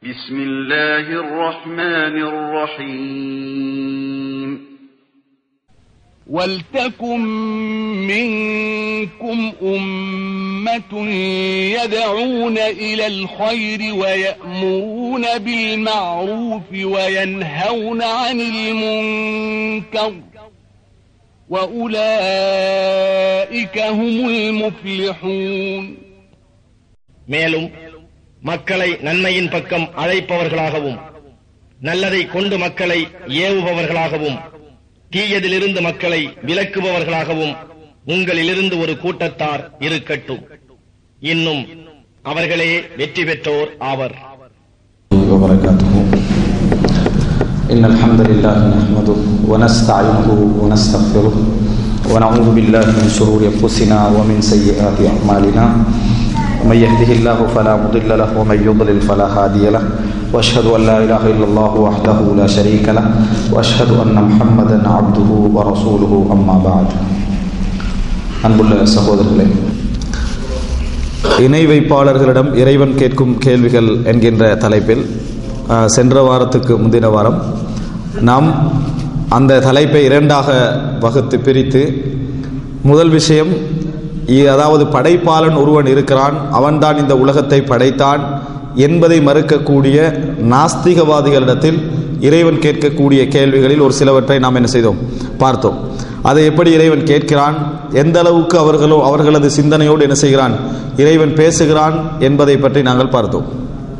بسم الله الرحمن الرحيم ولتكن منكم أمة يدعون إلى الخير ويأمرون بالمعروف وينهون عن المنكر وأولئك هم المفلحون மேலும் மக்களை நன்மையின் பக்கம் அழைப்பவர்களாகவும் நல்லதை கொண்டு மக்களை ஏவுபவர்களாகவும் தீயதிலிருந்து மக்களை விலக்குபவர்களாகவும் உங்களிலிருந்து ஒரு கூட்டத்தார் இருக்கட்டும் இன்னும் அவர்களே வெற்றி பெற்றோர் ஆவர் وبركاته إن الحمد لله نحمده ونستعينه ونستغفره ونعوذ بالله من شرور أنفسنا ومن سيئات أعمالنا من يهده الله فلا مضل له ومن يضلل فلا هادي له وأشهد أن لا إله إلا الله وحده لا شريك له وأشهد أن محمدا عبده ورسوله أما بعد அன்புள்ள சகோதரர்களே இணை வைப்பாளர்களிடம் இறைவன் கேட்கும் கேள்விகள் என்கின்ற தலைப்பில் அஹ், சென்ற வாரத்துக்கு முந்தின வாரம் நாம் அந்த தலைப்பை இரண்டாக வகுத்து பிரித்து முதல் விஷயம் இ- அதாவது படைப்பாளன் ஒருவன் இருக்கிறான் அவன்தான் இந்த உலகத்தை படைத்தான் என்பதை மறுக்கக்கூடிய நாஸ்திகவாதிகளிடத்தில் இறைவன் கேட்கக்கூடிய கேள்விகளில் ஒரு சிலவற்றை நாம் என்ன செய்தோம் பார்த்தோம் அதை எப்படி இறைவன் கேட்கிறான் எந்த அளவுக்கு அவர்களோ அவர்களது சிந்தனையோடு என்ன செய்கிறான் இறைவன் பேசுகிறான் என்பதை பற்றி நாங்கள் பார்த்தோம்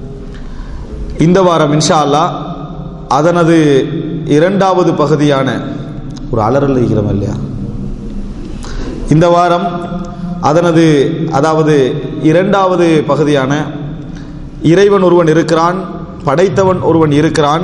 இந்த வாரம் இன்ஷா அல்லாஹ் அதனது இரண்டாவது பகுதியான ஒரு அலறல் இருக்கிறோம் இல்லையா இந்த வாரம் அதனது அதாவது இரண்டாவது பகுதியான இறைவன் ஒருவன் இருக்கிறான் படைத்தவன் ஒருவன் இருக்கிறான்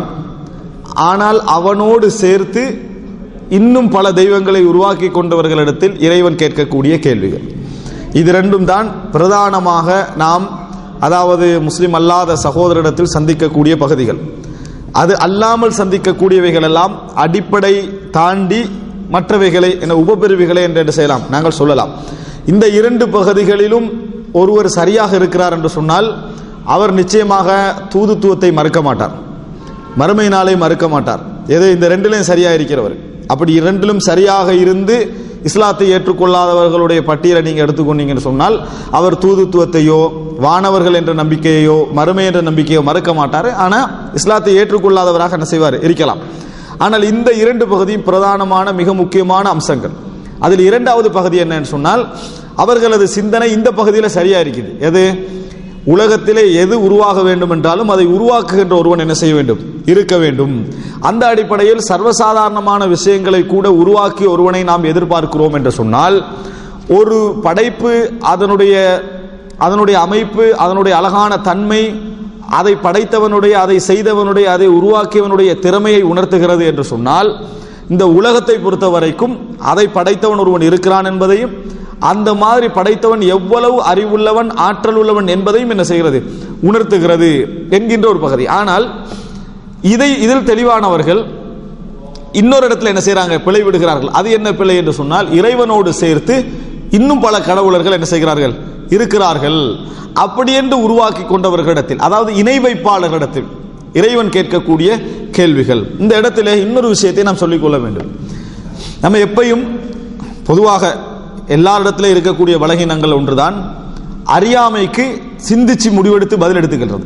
ஆனால் அவனோடு சேர்த்து இன்னும் பல தெய்வங்களை உருவாக்கி கொண்டவர்களிடத்தில் இறைவன் கேட்கக்கூடிய கேள்விகள் இது ரெண்டும் தான் பிரதானமாக நாம் அதாவது முஸ்லிம் அல்லாத சகோதரிடத்தில் சந்திக்கக்கூடிய பகுதிகள் அது அல்லாமல் சந்திக்கக்கூடியவைகள் எல்லாம் அடிப்படை தாண்டி மற்றவைகளை என உபபிரிவுகளை என்று என்று செய்யலாம் நாங்கள் சொல்லலாம் இந்த இரண்டு பகுதிகளிலும் ஒருவர் சரியாக இருக்கிறார் என்று சொன்னால் அவர் நிச்சயமாக தூதுத்துவத்தை மறுக்க மாட்டார் மறுமை நாளை மறுக்க மாட்டார் எது இந்த ரெண்டிலும் சரியா இருக்கிறவர் அப்படி இரண்டிலும் சரியாக இருந்து இஸ்லாத்தை ஏற்றுக்கொள்ளாதவர்களுடைய பட்டியலை நீங்க எடுத்துக்கொண்டீங்கன்னு சொன்னால் அவர் தூதுத்துவத்தையோ வானவர்கள் என்ற நம்பிக்கையோ மறுமை என்ற நம்பிக்கையோ மறுக்க மாட்டார் ஆனா இஸ்லாத்தை ஏற்றுக்கொள்ளாதவராக என்ன செய்வார் இருக்கலாம் ஆனால் இந்த இரண்டு பகுதியும் பிரதானமான மிக முக்கியமான அம்சங்கள் அதில் இரண்டாவது பகுதி என்னன்னு சொன்னால் அவர்களது சிந்தனை இந்த பகுதியில் சரியா இருக்குது எது உலகத்திலே எது உருவாக வேண்டும் என்றாலும் அதை உருவாக்குகின்ற ஒருவன் என்ன செய்ய வேண்டும் இருக்க வேண்டும் அந்த அடிப்படையில் சர்வசாதாரணமான விஷயங்களை கூட உருவாக்கி ஒருவனை நாம் எதிர்பார்க்கிறோம் என்று சொன்னால் ஒரு படைப்பு அதனுடைய அதனுடைய அமைப்பு அதனுடைய அழகான தன்மை அதை படைத்தவனுடைய அதை செய்தவனுடைய அதை உருவாக்கியவனுடைய திறமையை உணர்த்துகிறது என்று சொன்னால் இந்த உலகத்தை பொறுத்த வரைக்கும் அதை படைத்தவன் ஒருவன் இருக்கிறான் என்பதையும் அந்த மாதிரி படைத்தவன் எவ்வளவு அறிவுள்ளவன் ஆற்றல் உள்ளவன் என்பதையும் என்ன செய்கிறது உணர்த்துகிறது என்கின்ற ஒரு பகுதி ஆனால் இதை இதில் தெளிவானவர்கள் இன்னொரு இடத்துல என்ன செய்றாங்க பிழை விடுகிறார்கள் அது என்ன பிழை என்று சொன்னால் இறைவனோடு சேர்த்து இன்னும் பல கடவுளர்கள் என்ன செய்கிறார்கள் இருக்கிறார்கள் அப்படி என்று உருவாக்கி கொண்டவர்களிடத்தில் அதாவது இணை வைப்பாளர்களிடத்தில் இறைவன் கேட்கக்கூடிய கேள்விகள் இந்த இடத்திலே இன்னொரு விஷயத்தை நாம் சொல்லிக்கொள்ள வேண்டும் நம்ம எப்பையும் பொதுவாக எல்லாரிடத்திலும் இருக்கக்கூடிய பலகீனங்கள் ஒன்றுதான் அறியாமைக்கு சிந்திச்சு முடிவெடுத்து பதில் எடுத்துக்கின்றது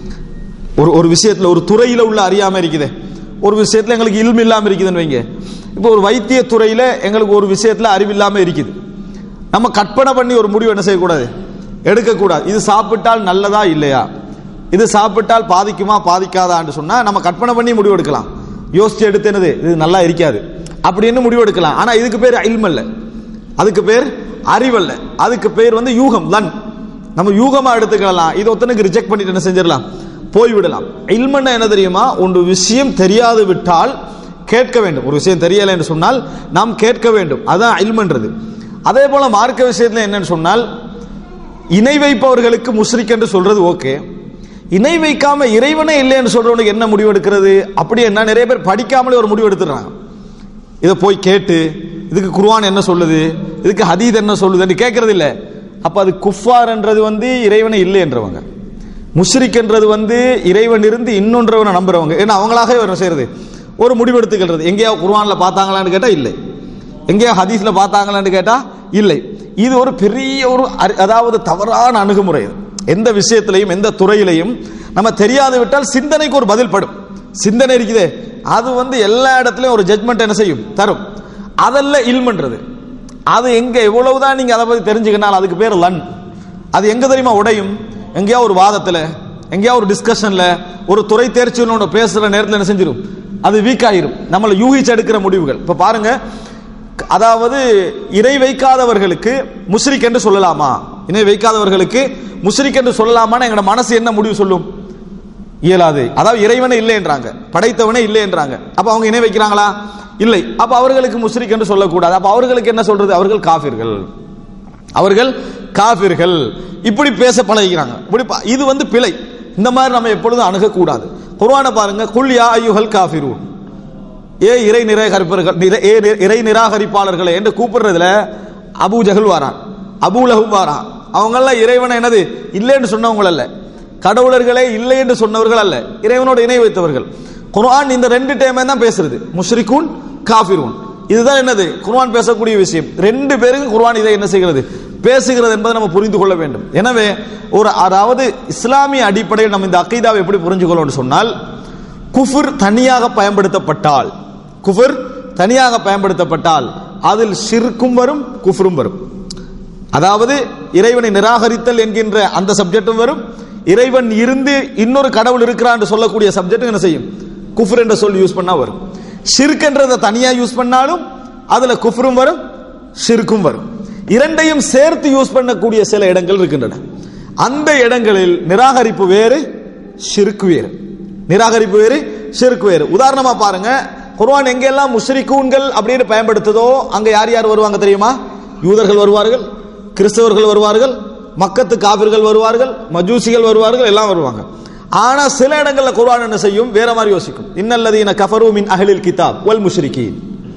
ஒரு ஒரு விஷயத்துல ஒரு துறையில உள்ள அறியாமை இருக்குதே ஒரு விஷயத்துல எங்களுக்கு இல்மு இல்லாம இருக்குதுன்னு வைங்க இப்போ ஒரு வைத்திய துறையில எங்களுக்கு ஒரு விஷயத்துல அறிவு இல்லாம இருக்குது நம்ம கற்பனை பண்ணி ஒரு முடிவு என்ன செய்யக்கூடாது எடுக்கக்கூடாது இது சாப்பிட்டால் நல்லதா இல்லையா இது சாப்பிட்டால் பாதிக்குமா பாதிக்காதான்னு சொன்னா நம்ம கற்பனை பண்ணி முடிவு எடுக்கலாம் யோசிச்சு எடுத்து என்னது இது நல்லா இருக்காது அப்படின்னு முடிவு எடுக்கலாம் ஆனா இதுக்கு பேர் இல்மல்ல அதுக்கு பேர் அறிவல்ல அதுக்கு பேர் வந்து யூகம் லன் நம்ம யூகமா எடுத்துக்கலாம் இது ஒருத்தனுக்கு ரிஜெக்ட் பண்ணிட்டு என்ன செஞ்சிடலாம் போய்விடலாம் இல்மன்னா என்ன தெரியுமா ஒன்று விஷயம் தெரியாது விட்டால் கேட்க வேண்டும் ஒரு விஷயம் தெரியலை என்று சொன்னால் நாம் கேட்க வேண்டும் அதான் இல்மன்றது அதே போல மார்க்க விஷயத்துல என்னன்னு சொன்னால் இணை வைப்பவர்களுக்கு முஸ்ரிக் என்று சொல்றது ஓகே இணை வைக்காம இறைவனே இல்லைன்னு சொல்றவனுக்கு என்ன முடிவு எடுக்கிறது அப்படி என்ன நிறைய பேர் படிக்காமலே ஒரு முடிவு எடுத்துறாங்க இதை போய் கேட்டு இதுக்கு குர்ஆன் என்ன சொல்லுது இதுக்கு ஹதீத் என்ன சொல்லுதுன்னு கேட்கறது இல்ல அப்ப அது குஃபார்ன்றது வந்து இறைவனை இல்லை என்றவங்க முஷ்ரிக்ன்றது வந்து இறைவன் இருந்து இன்னொன்றவனை நம்புறவங்க ஏன்னா அவங்களாக என்ன செய்யறது ஒரு முடிவெடுத்துக்கிறது எங்கேயா குர்ஆன்ல பார்த்தாங்களான்னு கேட்டா இல்லை எங்கேயா ஹதீஸ்ல பார்த்தாங்களான்னு கேட்டா இல்லை இது ஒரு பெரிய ஒரு அறி- அதாவது தவறான அணுகுமுறை இது. எந்த விஷயத்திலையும் எந்த துறையிலையும் நம்ம தெரியாது விட்டால் சிந்தனைக்கு ஒரு பதில் படும் சிந்தனை இருக்குதே அது வந்து எல்லா இடத்துலயும் ஒரு ஜட்மெண்ட் என்ன செய்யும் தரும் அதல்ல இல்மன்றது அது எங்க எவ்வளவுதான் நீங்க அதை பத்தி தெரிஞ்சுக்கினால் அதுக்கு பேர் லன் அது எங்க தெரியுமா உடையும் எங்கேயா ஒரு வாதத்துல எங்கேயா ஒரு டிஸ்கஷன்ல ஒரு துறை தேர்ச்சியோட பேசுற நேரத்துல என்ன செஞ்சிடும் அது வீக் ஆயிரும் நம்மள யூகிச்சு எடுக்கிற முடிவுகள் இப்ப பாருங்க அதாவது இணை வைக்காதவர்களுக்கு முஸ்ரிக் என்று சொல்லலாமா இணை வைக்காதவர்களுக்கு முஸ்ரிக் என்று சொல்லலாமான்னு எங்களோட மனசு என்ன முடிவு சொல்லும் இயலாது அதாவது இறைவனே இல்லை என்றாங்க படைத்தவனே இல்லை என்றாங்க அப்ப அவங்க இணை வைக்கிறாங்களா இல்லை அப்ப அவர்களுக்கு முஸ்ரிக் என்று சொல்லக்கூடாது அப்ப அவர்களுக்கு என்ன சொல்றது அவர்கள் காஃபிர்கள் அவர்கள் காபிர்கள் இப்படி பேச பழகிறாங்க இப்படி ப- இது வந்து பிழை இந்த மாதிரி நம்ம எப்பொழுதும் அணுகக்கூடாது குர்ஆனை பாருங்க குல் யா ஐயுஹல் காஃபிரூன் ஏ இறை நிராகரிப்பர்கள் நிர- ஏ நி- இறை நிராகரிப்பாளர்களே என்று கூப்பிடுறதுல அபூ ஜஹல் வாரான் அபூ லஹப் வாரான் அவங்கெல்லாம் இறைவனை என்னது இல்லைன்னு சொன்னவங்க அல்ல கடவுளர்களே இல்லை என்று சொன்னவர்கள் அல்ல இறைவனோட இணை வைத்தவர்கள் குர்ஆன் இந்த ரெண்டு டைமே தான் பேசுறது முஷ்ரிகூன் காஃபிரூன் இதுதான் என்னது குர்ஆன் பேசக்கூடிய விஷயம் ரெண்டு பேருக்கும் குர்ஆன் இதை என்ன செய்கிறது பேசுகிறது என்பதை நம்ம புரிந்து கொள்ள வேண்டும் எனவே ஒரு அதாவது இஸ்லாமிய அடிப்படையில் நம்ம இந்த அக்கீதாவை எப்படி புரிஞ்சுக்கொள்ளணும்னு சொன்னால் குஃபுர் தனியாக பயன்படுத்தப்பட்டால் குஃபுர் தனியாக பயன்படுத்தப்பட்டால் அதில் ஷிர்க்கும் வரும் குஃப்ரும் வரும் அதாவது இறைவனை நிராகரித்தல் என்கின்ற அந்த சப்ஜெக்டும் வரும் இறைவன் இருந்து இன்னொரு கடவுள் இருக்கிறான் என்று சொல்லக்கூடிய சப்ஜெக்ட் என்ன செய்யும் குஃப்ர் என்ற சொல் யூஸ் பண்ணா வரும் ஷிர்க் என்றதை தனியா யூஸ் பண்ணாலும் அதுல குஃப்ரும் வரும் ஷிர்க்கும் வரும் இரண்டையும் சேர்த்து யூஸ் பண்ணக்கூடிய சில இடங்கள் இருக்கின்றன அந்த இடங்களில் நிராகரிப்பு வேறு ஷிர்க் வேறு நிராகரிப்பு வேறு ஷிர்க் வேறு உதாரணமா பாருங்க குர்ஆன் எங்கெல்லாம் முஷ்ரிக்கூன்கள் அப்படின்னு பயன்படுத்துதோ அங்க யார் யார் வருவாங்க தெரியுமா யூதர்கள் வருவார்கள் கிறிஸ்தவர்கள் வருவார்கள் மக்கத்து காபிர்கள் வருவார்கள் மஜூசிகள் வருவார்கள் எல்லாம் வருவாங்க ஆனா சில இடங்கள்ல குர்ஆன் என்ன செய்யும் வேற மாதிரி யோசிக்கும் இன்னல்லதீன கஃபரு மின் அஹ்லில் கிதாப் வல் முஷ்ரிகீன்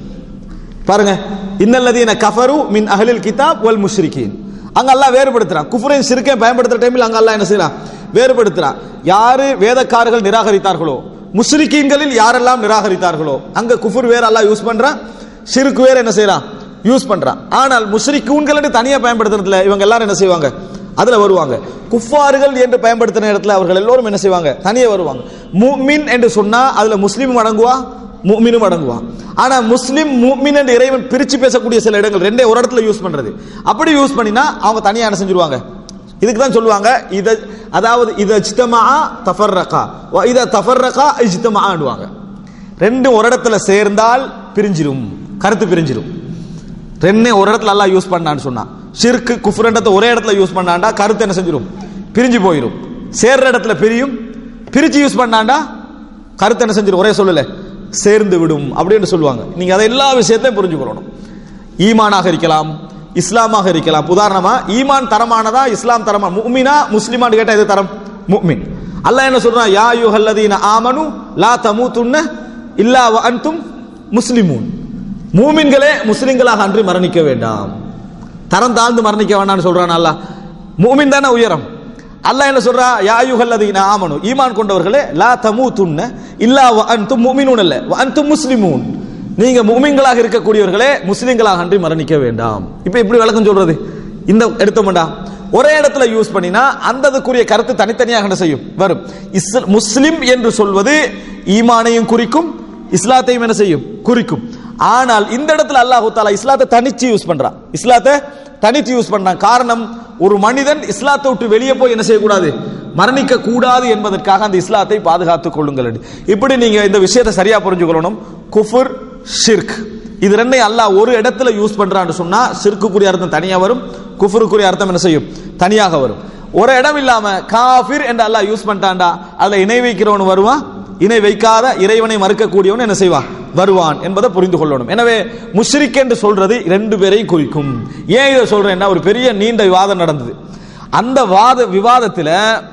பாருங்க இன்னல்லதீன கஃபரு மின் அஹ்லில் கிதாப் வல் முஷ்ரிகீன் அங்க அல்லாஹ் வேறுபடுத்துறான் குஃப்ரைன் சிறுக்கை பயன்படுத்துற டைமில் அங்க அல்லாஹ் என்ன செய்யறான் வேறுபடுத்துறான் யாரு வேதக்காரர்கள் நிராகரித்தார்களோ முஸ்ரிக்கீன்களில் யாரெல்லாம் நிராகரித்தார்களோ அங்க குஃபுர் வேற அல்லாஹ் யூஸ் பண்றான் சிறுக்கு வேற என்ன செய்யறான் யூஸ் பண்றான் ஆனால் முஸ்ரிக்கூன்கள் தனியா பயன்படுத்துறதுல இவங்க எல்லாரும் என்ன செய்வாங்க அதுல வருவாங்க குஃபார்கள் என்று பயன்படுத்துற இடத்துல அவர்கள் எல்லோரும் என்ன செய்வாங்க தனியே வருவாங்க முஃமின் என்று சொன்னா அதுல முஸ்லீமும் அடங்குவா முஃமினும் அடங்குவான் ஆனா முஸ்லிம் முஃமின் என்று இறைவன் பிரிச்சு பேசக்கூடிய சில இடங்கள் ரெண்டே ஒரு இடத்துல யூஸ் பண்றது அப்படி யூஸ் பண்ணினா அவங்க தனியா என்ன செஞ்சிருவாங்க இதுக்கு தான் சொல்லுவாங்க இத அதாவது இத இஜ்தமா தஃபர்ரகா வ இத தஃபர்ரகா இஜ்தமாடுவாங்க ரெண்டும் ஒரு இடத்துல சேர்ந்தால் பிரிஞ்சிரும் கருத்து பிரிஞ்சிரும் ரெண்டே ஒரு இடத்துல அல்லாஹ் யூஸ் பண்ணான்னு சொன்னா ஷிர்க்கு குஃப்ரண்டத்தை ஒரே இடத்துல யூஸ் பண்ணாண்டா கருத்து என்ன செஞ்சிரும் பிரிஞ்சு போயிடும் சேர்ற இடத்துல பிரியும் பிரிச்சு யூஸ் பண்ணாண்டா கருத்து என்ன செஞ்சிரும் ஒரே சொல்லல சேர்ந்து விடும் அப்படின்னு சொல்லுவாங்க நீங்க அதை எல்லா விஷயத்தையும் புரிஞ்சுக்கணும் ஈமானாக இருக்கலாம் இஸ்லாமாக இருக்கலாம் உதாரணமா ஈமான் தரமானதா இஸ்லாம் தரமா முஃமினா முஸ்லிமான்னு கேட்டா எது தரம் முஃமின் அல்லாஹ் என்ன சொல்றான் யா யுஹல்லதீன ஆமனு லா தமூதுன்ன இல்லா வ அன்தும் முஸ்லிமூன் மூமின்களே முஸ்லிம்களாக அன்றி மரணிக்க வேண்டாம் தரம் தாழ்ந்து மரணிக்க வேண்டாம்னு சொல்றான் அல்லாஹ் மூமின் தானே உயரம் அல்லாஹ் என்ன சொல்றா யா யுஹல்லதீன ஆமனு ஈமான் கொண்டவர்களே லா தமூதுன்ன இல்லா வ அன்தும் முஃமினூன் அல்ல வ அன்தும் முஸ்லிமூன் நீங்க முமின்களாக இருக்கக்கூடியவர்களே முஸ்லிம்களாக அன்றி மரணிக்க வேண்டாம் இப்ப இப்படி விளக்கம் சொல்றது இந்த எடுத்தோம்டா ஒரே இடத்துல யூஸ் பண்ணினா அந்த அதுக்குரிய கருத்து தனித்தனியாக என்ன செய்யும் வரும் இஸ்ல- முஸ்லிம் என்று சொல்வது ஈமானையும் குறிக்கும் இஸ்லாத்தையும் என்ன செய்யும் குறிக்கும் ஆனால் இந்த இடத்துல அல்லாஹு தாலா இஸ்லாத்தை தனிச்சு யூஸ் பண்றான் இஸ்லாத்தை தனித்து யூஸ் பண்றான் காரணம் ஒரு மனிதன் இஸ்லாத்தை விட்டு வெளியே போய் என்ன செய்யக்கூடாது மரணிக்க கூடாது என்பதற்காக அந்த இஸ்லாத்தை பாதுகாத்துக் கொள்ளுங்கள் என்று. இப்படி நீங்க இந்த விஷயத்தை சரியா புரிஞ்சுக்கொள்ளணும் குஃபுர் ஷிர்க் இது ரெண்டையும் அல்லாஹ் ஒரு இடத்துல யூஸ் பண்றான்னு சொன்னா ஷிர்க்குக்குரிய அர்த்தம் தனியா வரும் குஃபருக்குரிய அர்த்தம் என்ன செய்யும் தனியாக வரும் ஒரு இடம் இல்லாம காஃபிர் என்று அல்லாஹ் யூஸ் பண்ணிட்டான்டா அதுல இணை வைக்கிறவன் வருவான் இணை வைக்காத இறைவனை மறுக்கக்கூடியவன் என்ன செய்வான் வருவான் என்பதை புரிந்து கொள்ளணும் எனவே முஷ்ரிக் என்று சொல்றது ரெண்டு பேரையும் குறிக்கும் ஏன் இதை சொல்றேன்னா ஒரு பெரிய நீண்ட விவாதம் நடந்தது அந்த வாத விவாதத்துல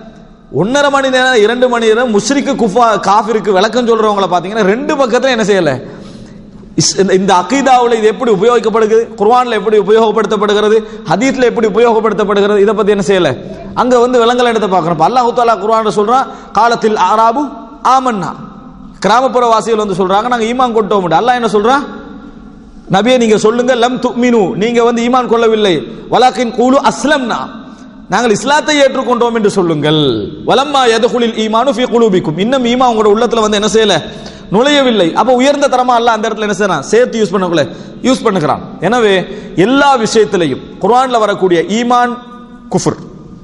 ஒன்னரை மணி நேரம் இரண்டு மணி நேரம் முஷ்ரிக்கு குஃபா காஃபிருக்கு விளக்கம் சொல்றவங்கள பாத்தீங்கன்னா ரெண்டு பக்கத்துல என்ன செய்யல இஸ்- இந்த- இந்த அகீதாவில் இது எப்படி உபயோகிக்கப்படுகிறது குர்ஆன்ல எப்படி உபயோகப்படுத்தப்படுகிறது ஹதீஸ்ல எப்படி உபயோகப்படுத்தப்படுகிறது இதை பத்தி என்ன செய்யல அங்க வந்து விலங்கல் எடுத்து பார்க்கணும் அல்லாஹு தாலா குர்ஆன்ல சொல்றான் காலத்தில் ஆராபு ஆமன்னா கிராமப்புற வாசிகள் வந்து சொல்றாங்க நாங்க ஈமான் கொண்டோம் அல்லாஹ் என்ன சொல்றான் நபியே நீங்க சொல்லுங்க லம் துமினு நீங்க வந்து ஈமான் கொள்ளவில்லை வலாக்கின் கூலு அஸ்லம்னா நாங்கள் இஸ்லாத்தை ஏற்றுக்கொண்டோம் என்று சொல்லுங்கள் வலம்மா எதுகுலில் ஈமானு ஃபி குலூபிக்கும் இன்னும் ஈமா உங்களோட உள்ளத்துல வந்து என்ன செய்யல நுழையவில்லை அப்ப உயர்ந்த தரமா அல்ல அந்த இடத்துல என்ன செய்யறான் சேர்த்து யூஸ் பண்ணக்குள்ள யூஸ் பண்ணுகிறான் எனவே எல்லா விஷயத்திலையும் குர்ஆன்ல வரக்கூடிய ஈமான் குஃபர்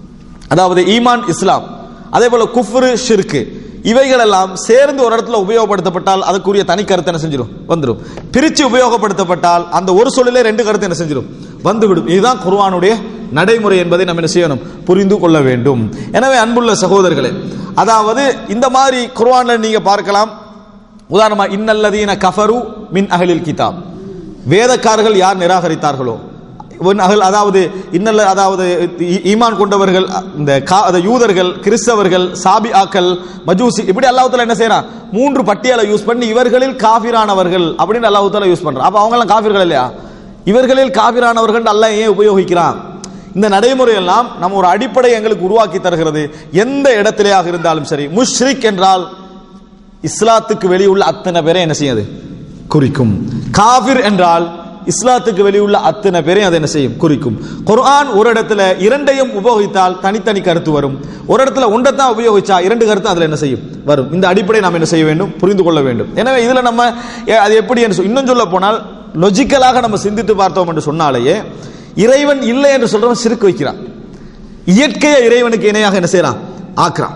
அதாவது ஈமான் இஸ்லாம் அதே போல குஃப்ரு ஷிர்கு இவைகள் எல்லாம் சேர்ந்து ஒரு இடத்துல உபயோகப்படுத்தப்பட்டால் அதுக்குரிய தனி கருத்து என்ன செஞ்சிடும் வந்துடும் பிரிச்சு உபயோகப்படுத்தப்பட்டால் அந்த ஒரு சொல்லிலே ரெண்டு கருத்து என்ன செஞ்சிடும் வந்துவிடும் இதுதான் குர்ஆனுடைய நடைமுறை என்பதை நம்ம என்ன செய்யணும் புரிந்து கொள்ள வேண்டும் எனவே அன்புள்ள சகோதரர்களே அதாவது இந்த மாதிரி குர்ஆன்ல நீங்க பார்க்கலாம் உதாரணமா இன்னல்லதீன கஃபரு மின் அகலில் கிதாப் வேதக்காரர்கள் யார் நிராகரித்தார்களோ உன் அகல் அதாவது இன்னல்ல அதாவது ஈ- ஈமான் கொண்டவர்கள் இந்த கா- அந்த யூதர்கள் கிறிஸ்தவர்கள் சாபி ஆக்கள் மஜூசி இப்படி அல்லாஹ்வுத்தாலா என்ன செய்யறான் மூன்று பட்டியலை யூஸ் பண்ணி இவர்களில் காபிரானவர்கள் அப்படின்னு அல்லாஹ்வுத்தாலா யூஸ் பண்றான் அப்ப அவங்க எல்லாம் காபிர்கள் இல்லையா இவர்களில் காபிரானவர்கள் அல்லாஹ் ஏன் உபயோகிக்கிறான் இந்த நடைமுறை எல்லாம் நம்ம ஒரு அடிப்படை எங்களுக்கு உருவாக்கி தருகிறது எந்த இடத்திலேயாக இருந்தாலும் சரி முஷ்ரிக் என்றால் இஸ்லாத்துக்கு வெளியுள்ள அத்தனை பேரை என்ன செய்யாது குறிக்கும் காபிர் என்றால் இஸ்லாத்துக்கு வெளியுள்ள அத்தனை பேரையும் அதை என்ன செய்யும் குறிக்கும் குர்ஆன் ஒரு இடத்துல இரண்டையும் உபயோகித்தால் தனித்தனி கருத்து வரும் ஒரு இடத்துல ஒன்றைத்தான் உபயோகிச்சா இரண்டு கருத்து அதுல என்ன செய்யும் வரும் இந்த அடிப்படை நாம் என்ன செய்ய வேண்டும் புரிந்து கொள்ள வேண்டும் எனவே இதுல நம்ம ஏ, அது எப்படி என்று சொ- இன்னும் சொல்ல போனால் லொஜிக்கலாக நம்ம சிந்தித்து பார்த்தோம் என்று சொன்னாலேயே இறைவன் இல்லை என்று சொல்றவன் சிறுக்கு வைக்கிறான் இயற்கையை இறைவனுக்கு இணையாக என்ன செய்யறான் ஆக்குறான்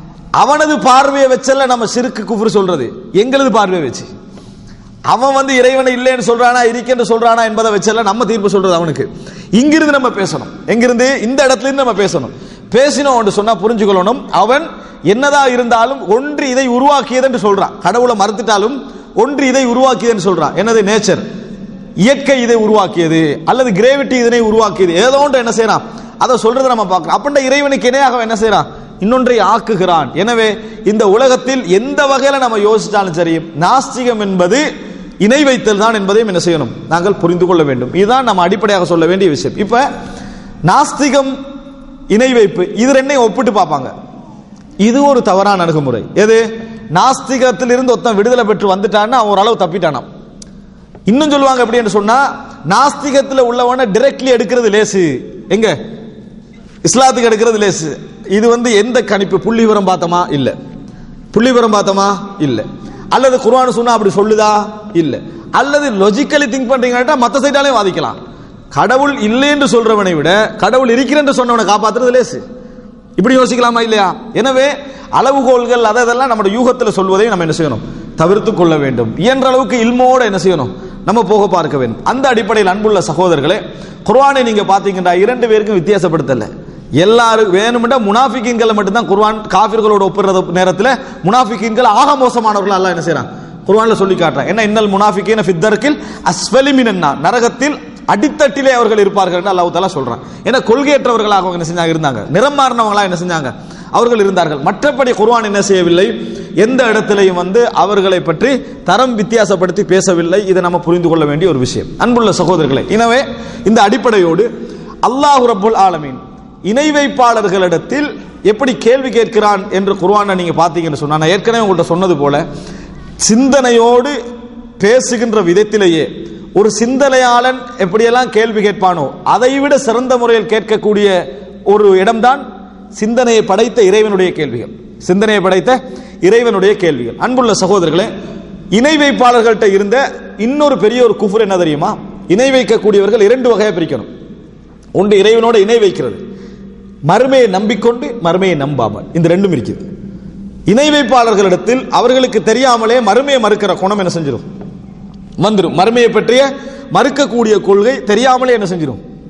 அவனது பார்வையை வச்சல்ல நம்ம சிறுக்கு குஃபர் சொல்றது எங்களது பார்வையை வச்சு அவன் வந்து இறைவனை இல்லைன்னு சொல்றானா இருக்கேன்னு சொல்றானா என்பதை வச்சல்ல நம்ம தீர்ப்பு சொல்றது அவனுக்கு இங்கிருந்து நம்ம பேசணும் எங்கிருந்து இந்த இடத்துல இருந்து நம்ம பேசணும் பேசினோம் என்று சொன்னா புரிஞ்சுக்கொள்ளணும் அவன் என்னதான் இருந்தாலும் ஒன்று இதை உருவாக்கியது என்று சொல்றான் கடவுளை மறுத்துட்டாலும் ஒன்று இதை உருவாக்கியதுன்னு சொல்றான் என்னது நேச்சர் இயற்கை இதை உருவாக்கியது அல்லது கிரேவிட்டி இதனை உருவாக்கியது ஏதோ ஒன்று என்ன செய்யறான் அதை சொல்றதை நம்ம பார்க்கிறோம் அப்படின்ற இறைவனுக்கு இணையாக அவன் என்ன செய்யறான் இன்னொன்றை ஆக்குகிறான் எனவே இந்த உலகத்தில் எந்த வகையில நம்ம யோசிச்சாலும் சரி நாஸ்திகம் என்பது இணை வைத்தல் தான் என்பதையும் என்ன செய்யணும் நாங்கள் புரிந்து கொள்ள வேண்டும் இதுதான் நம்ம அடிப்படையாக சொல்ல வேண்டிய விஷயம் இப்ப நாஸ்திகம் இணை வைப்பு இது ரெண்டையும் ஒப்பிட்டு பார்ப்பாங்க இது ஒரு தவறான அணுகுமுறை எது நாஸ்திகத்திலிருந்து ஒருத்தன் விடுதலை பெற்று வந்துட்டான்னா அவன் ஓரளவு தப்பிட்டானாம் இன்னும் சொல்லுவாங்க எப்படி என்று சொன்னா நாஸ்திகத்துல உள்ளவன டைரக்ட்லி எடுக்கிறது லேசு எங்க இஸ்லாத்துக்கு எடுக்கிறது லேசு இது வந்து எந்த கணிப்பு புள்ளி விவரம் பார்த்தோமா இல்ல புள்ளி விவரம் பார்த்தோமா இல்ல அல்லது குர்ஆன் சொன்னா அப்படி சொல்லுதா இல்ல அல்லது லொஜிக்கலி திங்க் பண்றீங்கன்னா மத்த சைடாலே வாதிக்கலாம் கடவுள் இல்லை என்று சொல்றவனை விட கடவுள் இருக்கிற என்று சொன்னவனை காப்பாத்துறது லேசு இப்படி யோசிக்கலாமா இல்லையா எனவே அளவுகோல்கள் அதை இதெல்லாம் நம்முடைய யூகத்தில் சொல்வதை நம்ம என்ன செய்யணும் தவிர்த்து கொள்ள வேண்டும் இயன்ற அளவுக்கு இல்மோட என்ன செய்யணும் நம்ம போக பார்க்க வேண்டும் அந்த அடிப்படையில் அன்புள்ள சகோதரர்களே குர்ஆனை நீங்க பாத்தீங்கன்னா இரண்டு பேருக்கும் வித்தியாசப்படுத்தல எல்லாரும் வேணும்னா முனாஃபிக்கின்களை மட்டும்தான் குர்ஆன் காபிர்களோட ஒப்பிடுற நேரத்தில் முனாஃபிக்கின்கள் ஆக மோசமானவர்கள் அல்லாஹ் என்ன செய்றான் குர்ஆன்ல சொல்லி காட்டுறான் என்ன இன்னல் முனாஃபிகீன ஃபித்தர்கில் அஸ்வலி மினன்னா நரகத்தில் அடித்தட்டிலே அவர்கள் இருப்பார்கள் என்று அல்லாஹ் தஆலா சொல்றான் ஏன்னா கொள்கையற்றவர்களாக அவங்க என்ன செஞ்சாங்க இருந்தாங்க நிறம் மாறினவங்களா என்ன செஞ்சாங்க அவர்கள் இருந்தார்கள் மற்றபடி குர்ஆன் என்ன செய்யவில்லை எந்த இடத்திலையும் வந்து அவர்களை பற்றி தரம் வித்தியாசப்படுத்தி பேசவில்லை இதை நம்ம புரிந்து கொள்ள வேண்டிய ஒரு விஷயம் அன்புள்ள சகோதரர்களே எனவே இந்த அடிப்படையோடு அல்லாஹ் ரப்புல் ஆலமீன் இணை வைப்பாளர்களிடத்தில் எப்படி கேள்வி கேட்கிறான் என்று குர்ஆனை நீங்க பார்த்தீங்கன்னு சொன்னா நான் ஏற்கனவே உங்கள்கிட்ட சொன்னது போல சிந்தனையோடு பேசுகின்ற விதத்திலேயே ஒரு சிந்தனையாளன் எப்படியெல்லாம் கேள்வி கேட்பானோ அதைவிட சிறந்த முறையில் கேட்கக்கூடிய ஒரு இடம்தான் சிந்தனையை படைத்த இறைவனுடைய கேள்விகள் சிந்தனையை படைத்த இறைவனுடைய கேள்விகள் அன்புள்ள சகோதரர்களே இணை வைப்பாளர்கள்ட்ட இருந்த இன்னொரு பெரிய ஒரு குஃபர் என்ன தெரியுமா இணை வைக்கக்கூடியவர்கள் இரண்டு வகையை பிரிக்கணும் ஒன்று இறைவனோட இணை வைக்கிறது மறுமையை நம்பிக்கொண்டு மறுமையை நம்பாமல் இந்த ரெண்டும் இருக்குது இணை வைப்பாளர்களிடத்தில் அவர்களுக்கு தெரியாமலே மறுமையை மறுக்கிற குணம் என்ன செஞ்சிடும் வந்துடும் மறுமையை பற்றிய மறுக்கக்கூடிய கொள்கை தெரியாமலே என்ன செஞ்சிடும்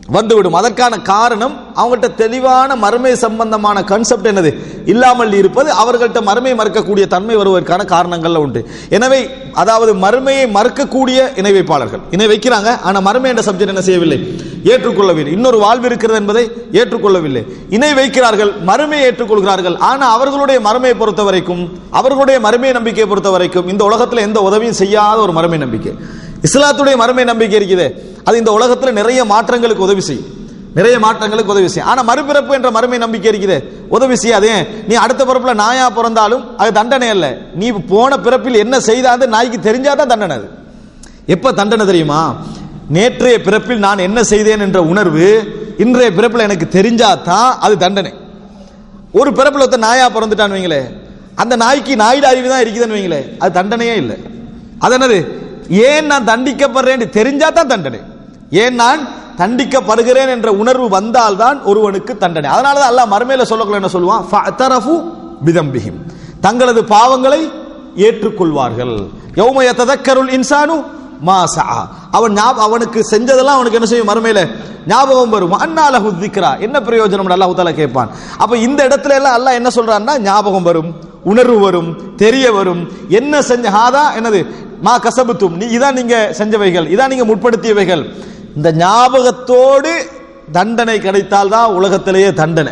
வந்துவிடும் அதற்கான காரணம் அவங்கள்ட்ட தெளிவான மறுமை சம்பந்தமான கான்செப்ட் என்னது இல்லாமல் இருப்பது அவர்கள்ட்ட மறுமை மறுக்கக்கூடிய தன்மை வருவதற்கான காரணங்கள்ல உண்டு எனவே அதாவது மறுமையை மறுக்கக்கூடிய இணை வைப்பாளர்கள் இணை வைக்கிறாங்க ஆனா மறுமை என்ற சப்ஜெக்ட் என்ன செய்யவில்லை ஏற்றுக்கொள்ளவில்லை இன்னொரு வாழ்வு இருக்கிறது என்பதை ஏற்றுக்கொள்ளவில்லை இணை வைக்கிறார்கள் மறுமையை ஏற்றுக்கொள்கிறார்கள் ஆனா அவர்களுடைய மறுமையை பொறுத்த வரைக்கும் அவர்களுடைய மறுமை நம்பிக்கையை பொறுத்த வரைக்கும் இந்த உலகத்தில் எந்த உதவியும் செய்யாத ஒரு மறுமை நம்பிக்கை இஸ்லாத்துடைய மறுமை நம்பிக்கை இருக்குது அது இந்த உலகத்தில் நிறைய மாற்றங்களுக்கு உதவி செய்யும் நிறைய மாற்றங்களுக்கு உதவி செய்யும் ஆனா மறுபிறப்பு என்ற மறுமை நம்பிக்கை இருக்குது உதவி செய்யாதே நீ அடுத்த பிறப்புல நாயா பிறந்தாலும் அது தண்டனை அல்ல நீ போன பிறப்பில் என்ன செய்தாது நாய்க்கு தெரிஞ்சாதான் தண்டனை அது எப்ப தண்டனை தெரியுமா நேற்றைய பிறப்பில் நான் என்ன செய்தேன் என்ற உணர்வு இன்றைய பிறப்பில் எனக்கு தெரிஞ்சாதான் அது தண்டனை ஒரு பிறப்பில் ஒருத்தன் நாயா பிறந்துட்டான்னு வைங்களே அந்த நாய்க்கு நாயுடு அறிவு தான் இருக்குதுன்னு வைங்களே அது தண்டனையே இல்லை அது என்னது ஏன் நான் தண்டிக்கப்படுறேன் தெரிஞ்சா தான் தண்டனை ஏன் நான் தண்டிக்கப்படுகிறேன் என்ற உணர்வு வந்தால்தான் ஒருவனுக்கு தண்டனை அதனால தான் அல்லாஹ் மறுமையில சொல்லக்குள்ள என்ன சொல்லுவான் ஃபஅதரஃபு பிதம்பிஹிம் தங்களது பாவங்களை ஏற்றுக்கொள்வார்கள் யௌம யததக்கருல் இன்சானு மா சஆ அவன் ஞாப- அவனுக்கு செஞ்சதெல்லாம் அவனுக்கு என்ன செய்யும் மறுமையில ஞாபகம் வரும் அன்னாலஹு திக்ரா என்ன பிரயோஜனம் அல்லாஹ் தஆலா கேட்பான் அப்ப இந்த இடத்துல எல்லாம் அல்லாஹ் என்ன சொல்றான்னா ஞாபகம் வரும் உணர்வு வரும் தெரிய வரும் என்ன செஞ்ச ஹாதா என்னது மா கசபுத்தும் நீ இதான் நீங்க செஞ்சவைகள் இதான் நீங்க முற்படுத்தியவைகள் இந்த ஞாபகத்தோடு தண்டனை கிடைத்தால் தான் உலகத்திலேயே தண்டனை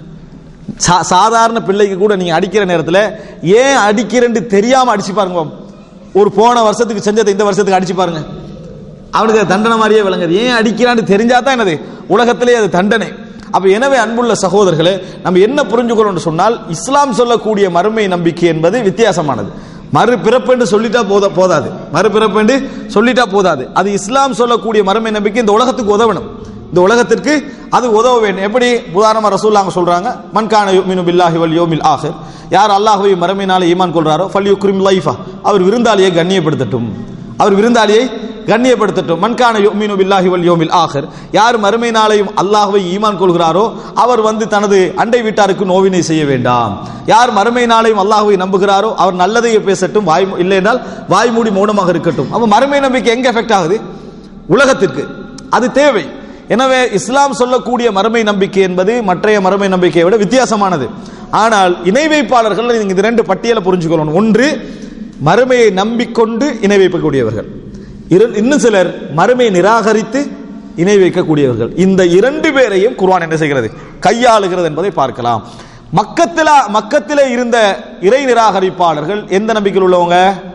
சா- சாதாரண பிள்ளைக்கு கூட நீங்க அடிக்கிற நேரத்தில் ஏன் அடிக்கிறேன்னு தெரியாம அடிச்சு பாருங்க ஒரு போன வருஷத்துக்கு செஞ்சதை இந்த வருஷத்துக்கு அடிச்சு பாருங்க அவனுக்கு அது தண்டனை மாதிரியே விளங்குது ஏன் அடிக்கிறான்னு தெரிஞ்சா தான் என்னது உலகத்திலே அது தண்டனை அப்ப எனவே அன்புள்ள சகோதரர்களே நம்ம என்ன புரிஞ்சுக்கணும்னு சொன்னால் இஸ்லாம் சொல்லக்கூடிய மறுமை நம்பிக்கை என்பது வித்தியாசமானது மறுபிறப்பு என்று சொல்லிட்டா போத போதாது மறுபிறப்பு என்று சொல்லிட்டா போதாது அது இஸ்லாம் சொல்லக்கூடிய மறுமை நம்பிக்கை இந்த உலகத்துக்கு உதவணும் இந்த உலகத்திற்கு அது உதவ வேண்டும் எப்படி உதாரணமா ரசூல்லாங்க சொல்றாங்க மன்கான யுமினு பில்லாஹி வல் யோமில் ஆஹிர் யார் அல்லாஹ்வை மறுமையினால ஈமான் கொள்றாரோ ஃபல் யுக்ரிம் லைஃபா அவர் விருந்தாளியை கண்ணியப்படுத்தட்டும் அவர் விருந்தாளியை கண்ணியப்படுத்தட்டும் மன்கான யுமினு பில்லாஹி வல் யோமில் ஆஹிர் யார் மறுமை நாளையும் அல்லாஹ்வை ஈமான் கொள்கிறாரோ அவர் வந்து தனது அண்டை வீட்டாருக்கு நோவினை செய்ய வேண்டாம் யார் மறுமை நாளையும் அல்லாஹ்வை நம்புகிறாரோ அவர் நல்லதையே பேசட்டும் வாய் இல்லை என்றால் வாய் மூடி மௌனமாக இருக்கட்டும் அப்ப மறுமை நம்பிக்கை எங்க எஃபெக்ட் ஆகுது உலகத்திற்கு அது தேவை எனவே இஸ்லாம் சொல்லக்கூடிய மறுமை நம்பிக்கை என்பது மற்றைய மறுமை நம்பிக்கையை விட வித்தியாசமானது ஆனால் இணை வைப்பாளர்கள் நீங்க இந்த ரெண்டு பட்டியலை புரிஞ்சுக்கணும் ஒன்று மறுமையை நம்பிக்கொண்டு இணை வைக்கக்கூடியவர்கள் இரு- இன்னும் சிலர் மறுமையை நிராகரித்து இணை வைக்கக்கூடியவர்கள் இந்த இரண்டு பேரையும் குர்ஆன் என்ன செய்கிறது கையாளுகிறது என்பதை பார்க்கலாம் மக்கத்தில மக்கத்திலே இருந்த இறை நிராகரிப்பாளர்கள் எந்த நம்பிக்கையில் உள்ளவங்க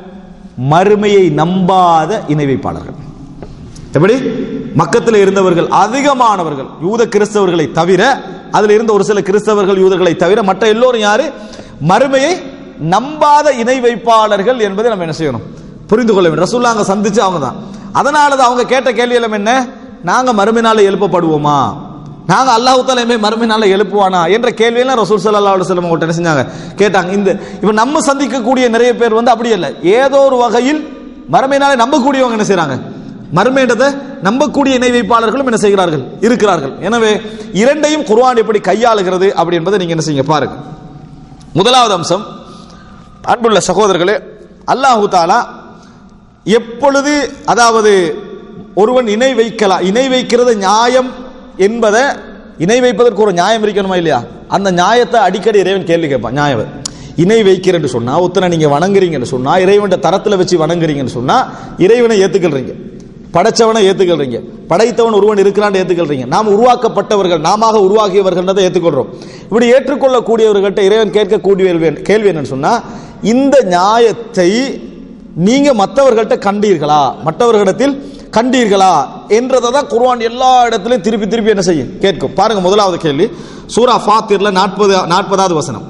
மறுமையை நம்பாத இணை வைப்பாளர்கள் எப்படி மக்கத்தில் இருந்தவர்கள் அதிகமானவர்கள் யூத கிறிஸ்தவர்களை தவிர அதில் இருந்த ஒரு சில கிறிஸ்தவர்கள் யூதர்களை தவிர மற்ற எல்லோரும் யாரு மறுமையை நம்பாத இணை வைப்பாளர்கள் என்பதை நம்ம என்ன செய்யணும் புரிந்து கொள்ள வேண்டும் ரசூல்லா அங்க சந்திச்சு அவங்க தான் அதனால தான் அவங்க கேட்ட கேள்வி எல்லாம் என்ன நாங்க மறுமையினால எழுப்பப்படுவோமா நாங்க அல்லாஹ் தாலையுமே மறுமையினால எழுப்புவானா என்ற கேள்வியெல்லாம் ரசூல் ஸல்லல்லாஹு அலைஹி வஸல்லம் அவங்கள்ட்ட என்ன செஞ்சாங்க கேட்டாங்க இந்த இப்ப நம்ம சந்திக்கக்கூடிய நிறைய பேர் வந்து அப்படி இல்லை ஏதோ ஒரு வகையில் மறுமையினாலே நம்பக்கூடியவங்க என்ன செய்றாங்க மறுமையிடத்தை நம்பக்கூடிய இணை வைப்பாளர்களும் என்ன செய்கிறார்கள் இருக்கிறார்கள் எனவே இரண்டையும் குர்ஆன் எப்படி கையாளுகிறது அப்படி என்பதை நீங்க என்ன செய்யுங்க பாருங்க முதலாவது அம்சம் அன்புள்ள சகோதரர்களே அல்லாஹு தாலா எப்பொழுது அதாவது ஒருவன் இணை வைக்கலாம் இணை வைக்கிறது நியாயம் என்பதை இணை வைப்பதற்கு ஒரு நியாயம் இருக்கணுமா இல்லையா அந்த நியாயத்தை அடிக்கடி இறைவன் கேள்வி கேட்பான் நியாயம் இணை வைக்கிறேன்னு சொன்னா ஒத்தனை நீங்க வணங்குறீங்கன்னு சொன்னா இறைவன் தரத்துல வச்சு வணங்குறீங்கன்னு சொன்னா இறைவனை ஏத்துக்கல்றீங்க படைச்சவனை ஏத்துக்கல்றீங்க படைத்தவன் ஒருவன் இருக்கிறான் ஏத்துக்கல்றீங்க நாம் உருவாக்கப்பட்டவர்கள் நாம உருவாக்கியவர்கள்ன்றதை ஏற்றுக்கொள்றோம் இப்படி ஏற்றுக்கொள்ளக்கூடியவர்கள்ட்ட இறைவன் கேட்கக்கூடிய கேள்வி என்னன்னு சொன்னா இந்த நியாயத்தை நீங்க மற்றவர்கள்ட்ட கண்டீர்களா மற்றவர்களிடத்தில் கண்டீர்களா என்றதை தான் குர்ஆன் எல்லா இடத்திலும் திருப்பி திருப்பி என்ன செய்யும் கேட்கும் பாருங்க முதலாவது கேள்வி சூரா ஃபாத்திர்ல நாற்பது நாற்பதாவது வசனம்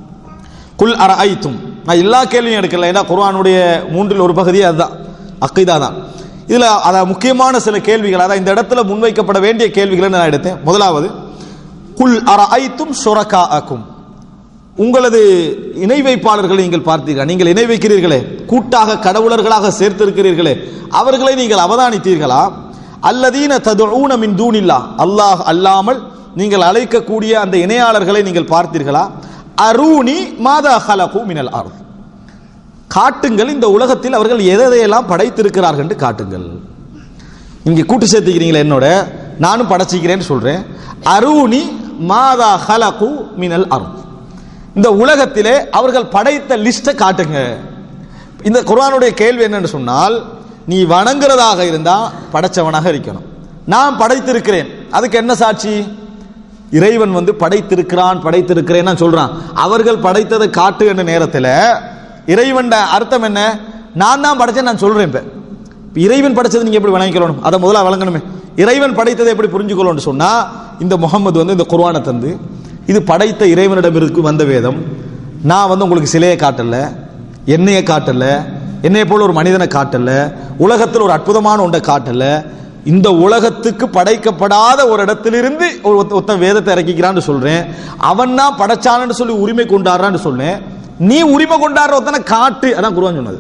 குல் அர ஐத்தும் நான் எல்லா கேள்வியும் எடுக்கல ஏன்னா குர்ஆனுடைய மூன்றில் ஒரு பகுதி அதுதான் அக்கீதா தான் இதுல அத முக்கியமான சில கேள்விகள் அதான் இந்த இடத்துல முன்வைக்கப்பட வேண்டிய கேள்விகளை நான் எடுத்தேன் முதலாவது குல் அர ஐத்தும் சுரக்கா அக்கும் உங்களது இணை வைப்பாளர்களை நீங்கள் பார்த்தீர்கள் நீங்கள் இணை வைக்கிறீர்களே கூட்டாக கடவுளர்களாக சேர்த்திருக்கிறீர்களே அவர்களை நீங்கள் அவதானித்தீர்களா அல்லதீன ததுஊன மின் தூனில்லா அல்லாஹ் அல்லாமல் நீங்கள் அழைக்கக்கூடிய அந்த இணையாளர்களை நீங்கள் பார்த்தீர்களா அரூனி மாதா ஹலகு மினல் அர்த் காட்டுங்கள் இந்த உலகத்தில் அவர்கள் எதையெல்லாம் படைத்திருக்கிறார்கள் என்று காட்டுங்கள் இங்க கூட்டு சேர்த்துக்கிறீங்களா என்னோட நானும் படைச்சிக்கிறேன்னு சொல்றேன் அருணி மாதா ஹலகு மினல் அருண் இந்த உலகத்திலே அவர்கள் படைத்த லிஸ்ட்டை காட்டுங்க இந்த குர்ஆனுடைய கேள்வி என்னன்னு சொன்னால் நீ வணங்குறதாக இருந்தா படைச்சவனாக இருக்கணும் நான் படைத்திருக்கிறேன் அதுக்கு என்ன சாட்சி இறைவன் வந்து படைத்திருக்கிறான் படைத்திருக்கிறேன் சொல்றான் அவர்கள் படைத்ததை காட்டு என்ற நேரத்தில் இறைவன் அர்த்தம் என்ன நான் தான் படைச்சேன் நான் சொல்றேன் இப்ப இப்ப இறைவன் படைச்சது நீங்க எப்படி வணங்கிக்கணும் அதை முதல்ல வழங்கணுமே இறைவன் படைத்ததை எப்படி புரிஞ்சுக்கணும்னு சொன்னா இந்த முகமது வந்து இந்த குர்ஆனை தந்து இது படைத்த இறைவனிடம் இருக்கு வந்த வேதம் நான் வந்து உங்களுக்கு சிலையை காட்டல என்னைய காட்டல என்னைய போல ஒரு மனிதனை காட்டல உலகத்தில் ஒரு அற்புதமான ஒன்றை காட்டல இந்த உலகத்துக்கு படைக்கப்படாத ஒரு இடத்திலிருந்து ஒரு ஒத்த- ஒருத்தன் வேதத்தை இறக்கிக்கிறான்னு சொல்றேன் அவன் தான் படைச்சான்னு சொல்லி உரிமை கொண்டாடுறான்னு சொன்னேன் நீ உரிமை கொண்டாடுற ஒருத்தனை காட்டு அதான் குருவான் சொன்னது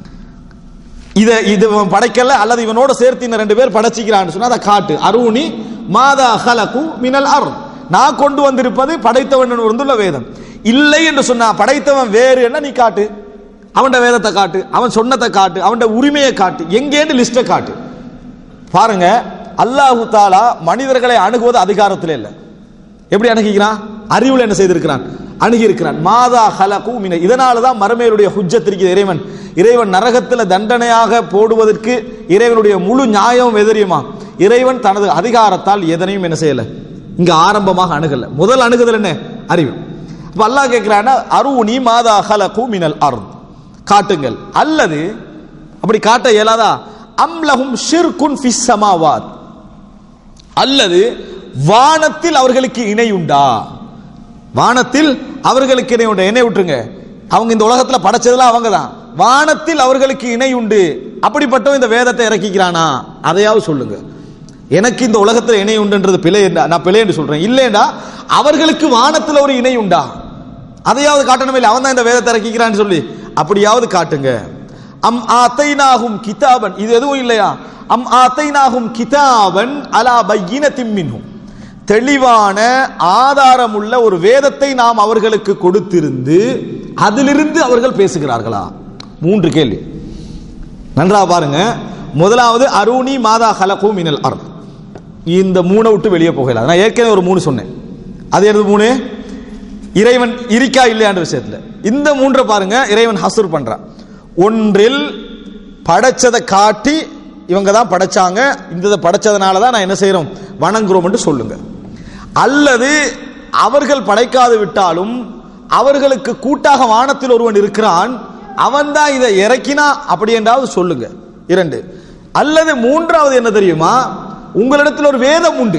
இத இது இவன் படைக்கல அல்லது இவனோட சேர்த்து இன்னும் ரெண்டு பேர் படைச்சிக்கிறான்னு சொன்னா அதை காட்டு அருணி மாதா ஹலகு மினல் அர் நான் கொண்டு வந்திருப்பது படைத்தவன் வந்துள்ள வேதம் இல்லை என்று சொன்னா படைத்தவன் வேறு என்ன நீ காட்டு அவன்ட வேதத்தை காட்டு அவன் சொன்னதை காட்டு அவன்ட உரிமையை காட்டு எங்கேன்னு லிஸ்ட்டை காட்டு பாருங்க அல்லாஹு தாலா மனிதர்களை அணுகுவது அதிகாரத்தில் இல்லை எப்படி அணுகிக்கிறான் அறிவுல என்ன செய்திருக்கிறான் அணுகி இருக்கிறான் மாதா ஹலகு மின இதனால தான் மறுமையுடைய ஹுஜ்ஜத் இருக்குது இறைவன் இறைவன் நரகத்தில் தண்டனையாக போடுவதற்கு இறைவனுடைய முழு நியாயம் எதிரியுமா இறைவன் தனது அதிகாரத்தால் எதனையும் என்ன செய்யல இங்க ஆரம்பமாக அணுகல முதல் அணுகுதல் என்ன அறிவு அப்ப அல்லாஹ் கேட்கிறான்னா அருணி மாதா ஹலகு மினல் அர்த் காட்டுங்கள் அல்லது அப்படி காட்ட இயலாதா அம்லஹும் ஷிர்குன் ஃபிஸ் சமாவாத் அல்லது வானத்தில் அவர்களுக்கு இணை உண்டா வானத்தில் அவர்களுக்கு இணை உண்டு என்னை விட்டுருங்க அவங்க இந்த உலகத்துல படைச்சதுல அவங்க தான் வானத்தில் அவர்களுக்கு இணை உண்டு அப்படிப்பட்டவன் இந்த வேதத்தை இறக்கிக்கிறானா அதையாவது சொல்லுங்க எனக்கு இந்த உலகத்துல இணை உண்டுன்றது பிழை என்றா நான் பிழை என்று சொல்றேன் இல்லைண்டா அவர்களுக்கு வானத்துல ஒரு இணை உண்டா அதையாவது காட்டணுமே இல்லை அவன் தான் இந்த வேதத்தை இறக்கிக்கிறான்னு சொல்லி அப்படியாவது காட்டுங்க அம் ஆத்தைனாகும் கிதாபன் இது எதுவும் இல்லையா அம் ஆத்தைனாகும் கிதாபன் அலா பையினத்தின் மின்ஹும் தெளிவான ஆதாரமுள்ள ஒரு வேதத்தை நாம் அவர்களுக்கு கொடுத்திருந்து அதிலிருந்து அவர்கள் பேசுகிறார்களா மூன்று கேள்வி நன்றா பாருங்க முதலாவது அருணி மாதா ஹலகு மினல் அர்த் இந்த மூணை விட்டு வெளியே போகல நான் ஏற்கனவே ஒரு மூணு சொன்னேன் அது எது மூணு இறைவன் இருக்கா இல்லையான்ற விஷயத்துல இந்த மூன்றை பாருங்க இறைவன் ஹசுர் பண்றான் ஒன்றில் படைச்சதை காட்டி இவங்க தான் படைச்சாங்க இந்த இதை படைச்சதுனால தான் நான் என்ன செய்றோம் வணங்குறோம் என்று சொல்லுங்க அல்லது அவர்கள் படைக்காது விட்டாலும் அவர்களுக்கு கூட்டாக வானத்தில் ஒருவன் இருக்கிறான் அவன் தான் இதை இறக்கினா அப்படி என்றாவது சொல்லுங்க இரண்டு அல்லது மூன்றாவது என்ன தெரியுமா உங்களிடத்தில் ஒரு வேதம் உண்டு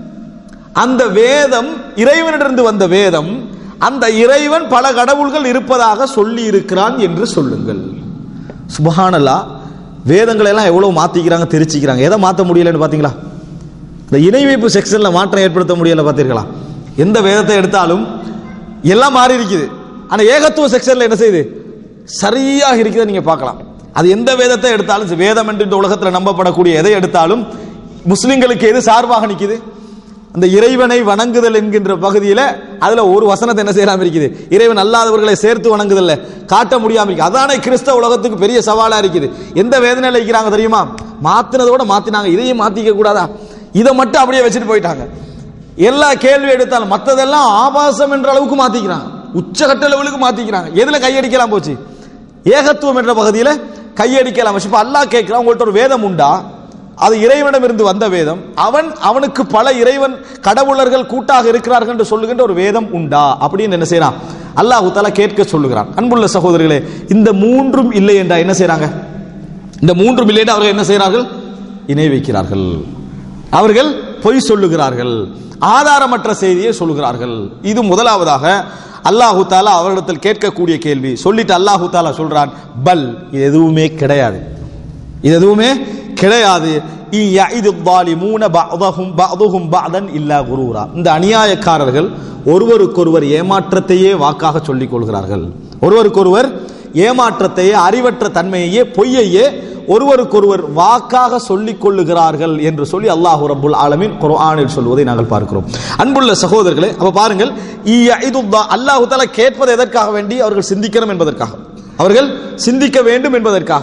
அந்த வேதம் இறைவனிடமிருந்து வந்த வேதம் அந்த இறைவன் பல கடவுள்கள் இருப்பதாக சொல்லி இருக்கிறான் என்று சொல்லுங்கள் சுபஹானல்லா வேதங்களை எல்லாம் எவ்வளவு மாத்திக்கிறாங்க தெரிச்சிக்கிறாங்க எதை மாத்த முடியலன்னு பாத்தீங்களா இந்த இணை வைப்பு செக்ஷன்ல மாற்றம் ஏற்படுத்த முடியல பார்த்தீர்களா எந்த வேதத்தை எடுத்தாலும் எல்லாம் மாறி இருக்குது ஆனா ஏகத்துவ செக்ஷன்ல என்ன செய்யுது சரியாக இருக்கிறத நீங்க பார்க்கலாம் அது எந்த வேதத்தை எடுத்தாலும் சரி, வேதம் என்று இந்த உலகத்தில் நம்பப்படக்கூடிய எதை எடுத்தாலும் முஸ்லிம்களுக்கு எது சார்பாக நிக்குது அந்த இறைவனை வணங்குதல் என்கின்ற பகுதியில அதுல ஒரு வசனத்தை என்ன செய்யாம இருக்குது இறைவன் அல்லாதவர்களை சேர்த்து வணங்குதல்ல காட்ட முடியாம இருக்கு அதானே கிறிஸ்தவ உலகத்துக்கு பெரிய சவாலா இருக்குது எந்த வேதனையில இருக்கிறாங்க தெரியுமா மாத்தினதோட மாத்தினாங்க இதையும் மாத்திக்க கூடாதா இதை மட்டும் அப்படியே வச்சுட்டு போயிட்டாங்க எல்லா கேள்வி எடுத்தாலும் மத்ததெல்லாம் ஆபாசம் என்ற அளவுக்கு மாத்திக்கிறாங்க உச்சகட்ட லெவலுக்கு மாத்திக்கிறாங்க எதுல கையடிக்கலாம் போச்சு ஏகத்துவம் என்ற பகுதியில கையடிக்கலாம் இப்ப அல்லாஹ் கேட்கிறான் உங்கள்ட்ட ஒரு வேதம் உண்டா அது இறைவனிடமிருந்து வந்த வேதம் அவன் அவனுக்கு பல இறைவன் கடவுளர்கள் கூட்டாக இருக்கிறார்கள் என்று சொல்லுகின்ற ஒரு வேதம் உண்டா அப்படின்னு என்ன செய்யறான் அல்லாஹு தஆலா கேட்க சொல்லுகிறான் அன்புள்ள சகோதரர்களே இந்த மூன்றும் இல்லை என்றா என்ன செய்றாங்க இந்த மூன்றும் இல்லை என்று அவர்கள் என்ன செய்கிறார்கள் இணை வைக்கிறார்கள் அவர்கள் பொய் சொல்லுகிறார்கள் ஆதாரமற்ற செய்தியை சொல்லுகிறார்கள் இது முதலாவதாக அல்லாஹு தாலா அவரிடத்தில் கேட்கக்கூடிய கேள்வி சொல்லிட்டு அல்லாஹு தாலா சொல்றான் பல் இது எதுவுமே கிடையாது இது எதுவுமே கிடையாது இ யஇது ظالمون بعضهم بعضهم بعضا الا غرورا இந்த அநியாயக்காரர்கள் ஒருவருக்கொருவர் ஏமாற்றத்தையே வாக்காக சொல்லிக் கொள்கிறார்கள் ஒருவருக்கொருவர் ஏமாற்றத்தையே அறிவற்ற தன்மையையே பொய்யையே ஒருவருக்கொருவர் வாக்காக சொல்லிக் கொள்ளுகிறார்கள் என்று சொல்லி அல்லாஹு ரப்புல் ஆலமீன் குர்ஆனில் சொல்வதை நாங்கள் பார்க்கிறோம் அன்புள்ள சகோதரர்களே அப்ப பாருங்கள் இ யஇது ظا- அல்லாஹு தஆலா கேட்பது எதற்காக வேண்டி அவர்கள் சிந்திக்கணும் என்பதற்காக அவர்கள் சிந்திக்க வேண்டும் என்பதற்காக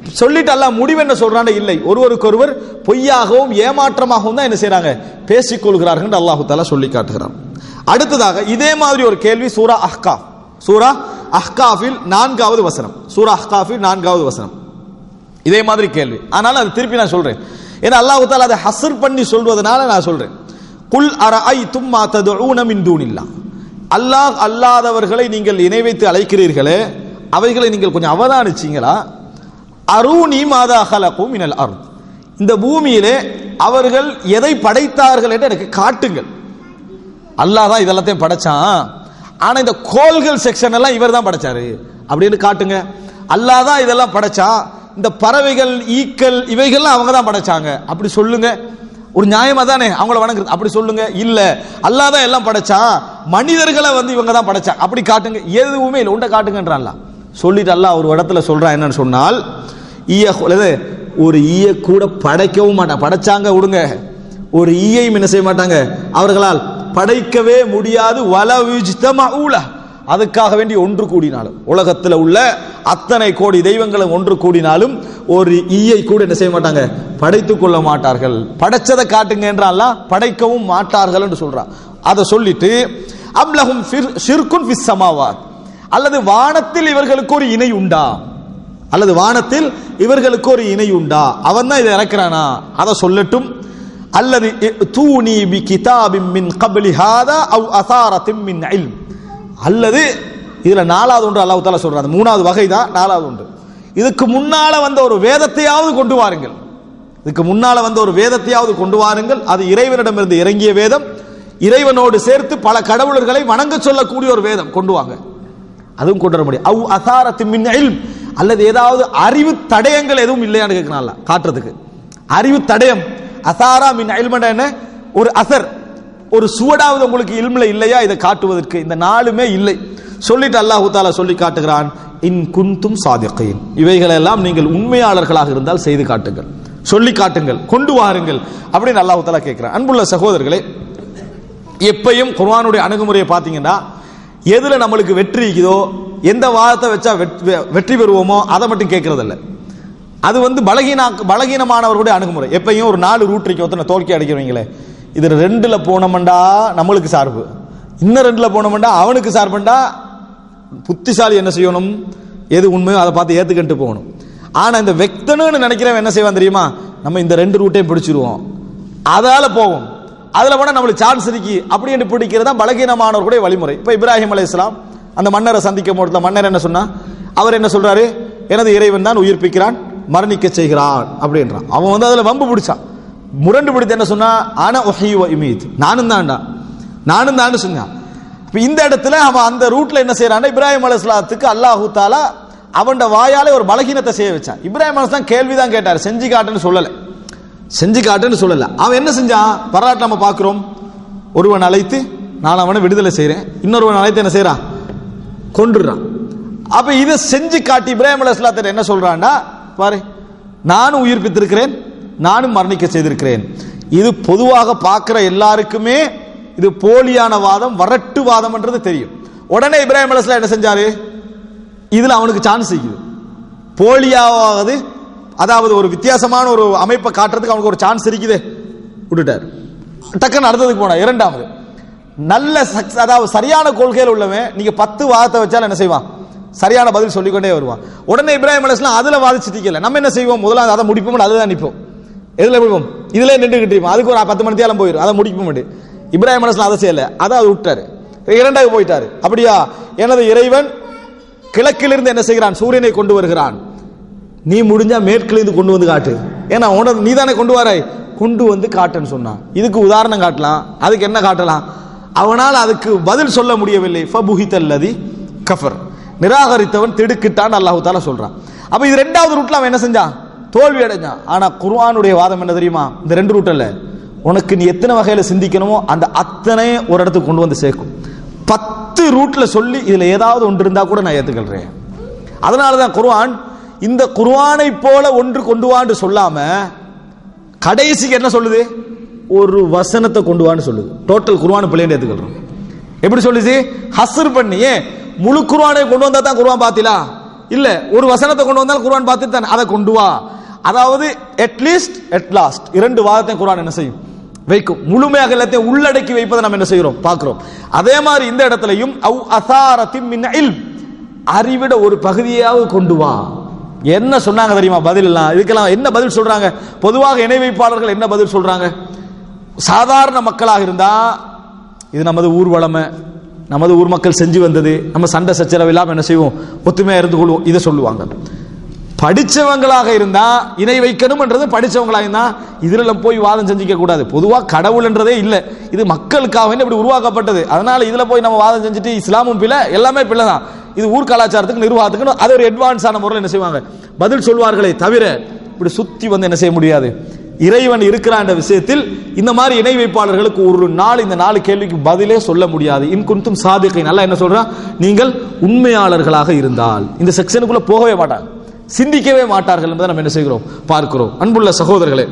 சொல்லிட்டு அல்லாஹ் முடிவு என்ன சொல்றான் இல்லை ஒருவருக்கொருவர் பொய்யாகவும் ஏமாற்றமாகவும் தான் என்ன செய்றாங்க பேசிக் கொள்கிறார்கள் என்று அல்லாஹு தாலா சொல்லி காட்டுகிறான் அடுத்ததாக இதே மாதிரி ஒரு கேள்வி சூரா அஹ்கா சூரா அஹ்காஃபில் நான்காவது வசனம் சூரா அஹ்காஃபில் நான்காவது வசனம் இதே மாதிரி கேள்வி ஆனாலும் அது திருப்பி நான் சொல்றேன் ஏன்னா அல்லாஹு தாலா அதை ஹசர் பண்ணி சொல்வதனால நான் சொல்றேன் குல் அரஐ தும்மா ததுஊன மின் தூனில்லா அல்லாஹ் அல்லாதவர்களை நீங்கள் இணை வைத்து அழைக்கிறீர்களே அவைகளை நீங்கள் கொஞ்சம் அவதானிச்சீங்களா அரூனி மாதா ஹலகு மினல் அருள் இந்த பூமியிலே அவர்கள் எதை படைத்தார்கள் என்று எனக்கு காட்டுங்கள் அல்லாஹ் தான் இதெல்லாத்தையும் படைச்சான் ஆனா இந்த கோள்கள் செக்ஷன் எல்லாம் இவர் தான் படைச்சாரு அப்படின்னு காட்டுங்க அல்லாஹ் தான் இதெல்லாம் படைச்சான் இந்த பறவைகள் ஈக்கள் இவைகள்லாம் அவங்க தான் படைச்சாங்க அப்படி சொல்லுங்க ஒரு நியாயமா தானே அவங்கள வணங்குறது அப்படி சொல்லுங்க இல்ல அல்லாஹ் தான் எல்லாம் படைச்சான் மனிதர்களை வந்து இவங்க தான் படைச்சாங்க அப்படி காட்டுங்க எதுவுமே இல்லை உண்ட காட்டுங்கன்றான்ல சொல்லிட்டு அல்லாஹ் ஒரு இடத்துல சொல்றான் என்னன்னு சொன்னால் ஈய கொலது ஒரு ஈய கூட படைக்கவும் மாட்டான் படைச்சாங்க விடுங்க ஒரு ஈயையும் என்ன செய்ய மாட்டாங்க அவர்களால் படைக்கவே முடியாது வல ஊல அதுக்காக வேண்டி ஒன்று கூடினாலும் உலகத்தில் உள்ள அத்தனை கோடி தெய்வங்களும் ஒன்று கூடினாலும் ஒரு ஈயை கூட என்ன செய்ய மாட்டாங்க படைத்துக் கொள்ள மாட்டார்கள் படைச்சதை காட்டுங்க என்றால் படைக்கவும் மாட்டார்கள் என்று சொல்றான் அதை சொல்லிட்டு அம்லஹும் ஷிர்குன் ஃபிஸ் சமாவாத் அல்லது வானத்தில் இவர்களுக்கு ஒரு இணை உண்டா அல்லது வானத்தில் இவர்களுக்கு ஒரு இணை உண்டா அவன் தான் இதை இறக்குறானா அதை சொல்லட்டும் அல்லது தூணி பி கிதாபின் மின் கபலி ஹாதா அவ் அசாரத்தின் மின் இல்ம் அல்லது இதுல நாலாவது ஒன்று அல்லாஹ் தாலா சொல்றாங்க மூணாவது வகை தான் நாலாவது ஒன்று இதுக்கு முன்னால வந்த ஒரு வேதத்தையாவது கொண்டு வாருங்கள் இதுக்கு முன்னால வந்த ஒரு வேதத்தையாவது கொண்டு வாருங்கள் அது இறைவனிடமிருந்து இறங்கிய வேதம் இறைவனோடு சேர்த்து பல கடவுளர்களை வணங்க சொல்லக்கூடிய ஒரு வேதம் கொண்டு வாங்க அதுவும் கொண்டு வர முடியும் அவ் அசாரத்து மின் இல்ம் அல்லது ஏதாவது அறிவு தடயங்கள் எதுவும் இல்லையான்னு கேட்கறான்ல காட்டுறதுக்கு அறிவு தடயம் அசாரா மின் இல்மண்ட என்ன ஒரு அசர் ஒரு சுவடாவது உங்களுக்கு இல்மில் இல்லையா இதை காட்டுவதற்கு இந்த நாளுமே இல்லை சொல்லிட்டு அல்லாஹு தாலா சொல்லி காட்டுகிறான் இன் குந்தும் சாதிக்கையின் இவைகளெல்லாம் நீங்கள் உண்மையாளர்களாக இருந்தால் செய்து காட்டுங்கள் சொல்லி காட்டுங்கள் கொண்டு வாருங்கள் அப்படின்னு அல்லாஹு தாலா கேட்கிறான் அன்புள்ள சகோதரர்களே எப்பையும் குர்ஆனுடைய அணுகுமுறையை பார்த்தீங்கன்னா எதுல நம்மளுக்கு வெற்றி இருக்குதோ எந்த வாதத்தை வச்சா வெற்றி- வெற்றி பெறுவோமோ அதை மட்டும் கேட்கறதில்ல அது வந்து பலகீன பலகீனமானவர்களுடைய அணுகுமுறை எப்பயும் ஒரு நாலு ரூட் இருக்கு ஒருத்தனை தோல்கி அடிக்கிறவங்களே இது ரெண்டுல போனோம்டா நம்மளுக்கு சார்பு இன்னும் ரெண்டுல போனோம்டா அவனுக்கு சார்புண்டா புத்திசாலி என்ன செய்யணும் எது உண்மையோ அதை பார்த்து ஏத்துக்கிட்டு போகணும் ஆனா இந்த வெக்தனுன்னு நினைக்கிறவன் என்ன செய்வான் தெரியுமா நம்ம இந்த ரெண்டு ரூட்டையும் பிடிச்சிருவோம் அதால போவோம் அதுல போனா நம்மளுக்கு சான்ஸ் இருக்கு அப்படின்னு பிடிக்கிறது தான் பலகீனமானவர்களுடைய வழிமுறை இப்ப இப்ராஹிம் அலைஹிஸ்ஸலாம் அந்த மன்னரை சந்திக்கும் பொழுது மன்னர் என்ன சொன்னா அவர் என்ன சொல்றாரு எனது இறைவன் தான் உயிர்ப்பிக்கிறான் மரணிக்க செய்கிறான் அப்படின்றான் அவன் வந்து அதுல வம்பு பிடிச்சான் முரண்டு பிடித்து என்ன சொன்னா ஆனா ஒஹி இமீத் நானும் தான்டா நானும் தான் சொன்னான் இப்ப இந்த இடத்துல அவன் அந்த ரூட்ல என்ன செய்யறான் இப்ராஹிம் அலைஹிஸ்ஸலாத்துக்கு அல்லாஹு தாலா அவன்ட வாயாலே ஒரு பலகீனத்தை செய்ய வச்சான் இப்ராஹிம் அலைஹிஸ்ஸலாம் கேள்விதான் கேட்டார் செஞ்சு காட்டுன்னு சொல்லல செஞ்சு காட்டுன்னு சொல்லல அவன் என்ன செஞ்சான் வரலாற்று நம்ம பார்க்கிறோம் ஒருவன் அழைத்து நான் அவனை விடுதலை செய்றேன் இன்னொருவன் அழைத்து என்ன செய்றான் கொன்றுறான் அப்ப இதை செஞ்சு காட்டி இப்ராஹிம் அலைஹிஸ்ஸலாத்து என்ன சொல்றான்னா பாரு நானும் உயிர்ப்பித்திருக்கிறேன் நானும் மரணிக்க செய்திருக்கிறேன் இது பொதுவாக பார்க்கிற எல்லாருக்குமே இது போலியான வாதம் வரட்டு வாதம்ன்றது தெரியும் உடனே இப்ராஹிம் அலைஹிஸ்ஸலாம் என்ன செஞ்சாரு இதுல அவனுக்கு சான்ஸ் இருக்குது போலியாவது அதாவது ஒரு வித்தியாசமான ஒரு அமைப்பை காட்டுறதுக்கு அவனுக்கு ஒரு சான்ஸ் இருக்குது விட்டுட்டார் டக்குன்னு அடுத்ததுக்கு போனா இரண்டாவது நல்ல சக்ஸ் அதாவது சரியான கொள்கையில் உள்ளவன் நீங்க பத்து வாதத்தை வச்சாலும் என்ன செய்வான் சரியான பதில் சொல்லிக்கொண்டே வருவான் உடனே இப்ராஹிம் அலைஹிஸ்ஸலாம் அதுல வாதிச்சிட்டிக்கல நம்ம என்ன செய்வோம் முதல்ல அதை முடிப்போம் அதுதான் நிற்போம் எதுல முடிப்போம் இதுல நின்றுகிட்டு இருப்போம் அதுக்கு ஒரு பத்து மணி தேலம் போயிடும் அதை முடிக்க மாட்டேன் இப்ராஹிம் அலைஹிஸ்ஸலாம் அதை செய்யல அதை அதை விட்டாரு இரண்டாவது போயிட்டாரு அப்படியா எனது இறைவன் கிழக்கிலிருந்து என்ன செய்கிறான் சூரியனை கொண்டு வருகிறான் நீ முடிஞ்சா மேற்கிலிருந்து கொண்டு வந்து காட்டு ஏன்னா உனது நீ தானே கொண்டு வராய் கொண்டு வந்து காட்டுன்னு சொன்னான் இதுக்கு உதாரணம் காட்டலாம் அதுக்கு என்ன காட்டலாம் அவனால் அதுக்கு பதில் சொல்ல முடியவில்லை ஃபபுஹிதல்லதி கஃபர் நிராகரித்தவன் திடுக்கிட்டான் அல்லாஹு தாலா சொல்றான் அப்ப இது ரெண்டாவது ரூட்ல அவன் என்ன செஞ்சான் தோல்வி அடைஞ்சான் ஆனா குர்ஆனுடைய வாதம் என்ன தெரியுமா இந்த ரெண்டு ரூட் அல்ல உனக்கு நீ எத்தனை வகையில சிந்திக்கணுமோ அந்த அத்தனை ஒரு இடத்துக்கு கொண்டு வந்து சேர்க்கும் பத்து ரூட்ல சொல்லி இதுல ஏதாவது ஒன்று இருந்தா கூட நான் ஏத்துக்கிறேன் அதனாலதான் குர்ஆன் இந்த குர்ஆனை போல ஒன்று கொண்டு வான்னு சொல்லாம கடைசிக்கு என்ன சொல்லுது ஒரு வசனத்தை கொண்டு வான்னு சொல்லுது டோட்டல் குர்ஆன் பிள்ளைன்னு ஏத்துக்கிறோம் எப்படி சொல்லுது ஹஸ்ர் பண்ணி ஏன் முழு குர்ஆனை கொண்டு வந்தா தான் குர்ஆன் பாத்தீங்களா இல்ல ஒரு வசனத்தை கொண்டு வந்தால் குர்ஆன் பார்த்துட்டு தான் அதை கொண்டு வா அதாவது அட்லீஸ்ட் அட் லாஸ்ட் இரண்டு வாதத்தை குர்ஆன் என்ன செய்யும் வைக்கும் முழுமையாக எல்லாத்தையும் உள்ளடக்கி வைப்பதை நம்ம என்ன செய்கிறோம் பார்க்கிறோம் அதே மாதிரி இந்த இடத்துலையும் அவ் அசாரத்தின் மின் இல்ம் அறிவிட ஒரு பகுதியாவது கொண்டு வா என்ன சொன்னாங்க தெரியுமா பதில் எல்லாம் இதுக்கெல்லாம் என்ன பதில் சொல்றாங்க பொதுவாக இணை வைப்பாளர்கள் என்ன பதில் சொல்றாங்க சாதாரண மக்களாக இருந்தா இது நமது ஊர் வளமை நமது ஊர் மக்கள் செஞ்சு வந்தது நம்ம சண்டை சச்சரவு இல்லாம என்ன செய்வோம் ஒத்துமையா இருந்து கொள்வோம் இதை சொல்லுவாங்க படிச்சவங்களாக இருந்தா இணை வைக்கணும்ன்றது படிச்சவங்களாக இருந்தா இதுல நம்ம போய் வாதம் செஞ்சுக்க கூடாது பொதுவா கடவுள்ன்றதே இல்லை இது மக்களுக்காக வேண்டி இப்படி உருவாக்கப்பட்டது அதனால இதுல போய் நம்ம வாதம் செஞ்சுட்டு இஸ்லாமும் பிள்ளை எல்லாமே பிள்ளை தான் இது ஊர் கலாச்சாரத்துக்கு நிர்வாகத்துக்கு அது ஒரு அட்வான்ஸான முறையில் என்ன செய்வாங்க பதில் சொல்வார்களே தவிர இப்படி சுத்தி வந்து என்ன செய்ய முடியாது இறைவன் இருக்கிறான் என்ற விஷயத்தில் இந்த மாதிரி இணை வைப்பாளர்களுக்கு ஒரு நாள் இந்த நாலு கேள்விக்கு பதிலே சொல்ல முடியாது இன்குன்தும் சாதிக்கை நல்லா என்ன சொல்றான் நீங்கள் உண்மையாளர்களாக இருந்தால் இந்த செக்ஷனுக்குள்ள போகவே மாட்டாங்க சிந்திக்கவே மாட்டார்கள் என்பதை நம்ம என்ன செய்கிறோம் பார்க்கிறோம் அன்புள்ள சகோதரர்களே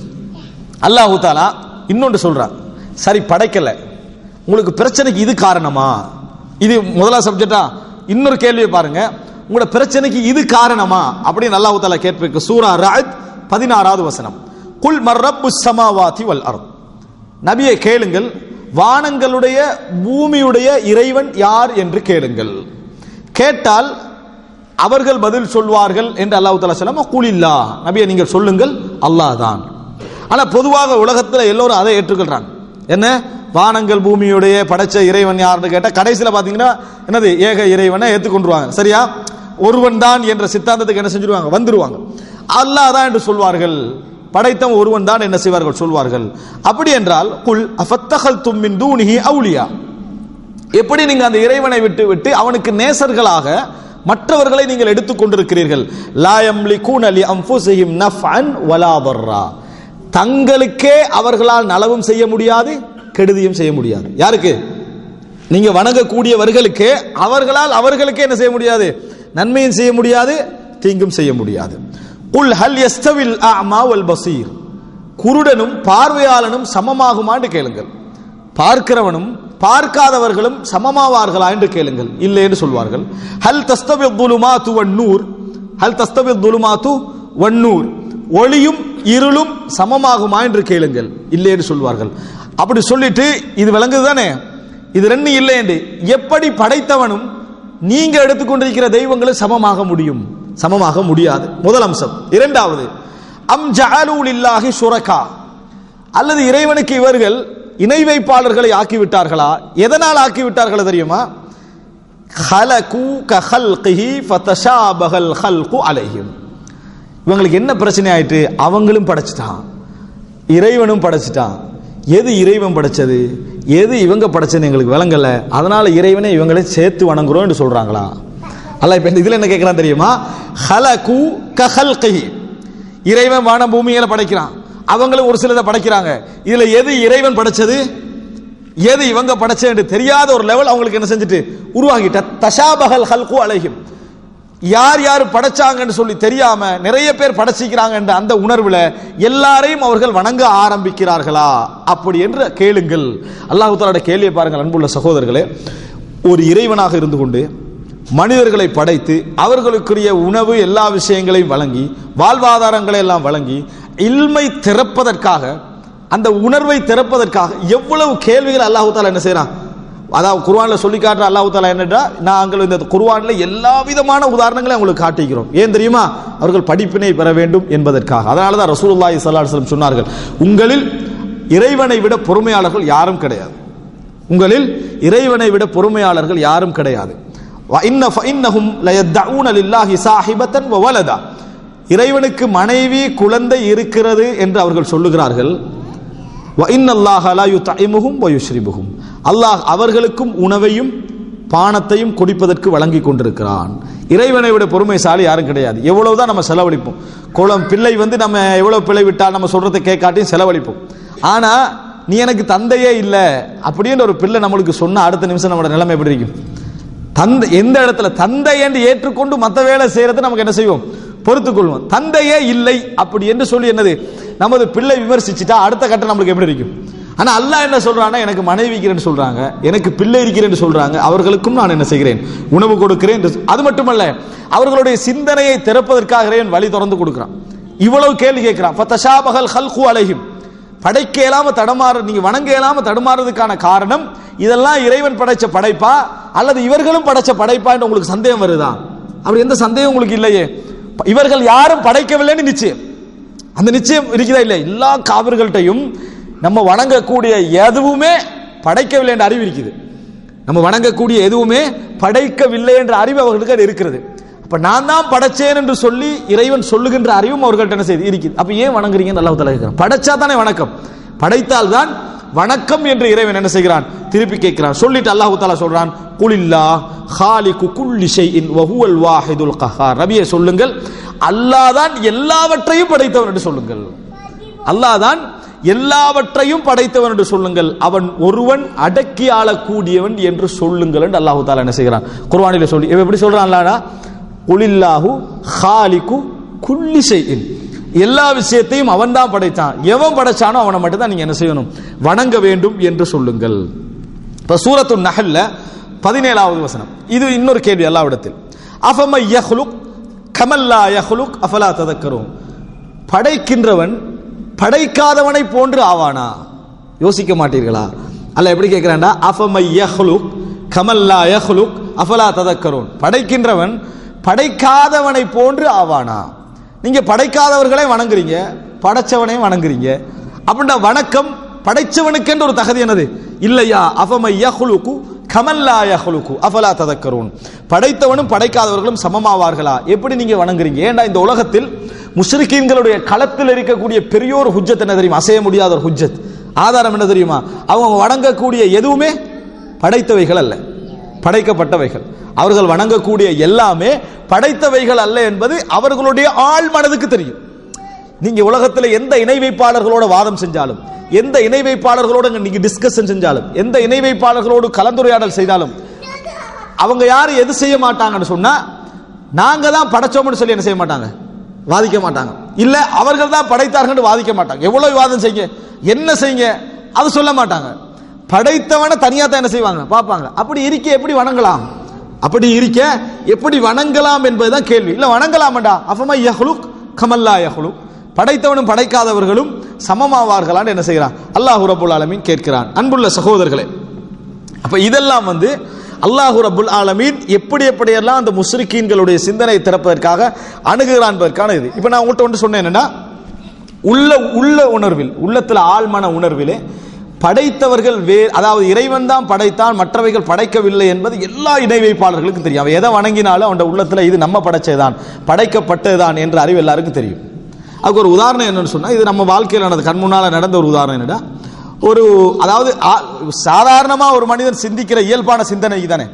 அல்லாஹு தாலா இன்னொன்று சொல்றான் சரி படைக்கல உங்களுக்கு பிரச்சனைக்கு இது காரணமா இது முதலா சப்ஜெக்டா இன்னொரு கேள்வியை பாருங்க உங்களோட பிரச்சனைக்கு இது காரணமா அப்படின்னு அல்லாஹு தாலா கேட்பதற்கு சூரா ராத் பதினாறாவது வசனம் குல் மர்ரப்பு சமாவாதி வல் அர்த் நபியை கேளுங்கள் வானங்களுடைய பூமியுடைய இறைவன் யார் என்று கேளுங்கள் கேட்டால் அவர்கள் பதில் சொல்வார்கள் என்று அல்லாஹ் தலா சொல்லாம குலில்லா நபியை நீங்கள் சொல்லுங்கள் அல்லாஹ் தான் ஆனா பொதுவாக உலகத்தில் எல்லோரும் அதை ஏற்றுக்கொள்றாங்க என்ன வானங்கள் பூமியுடைய படைச்ச இறைவன் யாருன்னு கேட்டா கடைசியில பாத்தீங்கன்னா என்னது ஏக இறைவனை ஏற்றுக்கொண்டுருவாங்க சரியா ஒருவன் தான் என்ற சித்தாந்தத்துக்கு என்ன செஞ்சிருவாங்க வந்துருவாங்க அல்லாஹ் தான் என்று சொல்வார்கள் படைத்தவன் ஒருவன் தான் என்ன செய்வார்கள் சொல்வார்கள் அப்படி என்றால் குல் அஃபத்தகல் தும்மின் தூணிஹி அவுலியா எப்படி நீங்க அந்த இறைவனை விட்டு விட்டு அவனுக்கு நேசர்களாக மற்றவர்களை நீங்கள் எடுத்துக் கொண்டிருக்கிறீர்கள் லாயம் லிகூன லி அன்ஃபுஸிஹிம் நஃப்அன் வலா தர்ரா தங்களுக்கே அவர்களால் நலவும் செய்ய முடியாது கெடுதியும் செய்ய முடியாது யாருக்கு நீங்க வணங்கக்கூடியவர்களுக்கு அவர்களால் அவர்களுக்கே என்ன செய்ய முடியாது நன்மையும் செய்ய முடியாது தீங்கும் செய்ய முடியாது குல் ஹல் யஸ்தவில் அமா வல் பசீர் குருடனும் பார்வையாளனும் சமமாகுமான்னு கேளுங்கள் பார்க்கிறவனும் பார்க்காதவர்களும் சமமாவார்களா என்று கேளுங்கள் இல்லை என்று சொல்வார்கள் ஹல் தஸ்தவி துலுமாத்து வன்னூர் ஹல் தஸ்தவி துலுமாத்து வன்னூர் ஒளியும் இருளும் சமமாகுமா என்று கேளுங்கள் இல்லை என்று சொல்வார்கள் அப்படி சொல்லிட்டு இது விளங்குது தானே இது ரெண்டு இல்லை என்று எப்படி படைத்தவனும் நீங்க எடுத்துக்கொண்டிருக்கிற தெய்வங்களும் சமமாக முடியும் சமமாக முடியாது முதல் அம்சம் இரண்டாவது அம் ஜஅலூலில்லாஹி ஷுரகா அல்லது இறைவனுக்கு இவர்கள் இணை வைப்பாளர்களை ஆக்கிவிட்டார்களா எதனால் ஆக்கிவிட்டார்கள் தெரியுமா ஹலகு கஹல்கிஹி ஃபதஷாபஹல் ஹல்கு அலைஹிம் இவங்களுக்கு என்ன பிரச்சனை ஆயிட்டு அவங்களும் படைச்சிட்டான் இறைவனும் படைச்சிட்டான் எது இறைவன் படைச்சது எது இவங்க படைச்சது எங்களுக்கு விளங்கல அதனால இறைவனை இவங்களை சேர்த்து வணங்குறோம் என்று சொல்றாங்களா அல்ல இப்ப இதுல என்ன கேட்கறான் தெரியுமா ஹலகு கஹல்கிஹி இறைவன் வான பூமியில படைக்கிறான் அவங்களும் ஒரு சிலதை படைக்கிறாங்க இதுல எது இறைவன் படைச்சது எது இவங்க படைச்சது என்று தெரியாத ஒரு லெவல் அவங்களுக்கு என்ன செஞ்சுட்டு உருவாகிட்ட தஷாபகல் ஹல்கு அலைஹிம் யார் யார் படைச்சாங்கன்னு சொல்லி தெரியாம நிறைய பேர் படைச்சிக்கிறாங்க என்ற அந்த உணர்வுல எல்லாரையும் அவர்கள் வணங்க ஆரம்பிக்கிறார்களா அப்படி என்று கேளுங்கள் அல்லாஹு தாலோட கேள்வியை பாருங்கள் அன்புள்ள சகோதரர்களே ஒரு இறைவனாக இருந்து கொண்டு மனிதர்களை படைத்து அவர்களுக்குரிய உணவு எல்லா விஷயங்களையும் வழங்கி வாழ்வாதாரங்களை எல்லாம் வழங்கி இல்மை திறப்பதற்காக அந்த உணர்வை திறப்பதற்காக எவ்வளவு கேள்விகள் அல்லாஹு தாலா என்ன செய்யறான் அதாவது குர்ஆன்ல சொல்லி காட்டுற அல்லாஹு தாலா என்னடா நாங்கள் இந்த குர்ஆன்ல எல்லா விதமான உதாரணங்களை உங்களுக்கு காட்டிக்கிறோம் ஏன் தெரியுமா அவர்கள் படிப்பினை பெற வேண்டும் என்பதற்காக அதனால தான் ரசூலுல்லாஹி ஸல்லல்லாஹு அலைஹி வஸல்லம் சொன்னார்கள் உங்களில் இறைவனை விட பொறுமையாளர்கள் யாரும் கிடையாது உங்களில் இறைவனை விட பொறுமையாளர்கள் யாரும் கிடையாது وَإِنَّ فَإِنَّهُمْ لَيَدَّعُونَ لِلَّهِ صَاحِبَةً وَوَلَدًا இறைவனுக்கு மனைவி குழந்தை இருக்கிறது என்று அவர்கள் சொல்லுகிறார்கள் وَإِنَّ اللَّهَ لَا يُطْعِمُهُمْ وَيُشْرِبُهُمْ அல்லாஹ் அவர்களுக்கும் உணவையும் பானத்தையும் குடிப்பதற்கு வழங்கி கொண்டிருக்கிறான் இறைவனை விட பொறுமைசாலி யாரும் கிடையாது எவ்வளவுதான் நம்ம செலவழிப்போம் குளம் பிள்ளை வந்து நம்ம எவ்வளவு பிள்ளை விட்டால் நம்ம சொல்றதை கேட்காட்டியும் செலவழிப்போம் ஆனா நீ எனக்கு தந்தையே இல்லை அப்படின்னு ஒரு பிள்ளை நம்மளுக்கு சொன்ன அடுத்த நிமிஷம் நம்மளோட நிலைமை எப்படி இருக்கும் தந்தை எந்த இடத்துல தந்தை என்று ஏற்றுக்கொண்டு மற்ற வேலை செய்யறது நமக்கு என்ன செய்வோம் பொறுத்துக் கொள்வோம் தந்தையே இல்லை அப்படி என்று சொல்லி என்னது நமது பிள்ளை விமர்சிச்சுட்டா அடுத்த கட்டம் நம்மளுக்கு எப்படி இருக்கும் ஆனா அல்லாஹ் என்ன சொல்றான்னா எனக்கு மனைவி இருக்கிறேன்னு சொல்றாங்க எனக்கு பிள்ளை இருக்கிறேன்னு சொல்றாங்க அவர்களுக்கும் நான் என்ன செய்கிறேன் உணவு கொடுக்கிறேன் என்று சொ- அது மட்டுமல்ல அவர்களுடைய சிந்தனையை திறப்பதற்காக இறைவன் வழி திறந்து கொடுக்கிறான் இவ்வளவு கேள்வி கேட்கிறான் ஃபத்தஷாபஹல் ஹல்கு அலைஹிம் படைக்க இயலாம தடுமாறு நீங்க வணங்க இயலாம தடுமாறதுக்கான காரணம் இதெல்லாம் இறைவன் படைச்ச படைப்பா அல்லது இவர்களும் படைச்ச படைப்பா என்று உங்களுக்கு சந்தேகம் வருதா அப்படி எந்த சந்தேகம் உங்களுக்கு இல்லையே ப- இவர்கள் யாரும் படைக்கவில்லைன்னு நிச்சயம் அந்த நிச்சயம் இருக்குதா இல்லை எல்லா காவிர்கள்ட்டையும் நம்ம வணங்கக்கூடிய எதுவுமே படைக்கவில்லை என்ற அறிவு இருக்குது நம்ம வணங்கக்கூடிய எதுவுமே படைக்கவில்லை என்ற அறிவு அவர்களுக்கு அது இருக்கிறது அப்ப நான் தான் படைச்சேன் என்று சொல்லி இறைவன் சொல்லுகின்ற அறிவும் அவர்கள்ட்ட என்ன செய்யுது இருக்குது அப்ப ஏன் வணங்குறீங்கன்னு அல்லாஹ் தஆலா கேட்கிறான் படைச்சா தானே வணக்கம் படைத்தால் தான் வணக்கம் என்று இறைவன் என்ன செய்கிறான் திருப்பி கேட்கிறான் சொல்லிட்டு அல்லாஹ் தஆலா சொல்றான் குலில்லா ஹாலிகு குல்லி ஷைஇன் வஹுவல் வாஹிதுல் கஹார் நபியே சொல்லுங்கள் அல்லாஹ் தான் எல்லாவற்றையும் படைத்தவன் என்று சொல்லுங்கள் அல்லாஹ் தான் எல்லாவற்றையும் படைத்தவன் என்று சொல்லுங்கள் அவன் ஒருவன் அடக்கி ஆளக்கூடியவன் என்று சொல்லுங்கள் என்று அல்லாஹு தாலா என்ன செய்கிறான் குர்ஆனிலே சொல்லி இவன் எப்படி சொல்றான் அல்லாஹ்டா குலில்லாஹு ஹாலிகு குல்லி ஷைஇன் எல்லா விஷயத்தையும் அவன் தான் படைத்தான் எவன் படைச்சானோ அவனை மட்டும் தான் நீங்க என்ன செய்யணும் வணங்க வேண்டும் என்று சொல்லுங்கள் இப்ப சூரத்து நஹல்ல பதினேழாவது வசனம் இது இன்னொரு கேள்வி அல்லாவிடத்தில் அஃபம யஹ்லுக் கமல்லா யஹ்லுக் அஃபலா ததக்கரும் படைக்கின்றவன் படைக்காதவனை போன்று ஆவானா யோசிக்க மாட்டீர்களா அல்ல எப்படி கேட்கிறான்டா அஃபம யஹ்லுக் கமல்லா யஹ்லுக் அஃபலா ததக்கரும் படைக்கின்றவன் படைக்காதவனை போன்று ஆவானா நீங்க படைக்காதவர்களை வணங்குறீங்க படைச்சவனையும் வணங்குறீங்க அப்படின்னா வணக்கம் படைச்சவனுக்கென்று ஒரு தகுதி என்னது இல்லையா அஃபம யஹ்லுக்கு கமல்லா யஹ்லுக்கு அஃபலா ததக்கரூன் படைத்தவனும் படைக்காதவர்களும் சமமாவார்களா எப்படி நீங்க வணங்குறீங்க ஏன்டா இந்த உலகத்தில் முஸ்ரிக்கீன்களுடைய களத்தில் இருக்கக்கூடிய பெரிய ஒரு ஹுஜ்ஜத் என்ன தெரியுமா அசைய முடியாத ஒரு ஹுஜ்ஜத் ஆதாரம் என்ன தெரியுமா அவங்க வணங்கக்கூடிய எதுவுமே படைத்தவைகள் அல்ல படைக்கப்பட்டவைகள் அவர்கள் வணங்கக்கூடிய எல்லாமே படைத்தவைகள் அல்ல என்பது அவர்களுடைய ஆழ் மனதுக்கு தெரியும் நீங்க உலகத்துல எந்த இணை வைப்பாளர்களோட வாதம் செஞ்சாலும் எந்த இணை வைப்பாளர்களோட நீங்க டிஸ்கஷன் செஞ்சாலும் எந்த இணை வைப்பாளர்களோடு கலந்துரையாடல் செய்தாலும் அவங்க யாரும் எது செய்ய மாட்டாங்கன்னு சொன்னா நாங்க தான் படைச்சோம்னு சொல்லி என்ன செய்ய மாட்டாங்க வாதிக்க மாட்டாங்க இல்ல அவர்கள் தான் படைத்தார்கள் வாதிக்க மாட்டாங்க எவ்வளவு வாதம் செய்யுங்க என்ன செய்யுங்க அது சொல்ல மாட்டாங்க படைத்தவனை தனியா தான் என்ன செய்வாங்க பார்ப்பாங்க அப்படி இருக்க எப்படி வணங்கலாம் அப்படி இருக்க எப்படி வணங்கலாம் என்பதுதான் கேள்வி இல்ல வணங்கலாமடா அஃபமா யஹ்லுக் கமல்லா யஹ்லுக் படைத்தவனும் படைக்காதவர்களும் சமமாவார்களான்னு என்ன செய்கிறான் அல்லாஹ் ரபுல் ஆலமீன் கேட்கிறான் அன்புள்ள சகோதரர்களே அப்ப இதெல்லாம் வந்து அல்லாஹு ரபுல் ஆலமீன் எப்படி எப்படியெல்லாம் அந்த முஸ்ரிக்கீன்களுடைய சிந்தனை திறப்பதற்காக அணுகுகிறான் என்பதற்கான இது இப்ப நான் உங்கள்கிட்ட ஒன்று சொன்னேன் என்னன்னா உள்ள உள்ள உணர்வில் உள்ளத்துல ஆழ்மன உணர்விலே படைத்தவர்கள் வே அதாவது இறைவன் தான் படைத்தான் மற்றவைகள் படைக்கவில்லை என்பது எல்லா இணை வைப்பாளர்களுக்கும் தெரியும் அவன் எதை வணங்கினாலும் அவன் உள்ளத்துல இது நம்ம படைச்சதுதான் படைக்கப்பட்டதுதான் என்ற அறிவு எல்லாருக்கும் தெரியும் அதுக்கு ஒரு உதாரணம் என்னன்னு சொன்னா இது நம்ம வாழ்க்கையில் நடந்த கண் முன்னால நடந்த ஒரு உதாரணம் என்னடா ஒரு அதாவது ஆ- சாதாரணமா ஒரு மனிதன் சிந்திக்கிற இயல்பான சிந்தனை தானே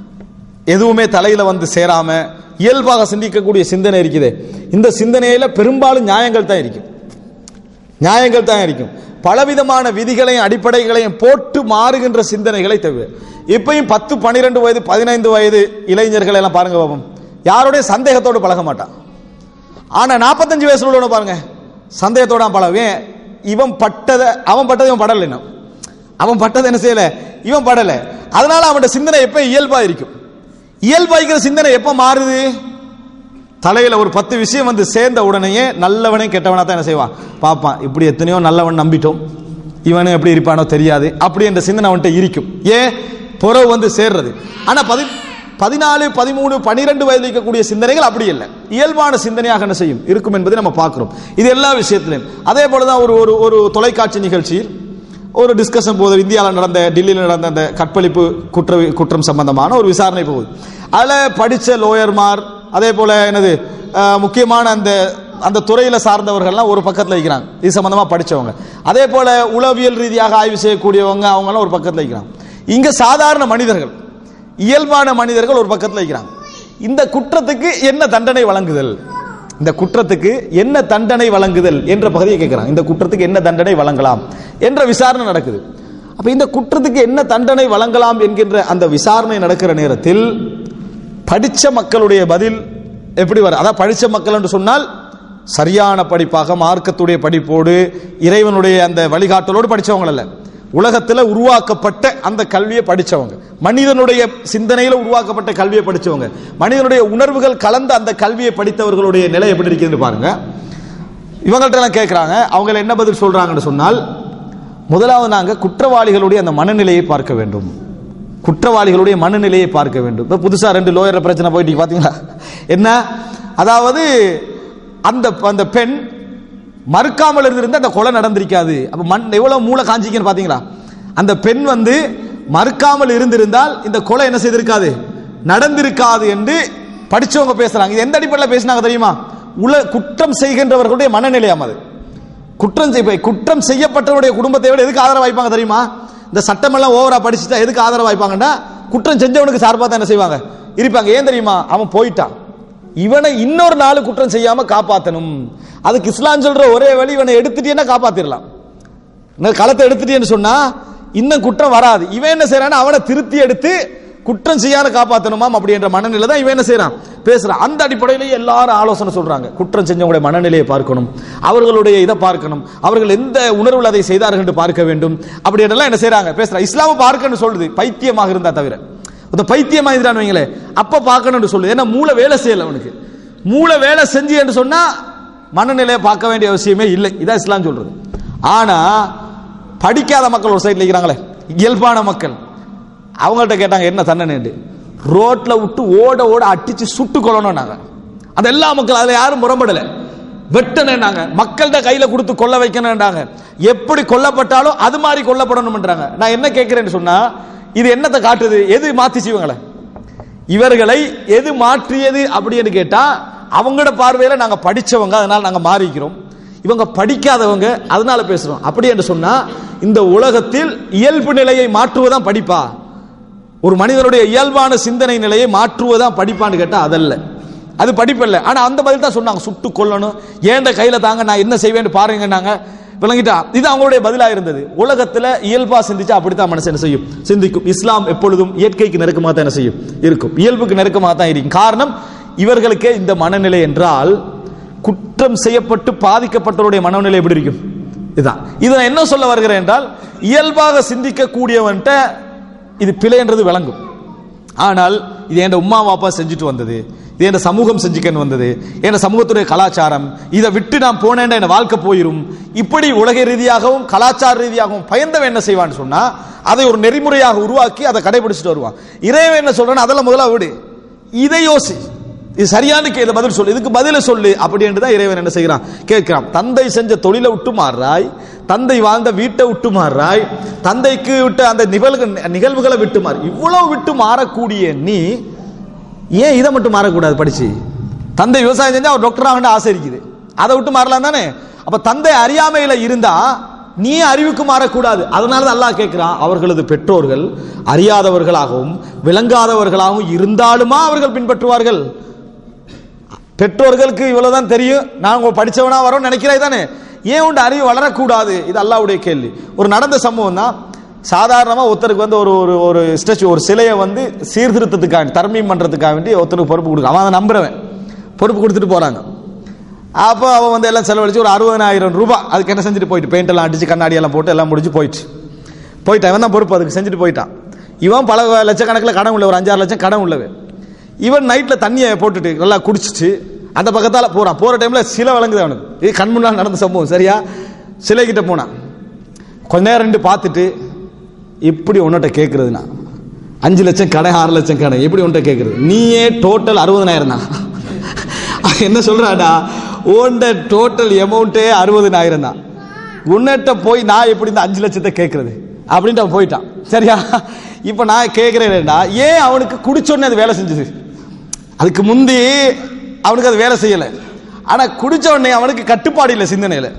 எதுவுமே தலையில வந்து சேராம இயல்பாக சிந்திக்கக்கூடிய சிந்தனை இருக்குது இந்த சிந்தனையில பெரும்பாலும் நியாயங்கள் தான் இருக்கும் நியாயங்கள் தான் இருக்கும் பலவிதமான விதிகளையும் அடிப்படைகளையும் போட்டு மாறுகின்ற சிந்தனைகளை தவிர இப்பயும் பத்து பன்னிரெண்டு வயது பதினைந்து வயது இளைஞர்கள் எல்லாம் பாருங்க பாப்போம் யாருடைய சந்தேகத்தோடு பழக மாட்டான் ஆனா நாற்பத்தஞ்சு வயசுல உள்ளவன பாருங்க சந்தேகத்தோட பழகுவேன் இவன் பட்டதை அவன் பட்டதை இவன் படல இன்னும் அவன் பட்டதை என்ன செய்யல இவன் படல அதனால அவனோட சிந்தனை எப்ப இயல்பா இருக்கும் இயல்பாய்க்கிற சிந்தனை எப்ப மாறுது தலையில ஒரு பத்து விஷயம் வந்து சேர்ந்த உடனேயே நல்லவனே கெட்டவனா தான் என்ன செய்வான் பார்ப்பான் இப்படி எத்தனையோ நல்லவன் நம்பிட்டோம் இவனும் எப்படி இருப்பானோ தெரியாது அப்படி என்ற சிந்தனை அவன்கிட்ட இருக்கும் ஏன் புறவு வந்து சேர்றது ஆனா பதி பதினாலு பதிமூணு பனிரெண்டு வயதில் இருக்கக்கூடிய சிந்தனைகள் அப்படி இல்லை இயல்பான சிந்தனையாக என்ன செய்யும் இருக்கும் என்பதை நம்ம பார்க்கிறோம் இது எல்லா விஷயத்திலையும் அதே போலதான் ஒரு ஒரு ஒரு தொலைக்காட்சி நிகழ்ச்சியில் ஒரு டிஸ்கஷன் போகுது இந்தியாவில் நடந்த டெல்லியில் நடந்த அந்த கற்பழிப்பு குற்ற குற்றம் சம்பந்தமான ஒரு விசாரணை போகுது அதில் படித்த லோயர்மார் அதே போல என்னது அஹ், முக்கியமான அந்த அந்த துறையில சார்ந்தவர்கள்லாம் ஒரு பக்கத்தில் இருக்கிறாங்க இது சம்பந்தமா படிச்சவங்க அதே போல உளவியல் ரீதியாக ஆய்வு செய்யக்கூடியவங்க அவங்கெல்லாம் ஒரு பக்கத்தில் இருக்கிறாங்க இங்க சாதாரண மனிதர்கள் இயல்பான மனிதர்கள் ஒரு பக்கத்தில் இருக்கிறாங்க இந்த குற்றத்துக்கு என்ன தண்டனை வழங்குதல் இந்த குற்றத்துக்கு என்ன தண்டனை வழங்குதல் என்ற பகுதியை கேட்கிறாங்க இந்த குற்றத்துக்கு என்ன தண்டனை வழங்கலாம் என்ற விசாரணை நடக்குது அப்ப இந்த குற்றத்துக்கு என்ன தண்டனை வழங்கலாம் என்கின்ற அந்த விசாரணை நடக்கிற நேரத்தில் படிச்ச மக்களுடைய பதில் எப்படி வர அதான் படிச்ச மக்கள் என்று சொன்னால் சரியான படிப்பாக மார்க்கத்துடைய படிப்போடு இறைவனுடைய அந்த வழிகாட்டலோடு படிச்சவங்க அல்ல உலகத்துல உருவாக்கப்பட்ட அந்த கல்வியை படிச்சவங்க மனிதனுடைய சிந்தனையில உருவாக்கப்பட்ட கல்வியை படிச்சவங்க மனிதனுடைய உணர்வுகள் கலந்த அந்த கல்வியை படித்தவர்களுடைய நிலை எப்படி இருக்குதுன்னு பாருங்க இவங்கள்ட்ட எல்லாம் கேட்குறாங்க அவங்க என்ன பதில் சொல்றாங்கன்னு சொன்னால் முதலாவது நாங்க குற்றவாளிகளுடைய அந்த மனநிலையை பார்க்க வேண்டும் குற்றவாளிகளுடைய மனநிலையை பார்க்க வேண்டும் இப்போ புதுசா ரெண்டு லோயர் பிரச்சனை போயிட்டு பாத்தீங்களா என்ன அதாவது அந்த அந்த பெண் மறுக்காமல் இருந்திருந்தா அந்த கொலை நடந்திருக்காது அப்ப மண் எவ்வளவு மூளை காஞ்சிக்கன்னு பாத்தீங்களா அந்த பெண் வந்து மறுக்காமல் இருந்திருந்தால் இந்த கொலை என்ன செய்திருக்காது நடந்திருக்காது என்று படிச்சவங்க பேசுறாங்க இது எந்த அடிப்படையில் பேசினாங்க தெரியுமா உல குற்றம் செய்கின்றவர்களுடைய மனநிலையாம் அது குற்றம் செய்ய குற்றம் செய்யப்பட்டவருடைய குடும்பத்தை விட எதுக்கு ஆதரவு வாய்ப்பாங்க தெரியுமா இந்த சட்டமெல்லாம் ஓவரா படிச்சுட்டா எதுக்கு ஆதரவு வாய்ப்பாங்கன்னா குற்றம் செஞ்சவனுக்கு சார்பாக தான் என்ன செய்வாங்க இருப்பாங்க ஏன் தெரியுமா அவன் போயிட்டான் இவனை இன்னொரு நாள் குற்றம் செய்யாம காப்பாத்தணும் அதுக்கு இஸ்லாம் சொல்ற ஒரே வழி இவனை எடுத்துட்டீன்னா காப்பாத்திரலாம் இந்த களத்தை எடுத்துட்டேன்னு சொன்னா இன்னும் குற்றம் வராது இவன் என்ன செய்யறான் அவனை திருத்தி எடுத்து குற்றம் செய்யாத காப்பாத்தணுமாம் அப்படின்ற மனநிலை தான் இவன் என்ன செய்யறான் பேசுறான் அந்த அடிப்படையிலேயே எல்லாரும் ஆலோசனை சொல்றாங்க குற்றம் செஞ்சவங்களுடைய மனநிலையை பார்க்கணும் அவர்களுடைய இதை பார்க்கணும் அவர்கள் எந்த உணர்வில் அதை செய்தார்கள் என்று பார்க்க வேண்டும் அப்படி எல்லாம் என்ன செய்யறாங்க பேசுறாங்க இஸ்லாம பார்க்கணும்னு சொல்லுது பைத்தியமாக இருந்தா தவிர அந்த பைத்தியமா இருந்தான்னு வைங்களே அப்ப பார்க்கணும்னு சொல்லுது ஏன்னா மூளை வேலை செய்யல அவனுக்கு மூளை வேலை செஞ்சு என்று சொன்னா மனநிலையை பார்க்க வேண்டிய அவசியமே இல்லை இதான் இஸ்லாம் சொல்றது ஆனா படிக்காத மக்கள் ஒரு சைட்ல இருக்கிறாங்களே இயல்பான மக்கள் அவங்கள்ட்ட கேட்டாங்க என்ன தண்டனை ரோட்ல விட்டு ஓட ஓட அடிச்சு சுட்டு கொள்ளணும் நாங்க அந்த எல்லா மக்கள் அதுல யாரும் புறம்படல வெட்டணும்னாங்க மக்கள்கிட்ட கையில கொடுத்து கொல்ல வைக்கணும்ன்றாங்க எப்படி கொல்லப்பட்டாலும் அது மாதிரி கொல்லப்படணும்ன்றாங்க நான் என்ன கேட்கிறேன்னு சொன்னா இது என்னத்தை காட்டுது எது மாத்திச்சு இவங்களை இவர்களை எது மாற்றியது அப்படின்னு கேட்டா அவங்களோட பார்வையில நாங்க படிச்சவங்க அதனால நாங்க மாறிக்கிறோம் இவங்க படிக்காதவங்க அதனால பேசுறோம் அப்படி என்று சொன்னா இந்த உலகத்தில் இயல்பு நிலையை மாற்றுவதான் படிப்பா ஒரு மனிதனுடைய இயல்பான சிந்தனை நிலையை மாற்றுவதான் படிப்பான்னு கேட்டா அதல்ல அது படிப்பல்ல ஆனா அந்த பதில் தான் சொன்னாங்க சுட்டு கொல்லணும் ஏண்ட கையில தாங்க நான் என்ன செய்வேன்னு பாருங்கன்னாங்க விளங்கிட்டா இது அவங்களுடைய பதிலா இருந்தது உலகத்துல இயல்பா சிந்திச்சா அப்படித்தான் மனசு என்ன செய்யும் சிந்திக்கும் இஸ்லாம் எப்பொழுதும் இயற்கைக்கு நெருக்கமாக தான் என்ன செய்யும் இருக்கும் இயல்புக்கு நெருக்கமாக தான் இருக்கும் காரணம் இவர்களுக்கே இந்த மனநிலை என்றால் குற்றம் செய்யப்பட்டு பாதிக்கப்பட்டவருடைய மனநிலை எப்படி இருக்கும் இதுதான் இதை நான் என்ன சொல்ல வருகிறேன் என்றால் இயல்பாக சிந்திக்க கூடியவன்ட்ட இது பிழைன்றது விளங்கும் ஆனால் இது என் உமா வாப்பா செஞ்சுட்டு வந்தது இது என் சமூகம் செஞ்சுக்கன்னு வந்தது என் சமூகத்துடைய கலாச்சாரம் இதை விட்டு நான் போனேன் என் வாழ்க்கை போயிரும் இப்படி உலக ரீதியாகவும் கலாச்சார ரீதியாகவும் பயந்தவன் என்ன செய்வான்னு சொன்னா அதை ஒரு நெறிமுறையாக உருவாக்கி அதை கடைபிடிச்சிட்டு வருவான் இறைவன் என்ன சொல்றான் அதெல்லாம் முதல்ல விடு இதை யோசி இது சரியான கே- இதை பதில் சொல்லு இதுக்கு பதில சொல்லு அப்படி என்று தான் இறைவன் என்ன செய்கிறான் கேட்கிறான் தந்தை செஞ்ச தொழிலை விட்டு மாறுறாய் தந்தை வாழ்ந்த வீட்டை விட்டு மாறுறாய் தந்தைக்கு விட்ட அந்த நிகழ்வு நிகழ்வுகளை விட்டு மாறு இவ்வளவு விட்டு மாறக்கூடிய நீ ஏன் இதை மட்டும் மாறக்கூடாது படிச்சு தந்தை விவசாயம் செஞ்சா அவர் டாக்டர் ஆகணும் ஆசை இருக்குது அதை விட்டு மாறலாம் தானே அப்ப தந்தை அறியாமையில இருந்தா நீ அறிவுக்கு மாறக்கூடாது அதனால தான் அல்லாஹ் கேட்கிறான் அவர்களது பெற்றோர்கள் அறியாதவர்களாகவும் விளங்காதவர்களாகவும் இருந்தாலுமா அவர்கள் பின்பற்றுவார்கள் பெற்றோர்களுக்கு இவ்வளவுதான் தெரியும் நாங்க படிச்சவனா வரோம் நினைக்கிறாய் தானே ஏன் உண்டு அறிவு வளரக்கூடாது இது அல்லாவுடைய கேள்வி ஒரு நடந்த சம்பவம் தான் சாதாரணமா ஒருத்தருக்கு வந்து ஒரு ஒரு ஒரு ஸ்டேச்சு ஒரு சிலையை வந்து சீர்திருத்தத்துக்காக தர்மீம் பண்றதுக்காக வேண்டி ஒருத்தருக்கு பொறுப்பு கொடுக்க அவன் அதை நம்புறவன் பொறுப்பு கொடுத்துட்டு போறாங்க அப்போ அவன் வந்து எல்லாம் செலவழிச்சு ஒரு அறுபதாயிரம் ரூபாய் அதுக்கு என்ன செஞ்சுட்டு போயிட்டு பெயிண்ட் எல்லாம் அடிச்சு கண்ணாடி எல்லாம் போட்டு எல்லாம் முடிச்சு போயிட்டு போயிட்டான் இவன் தான் பொறுப்பு அதுக்கு செஞ்சுட்டு போயிட்டான் இவன் பல லட்சக்கணக்கில் கடன் உள்ள ஒரு அஞ்சாறு லட்சம் கடன் உள்ளவன் இவன் நைட்ல தண்ணியை போட்டுட்டு நல்லா குடிச்சிட்டு அந்த பக்கத்தால போறான் போற டைம்ல சிலை வழங்குது அவனுக்கு இது கண் முன்னால் நடந்த சம்பவம் சரியா சிலை கிட்ட போனான் கொஞ்ச நேரம் ரெண்டு பார்த்துட்டு எப்படி உன்கிட்ட கேட்கறதுனா அஞ்சு லட்சம் கடன் ஆறு லட்சம் கடன் எப்படி உன்கிட்ட கேட்கறது நீயே டோட்டல் அறுபதனாயிரம் தான் அவன் என்ன சொல்றாடா உன்ட டோட்டல் அமௌண்ட்டே அறுபதனாயிரம் தான் உன்னிட்ட போய் நான் எப்படி இந்த அஞ்சு லட்சத்தை கேட்கறது அப்படின்ட்டு அவன் போயிட்டான் சரியா இப்போ நான் கேட்கிறேன்டா ஏன் அவனுக்கு குடிச்சோடனே அது வேலை செஞ்சது அதுக்கு முந்தி அவனுக்கு அது வேலை செய்யல ஆனா குடிச்ச உடனே அவனுக்கு கட்டுப்பாடு இல்லை சிந்தனையில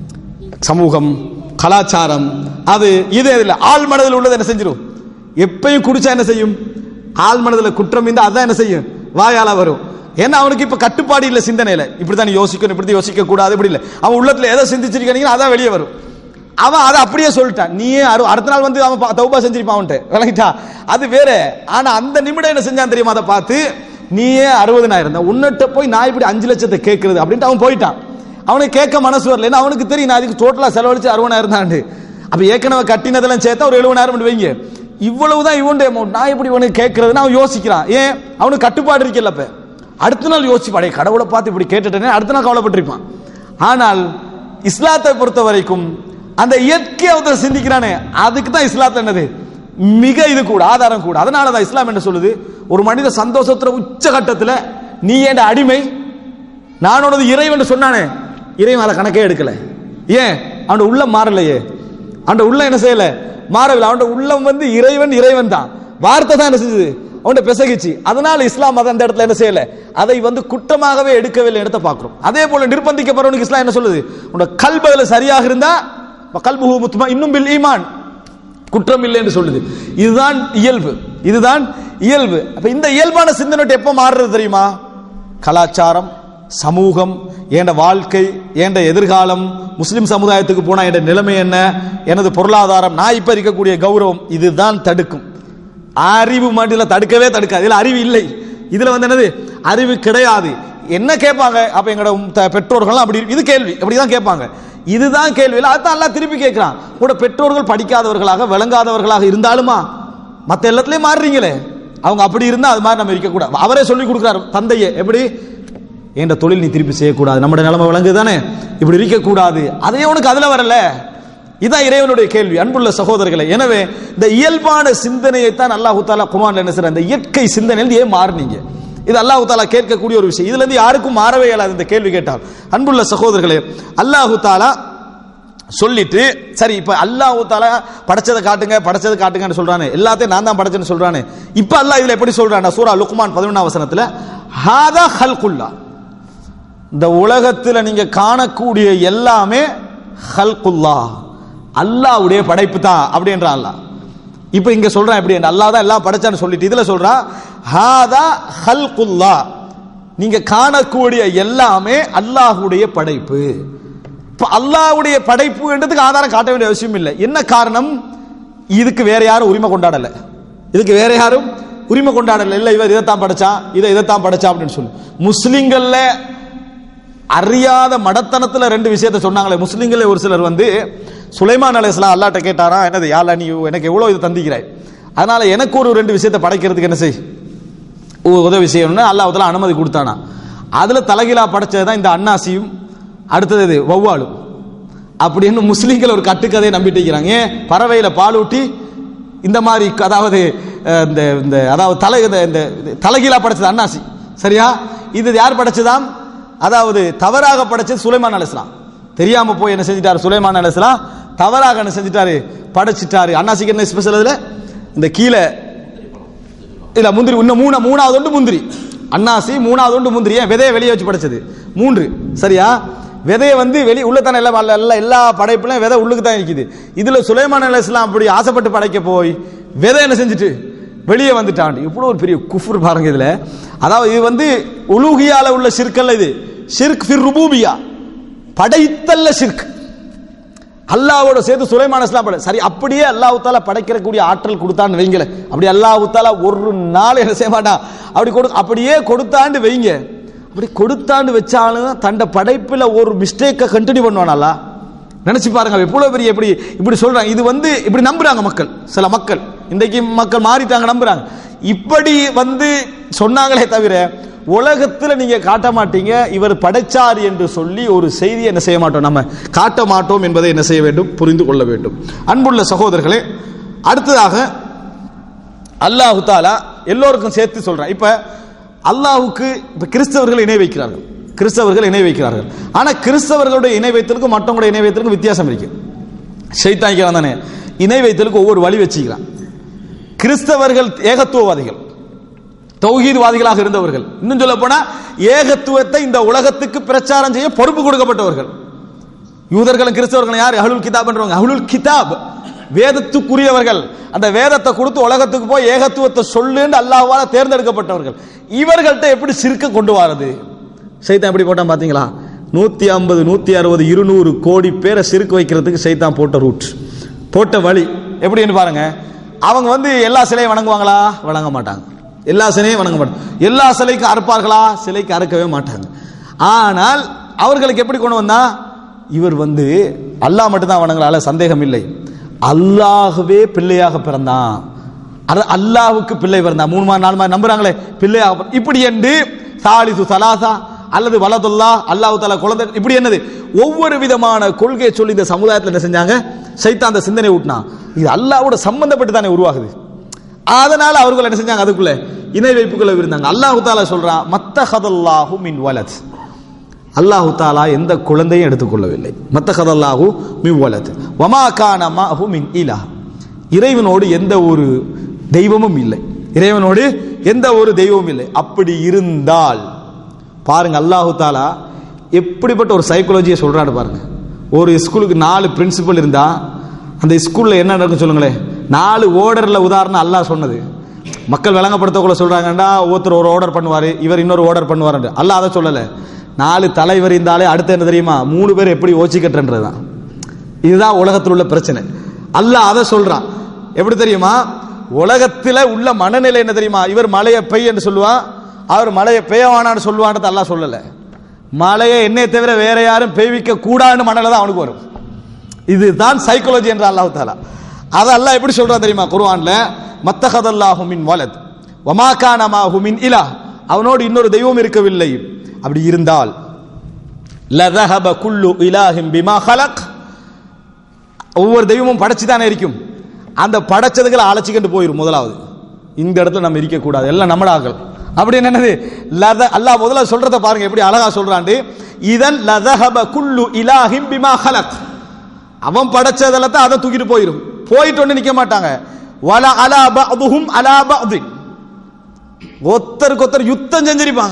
சமூகம் கலாச்சாரம் அது இது இல்ல ஆள் மனதில் உள்ளது என்ன செஞ்சிடும் எப்பயும் குடிச்சா என்ன செய்யும் ஆள் மனதில் குற்றம் இருந்தா அதான் என்ன செய்யும் வாயால வரும் ஏன்னா அவனுக்கு இப்ப கட்டுப்பாடு இல்ல சிந்தனையில இப்படித்தான் நீ யோசிக்கணும் இப்படி யோசிக்க கூடாது இப்படி இல்ல அவன் உள்ளத்துல எதை சிந்திச்சிருக்கீங்க அதான் வெளியே வரும் அவன் அதை அப்படியே சொல்லிட்டான் நீயே அரு- அடுத்த நாள் வந்து அவன் பா- தௌபா செஞ்சிருப்பான் அவன்கிட்ட விளங்கிட்டா அது வேற ஆனா அந்த நிமிடம் என்ன செஞ்சான் தெரியுமா அதை பார்த்து நீயே அறுபதனாயிரம் தான் உன்னிட்ட போய் நான் இப்படி அஞ்சு லட்சத்தை கேட்கறது அப்படின்ட்டு அவன் போயிட்டான் அவனுக்கு கேட்க மனசு வரல ஏன்னா அவனுக்கு தெரியும் நான் அதுக்கு டோட்டலா செலவழிச்சு அறுபதாயிரம் தான் அப்ப ஏற்கனவே கட்டினதெல்லாம் சேர்த்தா ஒரு எழுபதாயிரம் வைங்க இவ்வளவுதான் இவன் அமௌண்ட் நான் எப்படி இவனுக்கு கேட்கறதுன்னு அவன் யோசிக்கிறான் ஏன் அவனுக்கு கட்டுப்பாடு இருக்கல அப்ப அடுத்த நாள் யோசிச்சு படைய கடவுளை பார்த்து இப்படி கேட்டுட்டேனே அடுத்த நாள் கவலைப்பட்டிருப்பான் ஆனால் இஸ்லாத்தை பொறுத்த வரைக்கும் அந்த இயற்கை ஒருத்தர் சிந்திக்கிறானே அதுக்கு தான் இஸ்லாத்துல என்னது மிக இது கூட ஆதாரம் கூட அதனால தான் இஸ்லாம் என்ன சொல்லுது ஒரு மனித சந்தோஷத்துல உச்சகட்டத்துல நீ ஏண்ட அடிமை நான் உனது இறைவன் சொன்னானே இறைவன் அதை கணக்கே எடுக்கல ஏன் அவன் உள்ளம் மாறலையே அவன் உள்ளம் என்ன செய்யல மாறவில்லை அவன் உள்ளம் வந்து இறைவன் இறைவன் தான் வார்த்தை தான் என்ன செஞ்சது அவன் பெசகிச்சு அதனால இஸ்லாம் அதை அந்த இடத்துல என்ன செய்யல அதை வந்து குற்றமாகவே எடுக்கவில்லை இடத்த பார்க்கிறோம் அதே போல நிர்பந்திக்கப்படுறவனுக்கு இஸ்லாம் என்ன சொல்லுது உன்னோட கல்புல சரியாக இருந்தா கல்பு முத்துமா இன்னும் பில் ஈமான் குற்றம் இல்லை என்று சொல்லுது இதுதான் இயல்பு இதுதான் இயல்பு அப்ப இந்த இயல்பான சிந்தனை எப்ப மாறுறது தெரியுமா கலாச்சாரம் சமூகம் ஏண்ட வாழ்க்கை ஏண்ட எதிர்காலம் முஸ்லிம் சமுதாயத்துக்கு போனா என் நிலைமை என்ன எனது பொருளாதாரம் நான் இப்ப இருக்கக்கூடிய கௌரவம் இதுதான் தடுக்கும் அறிவு மண்டில தடுக்கவே தடுக்காது இதுல அறிவு இல்லை இதுல வந்து என்னது அறிவு கிடையாது என்ன கேட்பாங்க அப்ப எங்களோட த- பெற்றோர்கள்லாம் அப்படி இது கேள்வி அப்படிதான் கேட்பாங்க இதுதான் கேள்வி இல்லை அதான் எல்லாம் திருப்பி கேட்கிறான் கூட பெற்றோர்கள் படிக்காதவர்களாக விளங்காதவர்களாக இருந்தாலுமா மத்த எல்லாத்துலயும் மாறுறீங்களே அவங்க அப்படி இருந்தா அது மாதிரி நம்ம இருக்கக்கூடாது அவரே சொல்லி கொடுக்குறாரு தந்தையே எப்படி என்ற தொழில் நீ திருப்பி செய்யக்கூடாது நம்முடைய நிலைமை விளங்குது தானே இப்படி இருக்கக்கூடாது அதே உனக்கு அதுல வரல இதான் இறைவனுடைய கேள்வி அன்புள்ள சகோதரர்களே எனவே இந்த இயல்பான சிந்தனையை தான் அல்லாஹு தாலா குமான்ல என்ன செய்யற இந்த இயற்கை சிந்தனையில் ஏன் மாறுனீங்க இது அல்லாஹு தாலா கேட்கக்கூடிய ஒரு விஷயம் இதுல இருந்து யாருக்கும் மாறவே இயலாது இந்த கேள்வி கேட்டால் அன்புள்ள சகோதரர்களே அல்லாஹு தாலா சொல்லிட்டு சரி இப்ப அல்லாஹ் தாலா படைச்சதை காட்டுங்க படைச்சதை காட்டுங்கன்னு சொல்றானே எல்லாத்தையும் நான் தான் படைச்சேன்னு சொல்றானே இப்ப அல்லாஹ் இதுல எப்படி சொல்றான் சூரா லுக்மான் பதினொன்றாம் வசனத்துல ஹாதா ஹல்குல்லா இந்த உலகத்துல நீங்க காணக்கூடிய எல்லாமே ஹல்குல்லா அல்லாஹ்வுடைய படைப்பு தான் அப்படின்றான் அல்லாஹ் இப்போ இங்க சொல்றான் எப்படி அல்லாஹ் தான் எல்லாம் படைச்சான்னு சொல்லிட்டு இதுல சொல்றான் ஹாதா ஹல்குல்லா நீங்க காணக்கூடிய எல்லாமே அல்லாஹ்வுடைய படைப்பு இப்ப அல்லாஹ்வுடைய படைப்பு என்றதுக்கு ஆதாரம் காட்ட வேண்டிய அவசியம் இல்லை என்ன காரணம் இதுக்கு வேற யாரும் உரிமை கொண்டாடல இதுக்கு வேற யாரும் உரிமை கொண்டாடல இல்ல இவர் இதைத்தான் படைச்சான் இதை இதைத்தான் படைச்சான் அப்படின்னு சொல்லி முஸ்லிம்கள்ல அறியாத மடத்தனத்துல ரெண்டு விஷயத்தை சொன்னாங்களே முஸ்லிம்களே ஒரு சிலர் வந்து சுலைமான் அலைஹிஸ்ஸலாம் அல்லாட்ட கேட்டாரா என்னது யாழ நீ எனக்கு எவ்வளவு இது தந்திக்கிறாய் அதனால எனக்கு ஒரு ரெண்டு விஷயத்தை படைக்கிறதுக்கு என்ன செய் உ- உதவி செய்யணும்னு அல்லாஹ் அனுமதி கொடுத்தானா அதுல தலைகீழா படைச்சது தான் இந்த அன்னாசியும் அடுத்தது இது வௌவாலும் அப்படின்னு முஸ்லீம்கள் ஒரு கட்டுக்கதையை நம்பிட்டு இருக்கிறாங்க ஏன் பறவையில பால் ஊட்டி இந்த மாதிரி க- அதாவது அஹ், இந்த இந்த அதாவது தலை இந்த இந்த தலைகீழா படைச்சது அன்னாசி சரியா இது யார் படைச்சதாம் அதாவது தவறாக படைச்சது சுலைமான் அலிஸ்லாம் தெரியாம போய் என்ன செஞ்சிட்டாரு சுலைமான் அலிஸ்லாம் தவறாக என்ன செஞ்சிட்டாரு படைச்சிட்டாரு அன்னாசிக்கு என்ன ஸ்பெஷல் அதுல இந்த கீழே இல்ல முந்திரி இன்னும் மூணு மூணாவது ஒன்று முந்திரி அன்னாசி மூணாவது ஒன்று முந்திரி ஏன் விதையை வெளியே வச்சு படைச்சது மூன்று சரியா விதையை வந்து வெளி உள்ள தானே எல்லாம் அல்ல- எல்லா எல்லா படைப்புலையும் விதை உள்ளுக்கு தான் இருக்குது இதுல சுலைமான் அலைஹிஸ்ஸலாம் அப்படி ஆசைப்பட்டு படைக்க போய் விதை என்ன செஞ்சுட்டு வெளியே வந்துட்டான் இவ்வளவு ஒரு பெரிய குஃபுர் பாருங்க இதுல அதாவது இது வந்து உலூகியால உள்ள ஷிர்கல்ல இது ஷிர்க் ஃபிர் ருபூபியா படைத்தல்ல ஷிர்க் அல்லாவோட சேர்த்து சுலைமான் இஸ்லாம் படை சரி அப்படியே அல்லாஹ் தாலா படைக்கிறக்கூடிய ஆற்றல் கொடுத்தான்னு வைங்கள அப்படி அல்லாஹ் தாலா ஒரு நாள் என்ன செய்ய மாட்டான் அப்படி கொடு அப்படியே கொடுத்தாண்டு வைங்க அப்படி கொடுத்தாண்டு வச்சாலும் தண்ட படைப்புல ஒரு மிஸ்டேக்கை கண்டினியூ பண்ணுவானல்லா நினைச்சு பாருங்க அவன் எவ்வளவு பெரிய இப்படி இப்படி சொல்றாங்க இது வந்து இப்படி நம்புறாங்க மக்கள் சில மக்கள் இன்றைக்கு மக்கள் மாறிட்டாங்க நம்புறாங்க இப்படி வந்து சொன்னாங்களே தவிர உலகத்துல நீங்க காட்ட மாட்டீங்க இவர் படைச்சார் என்று சொல்லி ஒரு செய்தி என்ன செய்ய மாட்டோம் நம்ம காட்ட மாட்டோம் என்பதை என்ன செய்ய வேண்டும் புரிந்து கொள்ள வேண்டும் அன்புள்ள சகோதரர்களே அடுத்ததாக அல்லாஹு தாலா எல்லோருக்கும் சேர்த்து சொல்றான் இப்ப அல்லாஹுக்கு இப்ப கிறிஸ்தவர்கள் இணை வைக்கிறார்கள் கிறிஸ்தவர்கள் இணை வைக்கிறார்கள் ஆனா கிறிஸ்தவர்களுடைய இணை வைத்தலுக்கும் மற்றவங்களுடைய இணை வைத்தலுக்கும் வித்தியாசம் இருக்கு ஷைத்தானிக்கிறான் தானே இணை வைத்தலுக்கு ஒவ்வொரு வழி வச்சுக்கிறான் கிறிஸ்தவர்கள் ஏகத்துவவாதிகள் தௌஹீத்வாதிகளாக இருந்தவர்கள் இன்னும் சொல்ல போனா ஏகத்துவத்தை இந்த உலகத்துக்கு பிரச்சாரம் செய்ய பொறுப்பு கொடுக்கப்பட்டவர்கள் யூதர்களும் கிறிஸ்தவர்களும் யார் அஹ்லுல் கிதாப் என்றவங்க அஹ்லுல் கிதாப் வேதத்துக்குரியவர்கள் அந்த வேதத்தை கொடுத்து உலகத்துக்கு போய் ஏகத்துவத்தை சொல்லுன்னு அல்லாஹ்வால தேர்ந்தெடுக்கப்பட்டவர்கள் இவர்கள்ட்ட எப்படி சிறுக்க கொண்டு வரது சைத்தான் எப்படி போட்டான் பாத்தீங்களா நூத்தி ஐம்பது நூத்தி அறுபது இருநூறு கோடி பேரை சிறுக்கு வைக்கிறதுக்கு சைத்தான் போட்ட ரூட் போட்ட வழி எப்படின்னு பாருங்க அவங்க வந்து எல்லா சிலையும் வணங்குவாங்களா வணங்க மாட்டாங்க எல்லா சிலையும் வணங்க மாட்டாங்க எல்லா சிலைக்கும் அறுப்பார்களா சிலைக்கு அறுக்கவே மாட்டாங்க ஆனால் அவர்களுக்கு எப்படி கொண்டு வந்தா இவர் வந்து அல்லாஹ் மட்டும் தான் வணங்கலால சந்தேகம் இல்லை அல்லாஹ்வே பிள்ளையாக பிறந்தான் அது அல்லாஹ்வுக்கு பிள்ளை பிறந்தான் மூணு மாதம் நாலு மாதம் நம்புறாங்களே பிள்ளையாக பிற- இப்படி என்று சாலிசு சலாசா அல்லது வலதுல்லா அல்லாஹ் தாலா குழந்தை இப்படி என்னது ஒவ்வொரு விதமான கொள்கையை சொல்லி இந்த சமுதாயத்தில் என்ன செஞ்சாங்க சைத்தான் அந்த சிந்தனை ஊட்டினா இது அல்லாஹ்வோட சம்பந்தப்பட்டு தானே உருவாகுது அதனால அவர்கள் என்ன செஞ்சாங்க அதுக்குள்ள இணை வைப்புக்குள்ள இருந்தாங்க அல்லாஹு தாலா சொல்றான் மத்தஹதல்லாஹு மின் வலத் அல்லாஹு தாலா எந்த குழந்தையும் எடுத்துக்கொள்ளவில்லை மத்தஹதல்லாஹு மின் வலத் வமா கான மாஹு மின் இலா இறைவனோடு எந்த ஒரு தெய்வமும் இல்லை இறைவனோடு எந்த ஒரு தெய்வமும் இல்லை அப்படி இருந்தால் பாருங்க அல்லாஹு தாலா எப்படிப்பட்ட ஒரு சைக்காலஜியை சொல்றாரு பாருங்க ஒரு ஸ்கூலுக்கு நாலு பிரின்சிபல் இருந்தா அந்த ஸ்கூல்ல என்ன நடக்கும் சொல்லுங்களேன் நாலு ஓர்டர்ல உதாரணம் அல்லாஹ் சொன்னது மக்கள் விளங்கப்படுத்தக்குள்ள சொல்றாங்கன்னா ஒருத்தர் ஒரு ஆர்டர் பண்ணுவாரு இவர் இன்னொரு ஆர்டர் பண்ணுவாரு அல்லாஹ் அதை சொல்லல நாலு தலைவர் இருந்தாலே அடுத்து என்ன தெரியுமா மூணு பேர் எப்படி ஓச்சிக்கட்டுன்றது தான் இதுதான் உலகத்தில் உள்ள பிரச்சனை அல்லாஹ் அதை சொல்றான் எப்படி தெரியுமா உலகத்தில் உள்ள மனநிலை என்ன தெரியுமா இவர் மழையை பெய்ய என்று சொல்லுவான் அவர் மழையை பெய்யவானான்னு சொல்லுவான்றது அல்லாஹ் சொல்லல மழையை என்னை தவிர வேற யாரும் பெய்விக்க கூடாதுன்னு மனநிலை தான் அவனுக்கு வரும் இதுதான் சைக்காலஜி என்ற அல்லாஹ் தாலா அதை அல்லாஹ் எப்படி சொல்றான் தெரியுமா குர்ஆன்ல மத்தஹதல்லாஹு மின் வலத் வமா கான மாஹு மின் இலா அவனோடு இன்னொரு தெய்வம் இருக்கவில்லை அப்படி இருந்தால் லதஹப குல்லு இலாஹிம் பிமா ஹலக் ஒவ்வொரு தெய்வமும் படைச்சு தானே இருக்கும் அந்த படைச்சதுகளை அழைச்சிக்கிட்டு போயிடும் முதலாவது இந்த இடத்துல நம்ம இருக்க கூடாது எல்லாம் நம்மளாக்கள் அப்படி என்னது லத அல்லாஹ் முதல்ல சொல்றத பாருங்க எப்படி அழகா சொல்றாண்டு இதன் லதஹப குல்லு இலாஹிம் பிமா ஹலக் அவன் படைச்சதில் தான் அதை தூக்கிட்டு போயிடும் போயிட்டு ஒன்று நிக்க மாட்டாங்க வல அலா பஅதுஹும் அலா பஅதின் ஒருத்தருக்கு ஒருத்தர் யுத்தம் செஞ்சிருப்பாங்க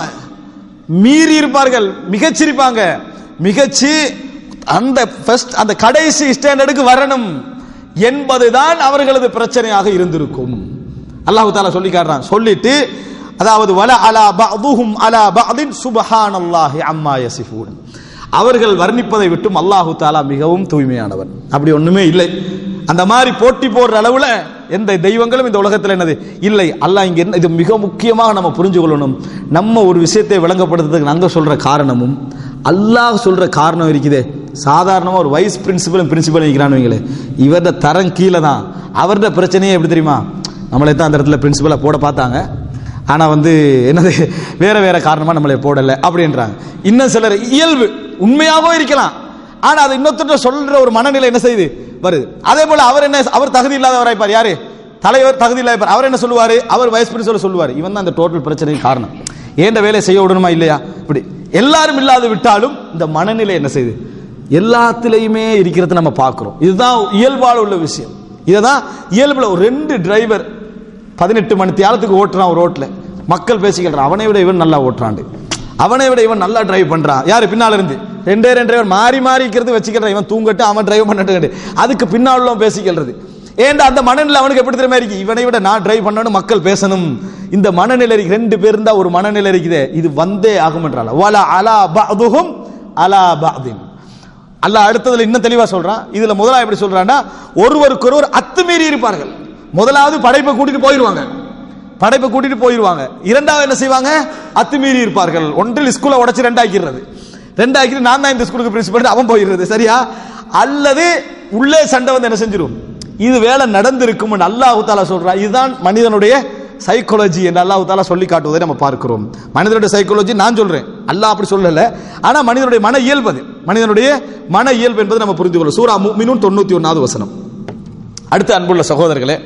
மீறி இருப்பார்கள் மிகச்சிருப்பாங்க மிகச்சி அந்த ஃபர்ஸ்ட் அந்த கடைசி ஸ்டாண்டர்டுக்கு வரணும் என்பதுதான் அவர்களது பிரச்சனையாக இருந்திருக்கும் அல்லாஹ் தாலா சொல்லி காட்டுறான் சொல்லிட்டு அதாவது வல அலா பஅதுஹும் அலா பஅதின் சுப்ஹானல்லாஹி அம்மா யசிஃபூன் அவர்கள் வர்ணிப்பதை விட்டும் அல்லாஹு தாலா மிகவும் தூய்மையானவன் அப்படி ஒண்ணுமே இல்லை அந்த மாதிரி போட்டி போடுற அளவுல எந்த தெய்வங்களும் இந்த உலகத்தில் என்னது இல்லை அல்லாஹ் இங்க என்ன இது மிக முக்கியமாக நம்ம புரிஞ்சு கொள்ளணும் நம்ம ஒரு விஷயத்தை விளங்கப்படுத்துறதுக்கு நாங்க சொல்ற காரணமும் அல்லாஹ் சொல்ற காரணம் இருக்குதே சாதாரணமா ஒரு வைஸ் பிரின்சிபலும் பிரின்சிபல் இருக்கிறான்னு வைங்களேன் இவரது தரம் கீழே தான் அவரது பிரச்சனையே எப்படி தெரியுமா நம்மளை தான் அந்த இடத்துல பிரின்சிபலை போட பார்த்தாங்க ஆனா வந்து என்னது வேற வேற காரணமா நம்மளை போடல அப்படின்றாங்க இன்னும் சிலர் இயல்பு உண்மையாகவும் இருக்கலாம் ஆனா அது இன்னொருத்தர் சொல்ற ஒரு மனநிலை என்ன செய்யுது வருது அதே போல அவர் என்ன அவர் தகுதி இல்லாதவராய்ப்பார் யாரு தலைவர் தகுதி இல்லாதவர் அவர் என்ன சொல்லுவாரு அவர் வைஸ் பிரின்சிபல் சொல்லுவார் இவன் தான் அந்த டோட்டல் பிரச்சனைக்கு காரணம் ஏண்ட வேலையை செய்ய விடணுமா இல்லையா இப்படி எல்லாரும் இல்லாது விட்டாலும் இந்த மனநிலை என்ன செய்யுது எல்லாத்திலையுமே இருக்கிறத நம்ம பார்க்கிறோம் இதுதான் இயல்பால உள்ள விஷயம் இதுதான் இயல்புல ஒரு ரெண்டு டிரைவர் பதினெட்டு மணி தியாலத்துக்கு ஓட்டுறான் ஒரு ரோட்ல மக்கள் பேசிக்கிறான் அவனை விட இவன் நல்லா ஓட்டுறான் அவனை விட இவன் நல்லா டிரைவ் பண்றான் யாரு பின்னால இருந்து ரெண்டே ரெண்டு டிரைவர் மாறி மாறி இருக்கிறது வச்சுக்கிறான் இவன் தூங்கட்டு அவன் டிரைவ் பண்ணட்டு அதுக்கு பின்னால் உள்ளவன் பேசிக்கிறது ஏன்டா அந்த மனநிலை அவனுக்கு எப்படி தெரியுமா இருக்கு இவனை விட நான் டிரைவ் பண்ணணும் மக்கள் பேசணும் இந்த மனநிலை இருக்கு ரெண்டு பேர் இருந்தா ஒரு மனநிலை இருக்குதே இது வந்தே ஆகும் என்றால வலா அலா பஅதுஹும் அலா பஅதின் அல்லாஹ் அடுத்ததுல இன்னும் தெளிவா சொல்றான் இதுல முதலா எப்படி சொல்றான்னா ஒருவருக்கொருவர் அத்துமீறி இருப்பார்கள் முதலாவது படைப்பை கூட்டிட்டு போயிருவாங்க படைப்பை கூட்டிட்டு போயிருவாங்க இரண்டாவது என்ன செய்வாங்க அத்துமீறி இருப்பார்கள் ஒன்றில் ஸ்கூலை உடைச்சு ரெண்டாக்கிறது ரெண்டாக்கிட்டு நான் தான் இந்த ஸ்கூலுக்கு பிரின்சிபல் அவன் போயிடுறது சரியா அல்லது உள்ளே சண்டை வந்து என்ன செஞ்சிடும் இது வேலை நடந்திருக்கும் அல்லாஹு தாலா சொல்றா இதுதான் மனிதனுடைய சைக்காலஜி என்று அல்லாஹு தாலா சொல்லி காட்டுவதை நம்ம பார்க்கிறோம் மனிதனுடைய சைக்காலஜி நான் சொல்றேன் அல்லாஹ் அப்படி சொல்லல ஆனா மனிதனுடைய மன இயல்பு அது மனிதனுடைய மன இயல்பு என்பதை நம்ம புரிந்து கொள்ளும் சூரா முஃமினூன் தொண்ணூத்தி ஒன்னாவது வசனம் அடுத்து அன்புள்ள சகோதரர்களே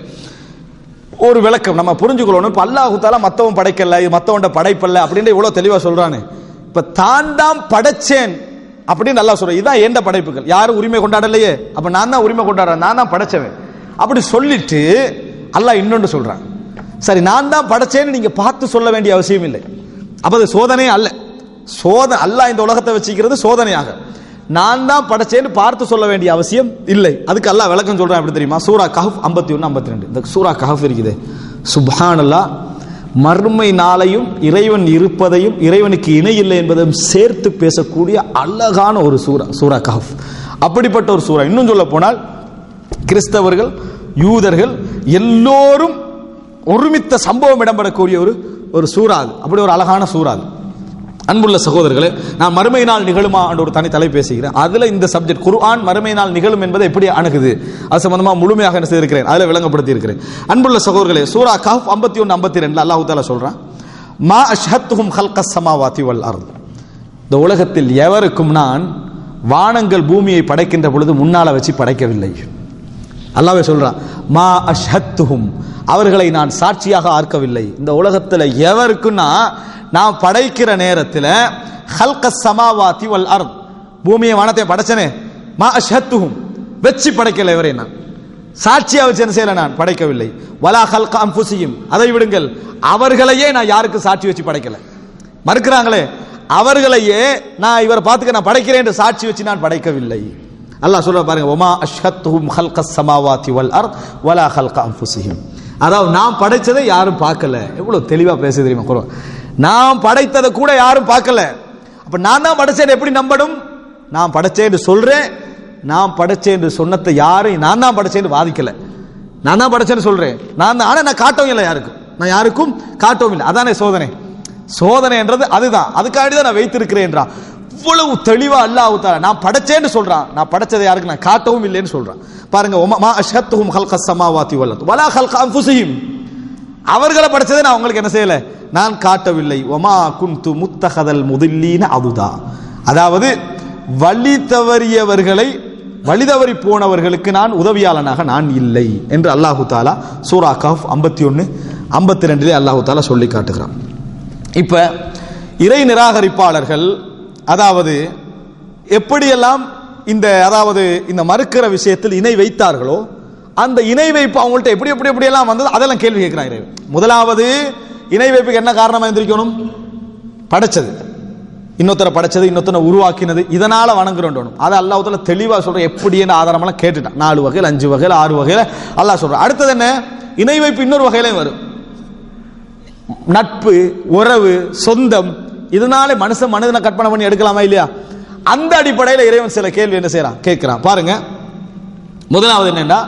ஒரு விளக்கம் நம்ம புரிஞ்சுக்கொள்ளணும் இப்ப அல்லாஹு தாலா மத்தவன் படைக்கல இது மத்தவன்ட படைப்பல்ல அப்படின்னு இவ்வளவு தெளிவா சொல்றானு இப்ப தான் தான் படைச்சேன் அப்படின்னு நல்லா சொல்றேன் இதான் எந்த படைப்புகள் யாரும் உரிமை கொண்டாடலையே அப்ப நான் தான் உரிமை கொண்டாடுறேன் நான் தான் படைச்சவன் அப்படி சொல்லிட்டு அல்லாஹ் இன்னொன்று சொல்றான் சரி நான் தான் படைச்சேன்னு நீங்க பார்த்து சொல்ல வேண்டிய அவசியம் இல்லை அப்ப அது சோதனையே அல்ல சோதனை அல்லாஹ் இந்த உலகத்தை வச்சுக்கிறது சோதனையாக நான் தான் படைச்சேன்னு பார்த்து சொல்ல வேண்டிய அவசியம் இல்லை அதுக்கு அல்லாஹ் விளக்கம் சொல்றான் எப்படி தெரியுமா சூரா கஹப் ஐம்பத்தி ஒன்று ஐம்பத்தி ரெண்டு இந்த சூரா கஹப் இருக்குது சுப்ஹானல்லா மறுமை நாளையும் இறைவன் இருப்பதையும் இறைவனுக்கு இணை இல்லை என்பதையும் சேர்த்து பேசக்கூடிய அழகான ஒரு சூரா சூரா கஹப் அப்படிப்பட்ட ஒரு சூரா இன்னும் சொல்ல போனால் கிறிஸ்தவர்கள் யூதர்கள் எல்லோரும் ஒருமித்த சம்பவம் இடம்பெறக்கூடிய ஒரு ஒரு சூறா அது அப்படி ஒரு அழகான சூறா அது அன்புள்ள சகோதரர்களே நான் மறுமை நாள் நிகழுமா என்ற ஒரு தனி தலை பேசுகிறேன் அதுல இந்த சப்ஜெக்ட் குர்ஆன் மறுமை நாள் நிகழும் என்பதை எப்படி அணுகுது அது சம்பந்தமா முழுமையாக என்ன செய்திருக்கிறேன் அதுல விளங்கப்படுத்தி இருக்கிறேன் அன்புள்ள சகோதரர்களே சூரா கஹ் 51 ஒன்று ஐம்பத்தி ரெண்டுல அல்லாஹு தாலா சொல்றான் மா அஷ்ஹத்துஹும் ஹல்கஸ் சமாவாதி வல் அர்த் இந்த உலகத்தில் எவருக்கும் நான் வானங்கள் பூமியை படைக்கின்ற பொழுது முன்னால வச்சு படைக்கவில்லை அல்லாவே சொல்றான் மா அஷ்ஹத்துஹும் அவர்களை நான் சாட்சியாக ஆர்க்கவில்லை இந்த உலகத்தில் எவருக்குன்னா நான் படைக்கிற நேரத்தில் ஹல்க சமாவாதி வல் அர்த் பூமியை வானத்தை படைச்சனே மா அஷ்ஹத்துஹும் வச்சு படைக்கல இவரை நான் சாட்சியா வச்சு என்ன செய்யல நான் படைக்கவில்லை வலா ஹல்க அம்புசியும் அதை விடுங்கள் அவர்களையே நான் யாருக்கு சாட்சி வச்சு படைக்கல மறுக்கிறாங்களே அவர்களையே நான் இவரை பார்த்துக்க நான் படைக்கிறேன் என்று சாட்சி வச்சு நான் படைக்கவில்லை அல்லாஹ் சொல்ற பாருங்க ஒமா அஷ்ஹத்துஹும் ஹல்கஸ் சமாவாதி வல் அர்த் வலா ஹல்க அன்ஃபுஸிஹிம் அதாவது நான் படைச்சதை யாரும் பார்க்கல எவ்வளவு தெளிவா பேச தெரியுமா குர்ஆன் நான் படைத்ததை கூட யாரும் பார்க்கல அப்ப நான் தான் படைச்சேன் எப்படி நம்பணும் நான் படைச்சேன் என்று சொல்றேன் நான் படைச்சேன் என்று சொன்னதை யாரும் நான் தான் படைச்சேன்னு வாதிக்கல நான் தான் படைச்சேன்னு சொல்றேன் நான் தான் ஆனா நான் காட்டவும் இல்லை யாருக்கும் நான் யாருக்கும் காட்டவும் இல்லை அதானே சோதனை சோதனை என்றது அதுதான் அதுக்காண்டி தான் நான் வைத்திருக்கிறேன் என்றான் இவ்வளவு தெளிவா அல்லாஹ் தாலா நான் படைச்சேன்னு சொல்றான் நான் படைச்சதை யாருக்கு நான் காட்டவும் இல்லைன்னு சொல்றான் பாருங்க ஒமா மா அஷ்ஹத்துஹும் ஹல்க சமாவாதி வல் அர்த் வலா ஹல்க அன்ஃபுஸிஹிம் அவர்களை படைச்சதை நான் உங்களுக்கு என்ன செய்யல நான் காட்டவில்லை ஒமா குந்து முத்தகதல் முதில்லீன அதுதா அதாவது வழி தவறியவர்களை வழி தவறி போனவர்களுக்கு நான் உதவியாளனாக நான் இல்லை என்று அல்லாஹு தாலா சூரா கஃப் ஐம்பத்தி ஒன்று ஐம்பத்தி ரெண்டிலே அல்லாஹு தாலா சொல்லி காட்டுகிறான் இப்ப இறை நிராகரிப்பாளர்கள் அதாவது எப்படியெல்லாம் இந்த அதாவது இந்த மறுக்கிற விஷயத்தில் இணை வைத்தார்களோ அந்த இணை வைப்பு அவங்கள்ட்ட எப்படி எப்படி எப்படி எல்லாம் வந்தது அதெல்லாம் கேள்வி கேட்கிறாங்க இறைவன். முதலாவது இணை வைப்புக்கு என்ன காரணமா இருந்திருக்கணும் படைச்சது இன்னொருத்தரை படைச்சது இன்னொருத்தனை உருவாக்கினது இதனால வணங்குறோம் அதை அல்லாஹ்வுத்தால தெளிவா சொல்ற எப்படின்னு ஆதாரமெல்லாம் கேட்டுட்டான் நாலு வகையில் அஞ்சு வகையில் ஆறு வகையில் அல்லாஹ் சொல்றான் அடுத்தது என்ன இணை வைப்பு இன்னொரு வகையிலையும் வரும் நட்பு உறவு சொந்தம் இதனால மனுஷன் மனிதனை கற்பனை பண்ணி எடுக்கலாமா இல்லையா அந்த அடிப்படையில் இறைவன் சில கேள்வி என்ன செய்யறான் கேட்கிறான் பாருங்க முதலாவது என்னன்னா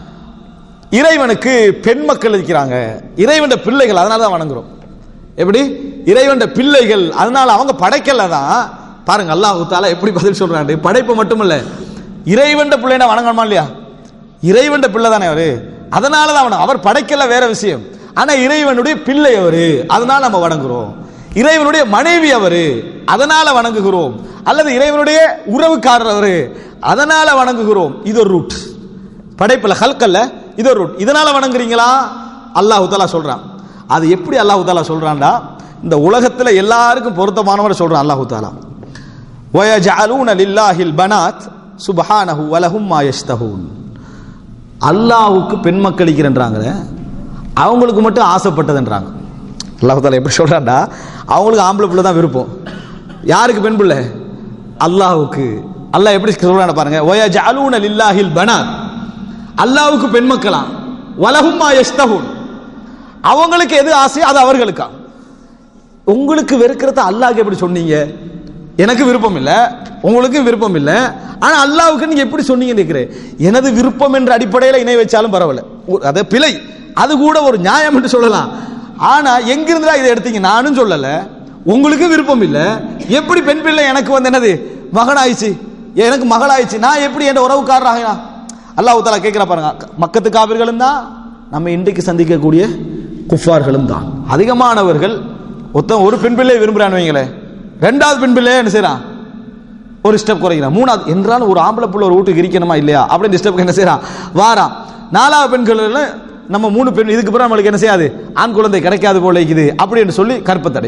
இறைவனுக்கு பெண் மக்கள் இருக்கிறாங்க இறைவன் பிள்ளைகள் அதனால தான் வணங்குறோம் எப்படி இறைவன் பிள்ளைகள் அதனால அவங்க படைக்கல தான் பாருங்க அல்லாஹு தாலா எப்படி பதில் சொல்றாங்க படைப்பு மட்டுமல்ல இறைவன் பிள்ளைனா வணங்கணுமா இல்லையா இறைவன் பிள்ளை தானே அவரு அதனால தான் அவன அவர் படைக்கல வேற விஷயம் ஆனா இறைவனுடைய பிள்ளை அவரு அதனால நம்ம வணங்குறோம் இறைவனுடைய மனைவி அவரு அதனால வணங்குகிறோம் அல்லது இறைவனுடைய உறவுக்காரர் அவரு அதனால வணங்குகிறோம் இது ஒரு ரூட் படைப்புல ஹல்கல்ல இது ஒரு ரூட் இதனால வணங்குறீங்களா அல்லாஹு தாலா சொல்றான் அது எப்படி அல்லாஹு தாலா சொல்றான்டா இந்த உலகத்துல எல்லாருக்கும் பொருத்தமானவரை சொல்றான் அல்லாஹு தாலா وَيَجْعَلُونَ لِلَّهِ الْبَنَاتِ سُبْحَانَهُ وَلَهُمْ مَا يَشْتَهُونَ அல்லாஹ்வுக்கு பெண் மக்களிக்கிறன்றாங்களே அவங்களுக்கு மட்டும் ஆசைப்பட்டதுன்றாங்க அல்லாஹ் தாலா எப்படி சொல்றான்டா அவங்களுக்கு ஆம்பளை பிள்ளை தான் விருப்பம் யாருக்கு பெண் பிள்ளை அல்லாஹ்வுக்கு அல்லாஹ் எப்படி சொல்றான பாருங்க وَيَجْعَلُونَ لِلَّهِ الْبَنَاتِ அல்லாஹ்வுக்கு பெண் மக்களாம் வலஹும் மா யஷ்தஹூன் அவங்களுக்கு எது ஆசையோ அது அவர்களுக்கா உங்களுக்கு வெறுக்கிறத அல்லாஹ்க்கு எப்படி சொன்னீங்க எனக்கு விருப்பம் இல்ல உங்களுக்கு விருப்பம் இல்ல ஆனா அல்லாஹ்வுக்கு நீங்க எப்படி சொன்னீங்க கேட்கிறேன் எனது விருப்பம் என்ற அடிப்படையில் இணை வச்சாலும் பரவாயில்ல ஒரு- அது பிழை அது கூட ஒரு நியாயம் என்று சொல்லலாம் ஆனா எங்கிருந்தா இதை எடுத்தீங்க நானும் சொல்லல உங்களுக்கு விருப்பம் இல்ல எப்படி பெண் பிள்ளை எனக்கு வந்து என்னது மகனாயிச்சு எனக்கு மகளாயிச்சு நான் எப்படி என் உறவுக்காரராக அல்லாஹ் தாலா கேட்கிற பாருங்க மக்கத்து காவிர்களும் தான் நம்ம இன்றைக்கு சந்திக்கக்கூடிய குஃபார்களும் தான் அதிகமானவர்கள் ஒருத்தன் ஒரு பெண் பிள்ளை விரும்புறான்னு வைங்களேன் ரெண்டாவது பெண் பிள்ளையை என்ன செய்யறான் ஒரு ஸ்டெப் குறைக்கிறான் மூணாவது என்றாலும் ஒரு ஆம்பளை புள்ள ஒரு வீட்டுக்கு இருக்கணுமா இல்லையா அப்படின்னு ஸ்டெப் என்ன செய்யறான் வாரான் நாலாவது பெண்கள் நம்ம மூணு பெண் இதுக்கு பிறகு நம்மளுக்கு என்ன செய்யாது ஆண் குழந்தை கிடைக்காது போல இருக்குது அப்படின்னு சொல்லி கற்பத்தடை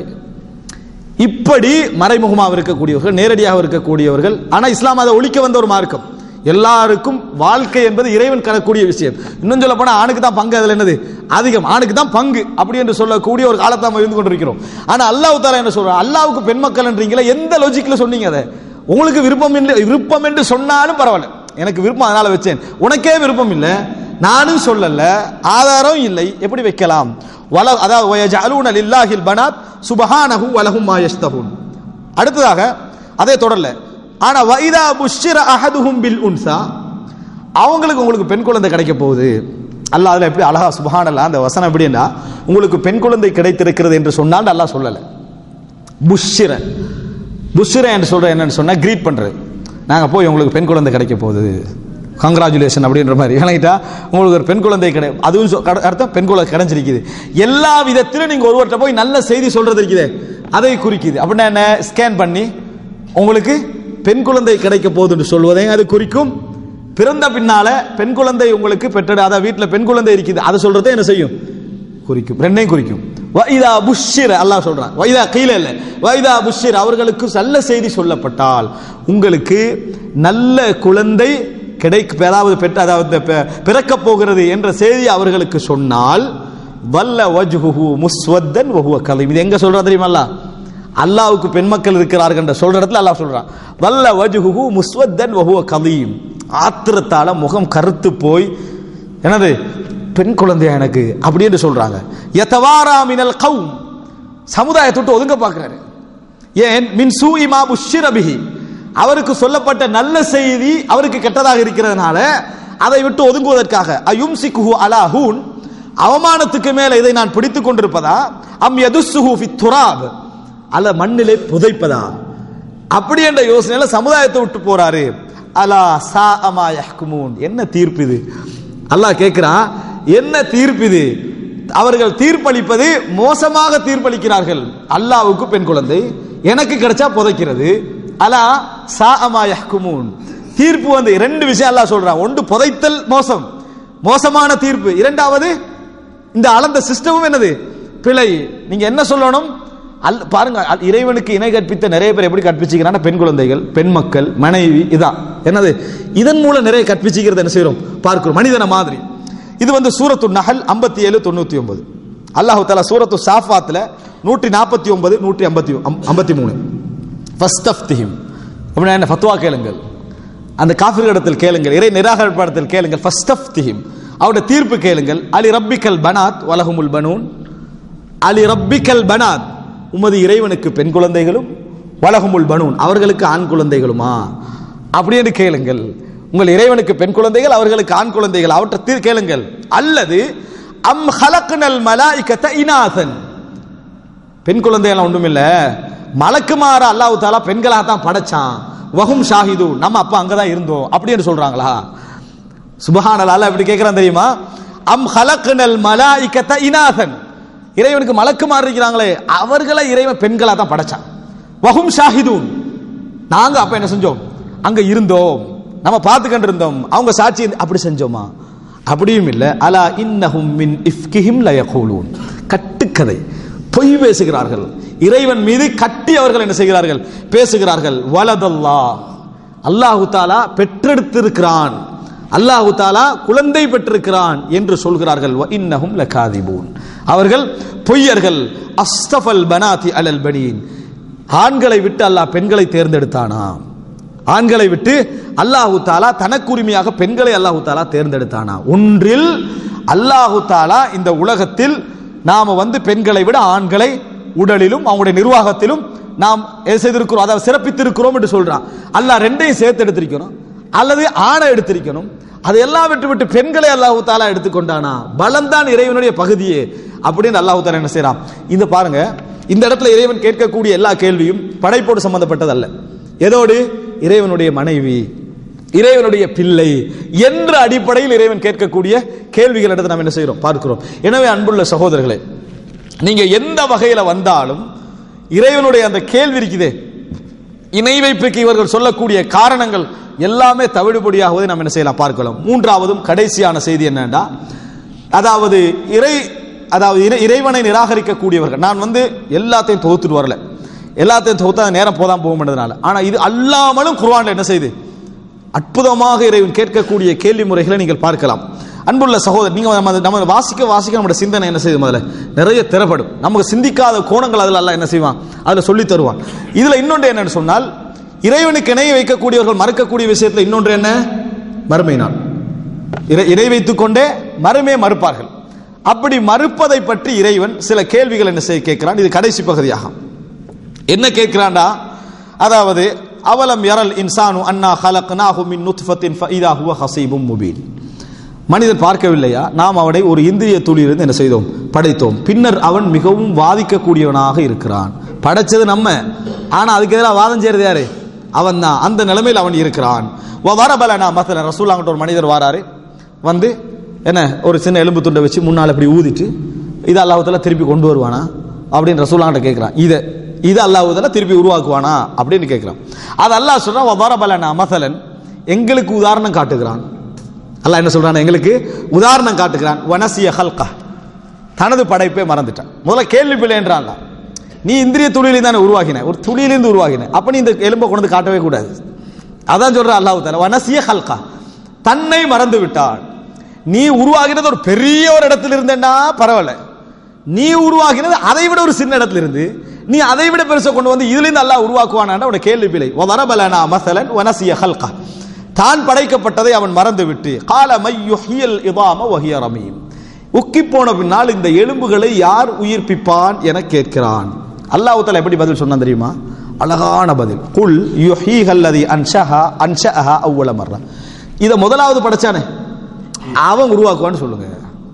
இப்படி மறைமுகமாக இருக்கக்கூடியவர்கள் நேரடியாக இருக்கக்கூடியவர்கள் ஆனா இஸ்லாம் அதை ஒழிக்க வந்த ஒரு மார்க்கம் எல்லாருக்கும் வாழ்க்கை என்பது இறைவன் கரக்கூடிய விஷயம் இன்னும் சொல்ல போனா ஆணுக்கு தான் பங்கு அதுல என்னது அதிகம் ஆணுக்கு தான் பங்கு அப்படி என்று சொல்லக்கூடிய ஒரு காலத்தை நம்ம இருந்து கொண்டிருக்கிறோம் ஆனா அல்லாஹ் தாலா என்ன சொல்றான் அல்லாவுக்கு பெண் மக்கள்ன்றீங்களா எந்த லாஜிக்ல சொன்னீங்க அதை உங்களுக்கு விருப்பம் இல்லை விருப்பம் என்று சொன்னாலும் பரவாயில்ல எனக்கு விருப்பம் அதனால வச்சேன் உனக்கே விருப்பம் இல்லை நானும் சொல்லல ஆதாரம் இல்லை எப்படி வைக்கலாம் வல அதாவது வயஜஅலூன லில்லாஹில் பனாத் சுபஹானஹு வலஹும் மா யஷ்தஹூன் அடுத்ததாக அதே தொடரல ஆனா வைதா புஷ்ஷிர அஹதுஹும் பில் உன்சா அவங்களுக்கு உங்களுக்கு பெண் குழந்தை கிடைக்க போகுது அல்லாஹ் அதுல எப்படி அழகா சுபஹானல்லாஹ் அந்த வசனம் எப்படின்னா உங்களுக்கு பெண் குழந்தை கிடைத்திருக்கிறது என்று சொன்னால் அல்லாஹ் சொல்லல புஷ்ஷிர புஷ்ஷிர என்று சொல்ற என்னன்னு சொன்னா கிரீட் பண்றது நாங்க போய் உங்களுக்கு பெண் குழந்தை கிடைக்க போகுது கங்க்ராச்சுலேஷன் அப்படின்ற மாதிரி விளங்கிட்டா உங்களுக்கு ஒரு பெண் குழந்தை கிடை அதுவும் சொ- கட- அர்த்தம் பெண் குழந்தை கிடைச்சிருக்குது எல்லா விதத்திலும் நீங்க ஒருவர்கிட்ட போய் நல்ல செய்தி சொல்றது இருக்குது அதை குறிக்குது அப்படின்னா என்ன ஸ்கேன் பண்ணி உங்களுக்கு பெண் குழந்தை கிடைக்க போகுதுன்னு சொல்வதை அது குறிக்கும் பிறந்த பின்னால பெண் குழந்தை உங்களுக்கு பெற்ற அதாவது வீட்டில் பெண் குழந்தை இருக்குது அதை சொல்றதை என்ன செய்யும் குறிக்கும் ரெண்டையும் குறிக்கும் வைதா புஷ்ஷிர அல்லாஹ் சொல்றான் வைதா கீழ இல்ல வைதா புஷ்ஷிர் அவர்களுக்கு நல்ல செய்தி சொல்லப்பட்டால் உங்களுக்கு நல்ல குழந்தை கிடைக்க அதாவது பெற்ற அதாவது பெ- பிறக்கப் போகிறது என்ற செய்தி அவர்களுக்கு சொன்னால் வல்ல வஜ்ஹுஹு முஸ்வத்தன் வஹுவ கலீம் இது எங்க சொல்றா தெரியுமா அல்லாஹ்? அல்லாஹ்வுக்கு பெண் மக்கள் இருக்கிறார்கள் என்ற சொல்ற இடத்துல அல்லாஹ் சொல்றான் வல்ல வஜ்ஹுஹு முஸ்வத்தன் வஹுவ கலீம் ஆத்திரத்தால முகம் கருத்து போய் என்னது பெண் குழந்தையா எனக்கு அப்படின்னு சொல்றாங்க யதவாரா மினல் கௌம் சமுதாயத்தை விட்டு ஒதுங்க பார்க்கிறாரு ஏன் மின் சூஇ மா புஷ்ஷிர பிஹி அவருக்கு சொல்லப்பட்ட நல்ல செய்தி அவருக்கு கெட்டதாக இருக்கிறதுனால அதை விட்டு ஒதுங்குவதற்காக அயும்சிக்குஹு அலா ஹூன் அவமானத்துக்கு மேல இதை நான் பிடித்துக் கொண்டிருப்பதா அம் யதுஸ்ஸுஹு ஃபித் துராப் அல்ல மண்ணிலே புதைப்பதா அப்படி என்ற யோசனையில சமுதாயத்தை விட்டு போறாரு அலா சா அமா யஹ்குமூன் என்ன தீர்ப்பு இது அல்லாஹ் கேட்கிறான் என்ன தீர்ப்பு இது அவர்கள் தீர்ப்பளிப்பது மோசமாக தீர்ப்பளிக்கிறார்கள் அல்லாவுக்கு பெண் குழந்தை எனக்கு கிடைச்சா புதைக்கிறது அலா சா அமா யஹ்குமூன் தீர்ப்பு வந்து ரெண்டு விஷயம் அல்லாஹ் சொல்றான் ஒன்று புதைத்தல் மோசம் மோசமான தீர்ப்பு இரண்டாவது இந்த அளந்த சிஸ்டமும் என்னது பிழை நீங்க என்ன சொல்லணும் அல் பாருங்க அல் இறைவனுக்கு இணை கற்பித்த நிறைய பேர் எப்படி கற்பிச்சுக்கிறாங்க பெண் குழந்தைகள் பெண் மக்கள் மனைவி இதான் என்னது இதன் மூலம் நிறைய கற்பிச்சுக்கிறது என்ன செய்றோம் பார்க்கிறோம் மனிதன மாதிரி இது வந்து சூரத்து நஹல் ஐம்பத்தி ஏழு தொண்ணூத்தி ஒன்பது அல்லாஹு தாலா சூரத்து சாஃபாத்துல நூற்றி நாற்பத்தி ஒன்பது நூற்றி ஐம்பத்தி ஐம்பத்தி மூணு ஃபர்ஸ்ட் ஆஃப் திஹிம் அப்படின்னா என்ன ஃபத்வா கேளுங்கள் அந்த காஃபிர்களிடத்தில் கேளுங்கள் இறை நிராகரிப்பாடத்தில் கேளுங்கள் ஃபர்ஸ்ட் ஆஃப் திஹிம் அவருடைய தீர்ப்பு கேளுங்கள் அலி ரப்பிக்கல் பனாத் வலகுமுல் பனூன் அலி ரப்பிக்கல் பனாத் உமது இறைவனுக்கு பெண் குழந்தைகளும் வலகுமுல் பனூன் அவர்களுக்கு ஆண் குழந்தைகளுமா அப்படின்னு கேளுங்கள் உங்கள் இறைவனுக்கு பெண் குழந்தைகள் அவர்களுக்கு ஆண் குழந்தைகள் அவற்றை தீர் கேளுங்கள் அல்லது அம் ஹலக்னல் மலாயிகத இனாதன் பெண் குழந்தைகள் ஒன்றும் இல்ல மலக்குமார அல்லாஹ் தாலா பெண்களாக தான் படைச்சான் வஹும் ஷாஹிது நம்ம அப்பா அங்கதான் இருந்தோம் அப்படின்னு சொல்றாங்களா சுபஹானல் அல்லாஹ் இப்படி கேட்கறான் தெரியுமா அம் ஹலக்னல் மலாயிகத இனாதன் இறைவனுக்கு மலக்குமார் இருக்கிறாங்களே அவர்களை இறைவன் பெண்களா தான் படைச்சான் வஹும் ஷாஹிதூன் நாங்க அப்ப என்ன செஞ்சோம் அங்க இருந்தோம் நம்ம பார்த்துக்கிட்டு இருந்தோம் அவங்க சாட்சி அப்படி செஞ்சோமா அப்படியும் இல்ல அலா இன்னஹும் மின் இஃப்கிஹிம் லயகூலூன் கட்டுக்கதை பொய் பேசுகிறார்கள் இறைவன் மீது கட்டி அவர்கள் என்ன செய்கிறார்கள் பேசுகிறார்கள் வலதல்லா அல்லாஹு தாலா பெற்றெடுத்திருக்கிறான் அல்லாஹு தாலா குழந்தை பெற்றிருக்கிறான் என்று சொல்கிறார்கள் வ இன்னஹும் லகாதிபூன் அவர்கள் பொய்யர்கள் அஸ்தஃபல் பனாதி அலல் பனீன் ஆண்களை விட்டு அல்லாஹ் பெண்களை தேர்ந்தெடுத்தானா ஆண்களை விட்டு அல்லாஹு தாலா தனக்குரிமையாக பெண்களை அல்லாஹு தாலா தேர்ந்தெடுத்தானா ஒன்றில் அல்லாஹு தாலா இந்த உலகத்தில் நாம வந்து பெண்களை விட ஆண்களை உடலிலும் அவங்களுடைய நிர்வாகத்திலும் நாம் எது செய்திருக்கிறோம் அதாவது சிறப்பித்திருக்கிறோம் என்று சொல்றான் அல்லாஹ் ரெண்டையும் சேர்த்து எடுத்திருக்கிறோம் அல்லது ஆணை எடுத்திருக்கணும் அது எல்லாம் விட்டு விட்டு பெண்களை அல்லாஹு தாலா எடுத்துக்கொண்டானா பலம்தான் இறைவனுடைய பகுதியே அப்படின்னு அல்லாஹு தாலா என்ன செய்யறான் இந்த பாருங்க இந்த இடத்துல இறைவன் கேட்கக்கூடிய எல்லா கேள்வியும் படைப்போடு சம்பந்தப்பட்டது அல்ல எதோடு இறைவனுடைய மனைவி இறைவனுடைய பிள்ளை என்ற அடிப்படையில் இறைவன் கேட்கக்கூடிய கேள்விகள் எடுத்து நாம் என்ன செய்கிறோம் பார்க்கிறோம் எனவே அன்புள்ள சகோதரர்களே நீங்க எந்த வகையில வந்தாலும் இறைவனுடைய அந்த கேள்வி இருக்குதே இணை வைப்புக்கு இவர்கள் சொல்லக்கூடிய காரணங்கள் எல்லாமே தவிடுபடியாகுவதை நாம் என்ன செய்யலாம் பார்க்கலாம் மூன்றாவதும் கடைசியான செய்தி என்னன்னா அதாவது இறை அதாவது இறை- இறைவனை நிராகரிக்கக்கூடியவர்கள் நான் வந்து எல்லாத்தையும் தொகுத்துட்டு வரல எல்லாத்தையும் தொகுத்தா நேரம் போதான் போகும்ன்றதுனால ஆனா இது அல்லாமலும் குர்ஆன்ல என்ன செய்யுது அற்புதமாக இறைவன் கேட்கக்கூடிய கேள்வி முறைகளை நீங்கள் பார்க்கலாம் அன்புள்ள சகோதரர் நீங்க நம்ம நம்ம வாசிக்க வாசிக்க நம்முடைய சிந்தனை என்ன செய்யுது முதல்ல நிறைய திறப்படும் நமக்கு சிந்திக்காத கோணங்கள் அதில் அல்லாஹ் என்ன செய்வான் அதில் சொல்லி தருவான் இதுல இன்னொன்று என்னன்னு சொன்னால் இறைவனுக்கு இணை வைக்கக்கூடியவர்கள் மறுக்கக்கூடிய விஷயத்துல இன்னொன்று என்ன மறுமை நாள் இறை இணை வைத்துக் கொண்டே மறுமே மறுப்பார்கள் அப்படி மறுப்பதை பற்றி இறைவன் சில கேள்விகள் என்ன செய்ய கேட்கிறான் இது கடைசி பகுதியாகும் என்ன கேட்கிறான்டா அதாவது அவலம் யரல் இன்சானு அன்னா ஹலக்னாஹு மின் நுத்ஃபத்தின் ஃபஇதா ஹுவ ஹஸீபும் முபீன் மனிதன் பார்க்கவில்லையா நாம் அவனை ஒரு இந்திரிய துளியிலிருந்து என்ன செய்தோம் படைத்தோம் பின்னர் அவன் மிகவும் வாதிக்கக்கூடியவனாக இருக்கிறான் படைச்சது நம்ம ஆனா அதுக்கு எதிராக வாதம் செய்யறது யாரு அவன் தான் அந்த நிலைமையில் அவன் இருக்கிறான் வரபலனா மசல ரசூலாங்கிட்ட ஒரு மனிதர் வாராரு வந்து என்ன ஒரு சின்ன எலும்பு துண்டை வச்சு முன்னால் இப்படி ஊதிட்டு இது அல்லாஹுத்தால திருப்பி கொண்டு வருவானா அப்படின்னு ரசூலாங்கிட்ட கேட்கிறான் இதை இது அல்லாஹுத்தால திருப்பி உருவாக்குவானா அப்படின்னு கேட்கிறான் அது அல்லாஹ் சொல்றான் வரபலனா மசலன் எங்களுக்கு உதாரணம் காட்டுகிறான் அல்லாஹ் என்ன சொல்றான் எங்களுக்கு உதாரணம் காட்டுகிறான் வனசிய ஹல்கா தனது படைப்பை மறந்துட்டான் முதல்ல கேள்வி பிள்ளைன்றான் நீ இந்திரிய துளியிலிருந்து தானே உருவாகின ஒரு துளியிலிருந்து உருவாகின அப்ப நீ இந்த எலும்பை கொண்டு வந்து காட்டவே கூடாது அதான் சொல்ற அல்லாஹ் தால வனசிய ஹல்கா தன்னை மறந்து விட்டான் நீ உருவாகினது ஒரு பெரிய ஒரு இடத்துல இருந்தேன்னா பரவாயில்ல நீ உருவாகினது அதை விட ஒரு சின்ன இடத்துல இருந்து நீ அதை விட பெருசா கொண்டு வந்து இதுல இருந்து அல்லாஹ் உருவாக்குவானா உன கேள்வி பிழை வரபலனா மசலன் வனசிய ஹல்கா தான் படைக்கப்பட்டதை அவன் மறந்து விட்டு கால மையுஹியல் இதாம வஹிய ரமீம் உக்கி போன பின்னால் இந்த எலும்புகளை யார் உயிர்ப்பிப்பான் என கேட்கிறான் அல்லாஹ் தஆலா எப்படி பதில் சொன்னான் தெரியுமா அழகான பதில் குல் யுஹீஹல்லதி அன்ஷஹா அன்ஷஹா அவ்வள மர்ரா இத முதலாவது படைச்சானே அவன் உருவாக்குவான்னு சொல்லுங்க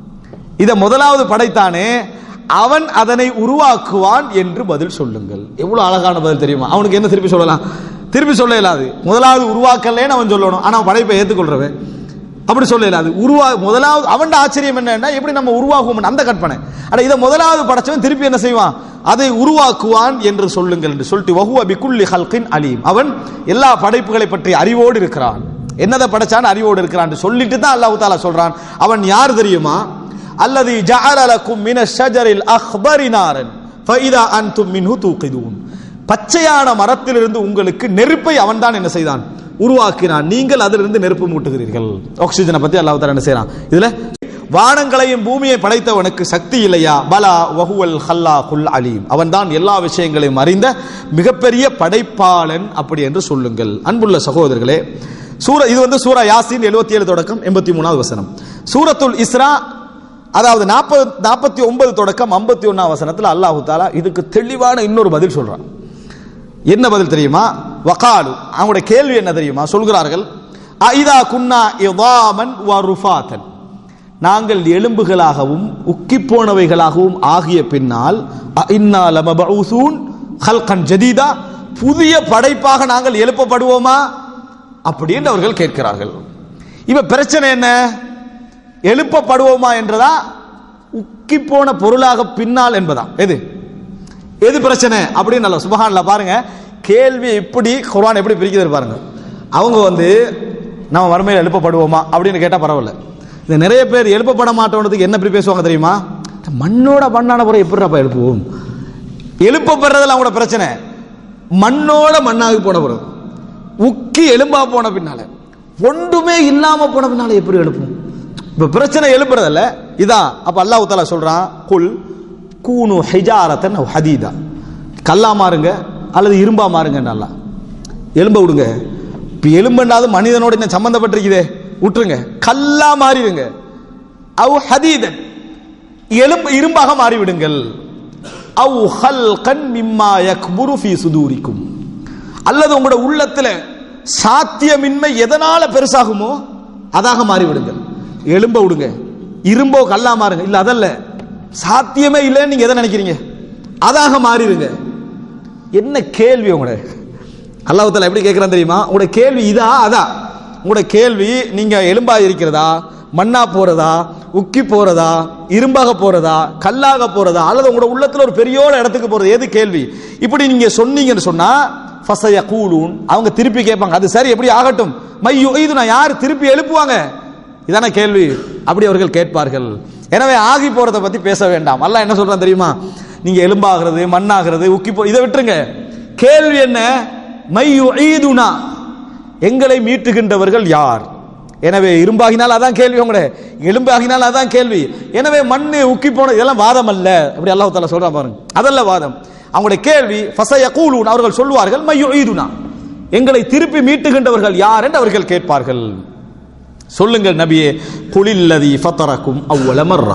இத முதலாவது படைத்தானே அவன் அதனை உருவாக்குவான் என்று பதில் சொல்லுங்கள் எவ்வளவு அழகான பதில் தெரியுமா அவனுக்கு என்ன திருப்பி சொல்லலாம் திருப்பி சொல்ல இயலாது முதலாவது உருவாக்கலேன்னு அவன் சொல்லணும் ஆனா அவன் படைப்பை ஏத்துக்கொள்றவன் அப்படி சொல்ல இயலாது உருவா முதலாவது அவன் ஆச்சரியம் என்னன்னா எப்படி நம்ம உருவாக்குவோம் அந்த கற்பனை ஆனா இதை முதலாவது படைச்சவன் திருப்பி என்ன செய்வான் அதை உருவாக்குவான் என்று சொல்லுங்கள் என்று சொல்லிட்டு வஹுவ பிகுல்லி ஹல்கின் அலீம் அவன் எல்லா படைப்புகளை பற்றி அறிவோடு இருக்கிறான் என்னதை படைச்சான் அறிவோடு இருக்கிறான் சொல்லிட்டு தான் அல்லாஹ் தாலா சொல்றான் அவன் யார் தெரியுமா அல்லது ஜஅலலக்கும் மின ஷஜரில் அஹ்பரி நாரன் ஃபைதா அன்தும் மின்ஹு தூகிதூன் பச்சையான மரத்திலிருந்து உங்களுக்கு நெருப்பை அவன்தான் என்ன செய்தான் உருவாக்கினான் நீங்கள் அதிலிருந்து நெருப்பு மூட்டுகிறீர்கள் ஆக்சிஜனை பத்தி அல்லாஹ் தாலா என்ன செய்யறான் இதுல வானங்களையும் பூமியை படைத்தவனுக்கு சக்தி இல்லையா பலா வஹுவல் ஹல்லா குல் அலீம் அவன் தான் எல்லா விஷயங்களையும் அறிந்த மிகப்பெரிய படைப்பாளன் அப்படி என்று சொல்லுங்கள் அன்புள்ள சகோதரர்களே சூர இது வந்து சூரா யாசின் 77 ஏழு தொடக்கம் எண்பத்தி மூணாவது வசனம் சூரத்துல் இஸ்ரா அதாவது நாற்பது நாற்பத்தி ஒன்பது தொடக்கம் ஐம்பத்தி ஒன்னாம் வசனத்தில் அல்லாஹு தாலா இதுக்கு தெளிவான இன்னொரு பதில் சொல்றான் என்ன பதில் தெரியுமா வகாலு அவங்களுடைய கேள்வி என்ன தெரியுமா சொல்கிறார்கள் ஐதா குன்னா இதாமன் வருஃபாத்தன் நாங்கள் எலும்புகளாகவும் உக்கிப்போனவைகளாகவும் ஆகிய பின்னால் இன்னா லமபஊசூன் ஹல்கன் ஜதீதா புதிய படைப்பாக நாங்கள் எழுப்பப்படுவோமா அப்படின்னு அவர்கள் கேட்கிறார்கள் இப்ப பிரச்சனை என்ன எழுப்பப்படுவோமா என்றதா உக்கி போன பொருளாக பின்னால் என்பதா எது எது பிரச்சனை அப்படின்னு நல்ல சுபஹான்ல பாருங்க கேள்வி எப்படி குர்ஆன் எப்படி பிரிக்குது பாருங்க அவங்க வந்து நம்ம மறுமையில் எழுப்பப்படுவோமா அப்படின்னு கேட்டா பரவாயில்ல இந்த நிறைய பேர் எழுப்பப்பட மாட்டோன்றதுக்கு என்ன எப்படி பேசுவாங்க தெரியுமா மண்ணோட மண்ணான பிறகு எப்படி எழுப்புவோம் எழுப்பப்படுறதுல அவங்களோட பிரச்சனை மண்ணோட மண்ணாகி போன பிறகு உக்கி எலும்பா போன பின்னால ஒன்றுமே இல்லாம போன பின்னால எப்படி எழுப்பும் இப்ப பிரச்சனை எழுப்புறதல்ல இதான் அப்ப அல்லாஹ் தாலா சொல்றான் குல் கூனு ஹிஜாரத்தன் அவ் ஹதீதா கல்லா மாறுங்க அல்லது இரும்பா மாறுங்க நல்லா எலும்ப விடுங்க இப்ப எலும்புனாவது மனிதனோட என்ன சம்பந்தப்பட்டிருக்குதே விட்டுருங்க கல்லா மாறிடுங்க அவ் ஹதீதன் எலும்பு இரும்பாக மாறிவிடுங்கள் அவ் ஹல்கன் மிம்மா யக்புரு ஃபீ சுதூரிக்கும் அல்லது உங்களோட உள்ளத்துல சாத்தியமின்மை எதனால பெருசாகுமோ அதாக மாறிவிடுங்கள் எலும்ப விடுங்க இரும்போ கல்லா மாறுங்க இல்ல அதல்ல சாத்தியமே இல்லைன்னு நீங்க எதை நினைக்கிறீங்க அதாக மாறிடுங்க என்ன கேள்வி உங்களோட அல்லாஹால எப்படி கேட்கிறான் தெரியுமா உங்களோட கேள்வி இதா அதா உங்களோட கேள்வி நீங்க எலும்பா இருக்கிறதா மண்ணா போறதா உக்கி போறதா இரும்பாக போறதா கல்லாக போறதா அல்லது உங்களோட உள்ளத்துல ஒரு பெரியோட இடத்துக்கு போறது எது கேள்வி இப்படி நீங்க சொன்னீங்கன்னு சொன்னா ஃபசய கூலூன் அவங்க திருப்பி கேட்பாங்க அது சரி எப்படி ஆகட்டும் மையோ இது நான் யார் திருப்பி எழுப்புவாங்க இதான கேள்வி அப்படி அவர்கள் கேட்பார்கள் எனவே ஆகி போறத பத்தி பேச வேண்டாம் அல்லாஹ் என்ன சொல்றான் தெரியுமா நீங்க எலும்பாகிறது மண்ணாகிறது உக்கி போ இதை விட்டுருங்க கேள்வி என்ன மையு ஈதுனா எங்களை மீட்டுகின்றவர்கள் யார் எனவே இரும்பாகினால் அதான் கேள்வி உங்களே எலும்பாகினால் அதான் கேள்வி எனவே மண்ணு உக்கி போன இதெல்லாம் வாதம் அல்ல அப்படி அல்லாஹ் தாலா சொல்றான் பாருங்க அதல்ல வாதம் அவங்களுடைய கேள்வி ஃபசய கூலூன் அவர்கள் சொல்வார்கள் மையு ஈதுனா எங்களை திருப்பி மீட்டுகின்றவர்கள் யார் என்று அவர்கள் கேட்பார்கள் சொல்லுங்கள் நபியே குளில்லதி ஃபத்தரக்கும் அவ்வள மர்ரா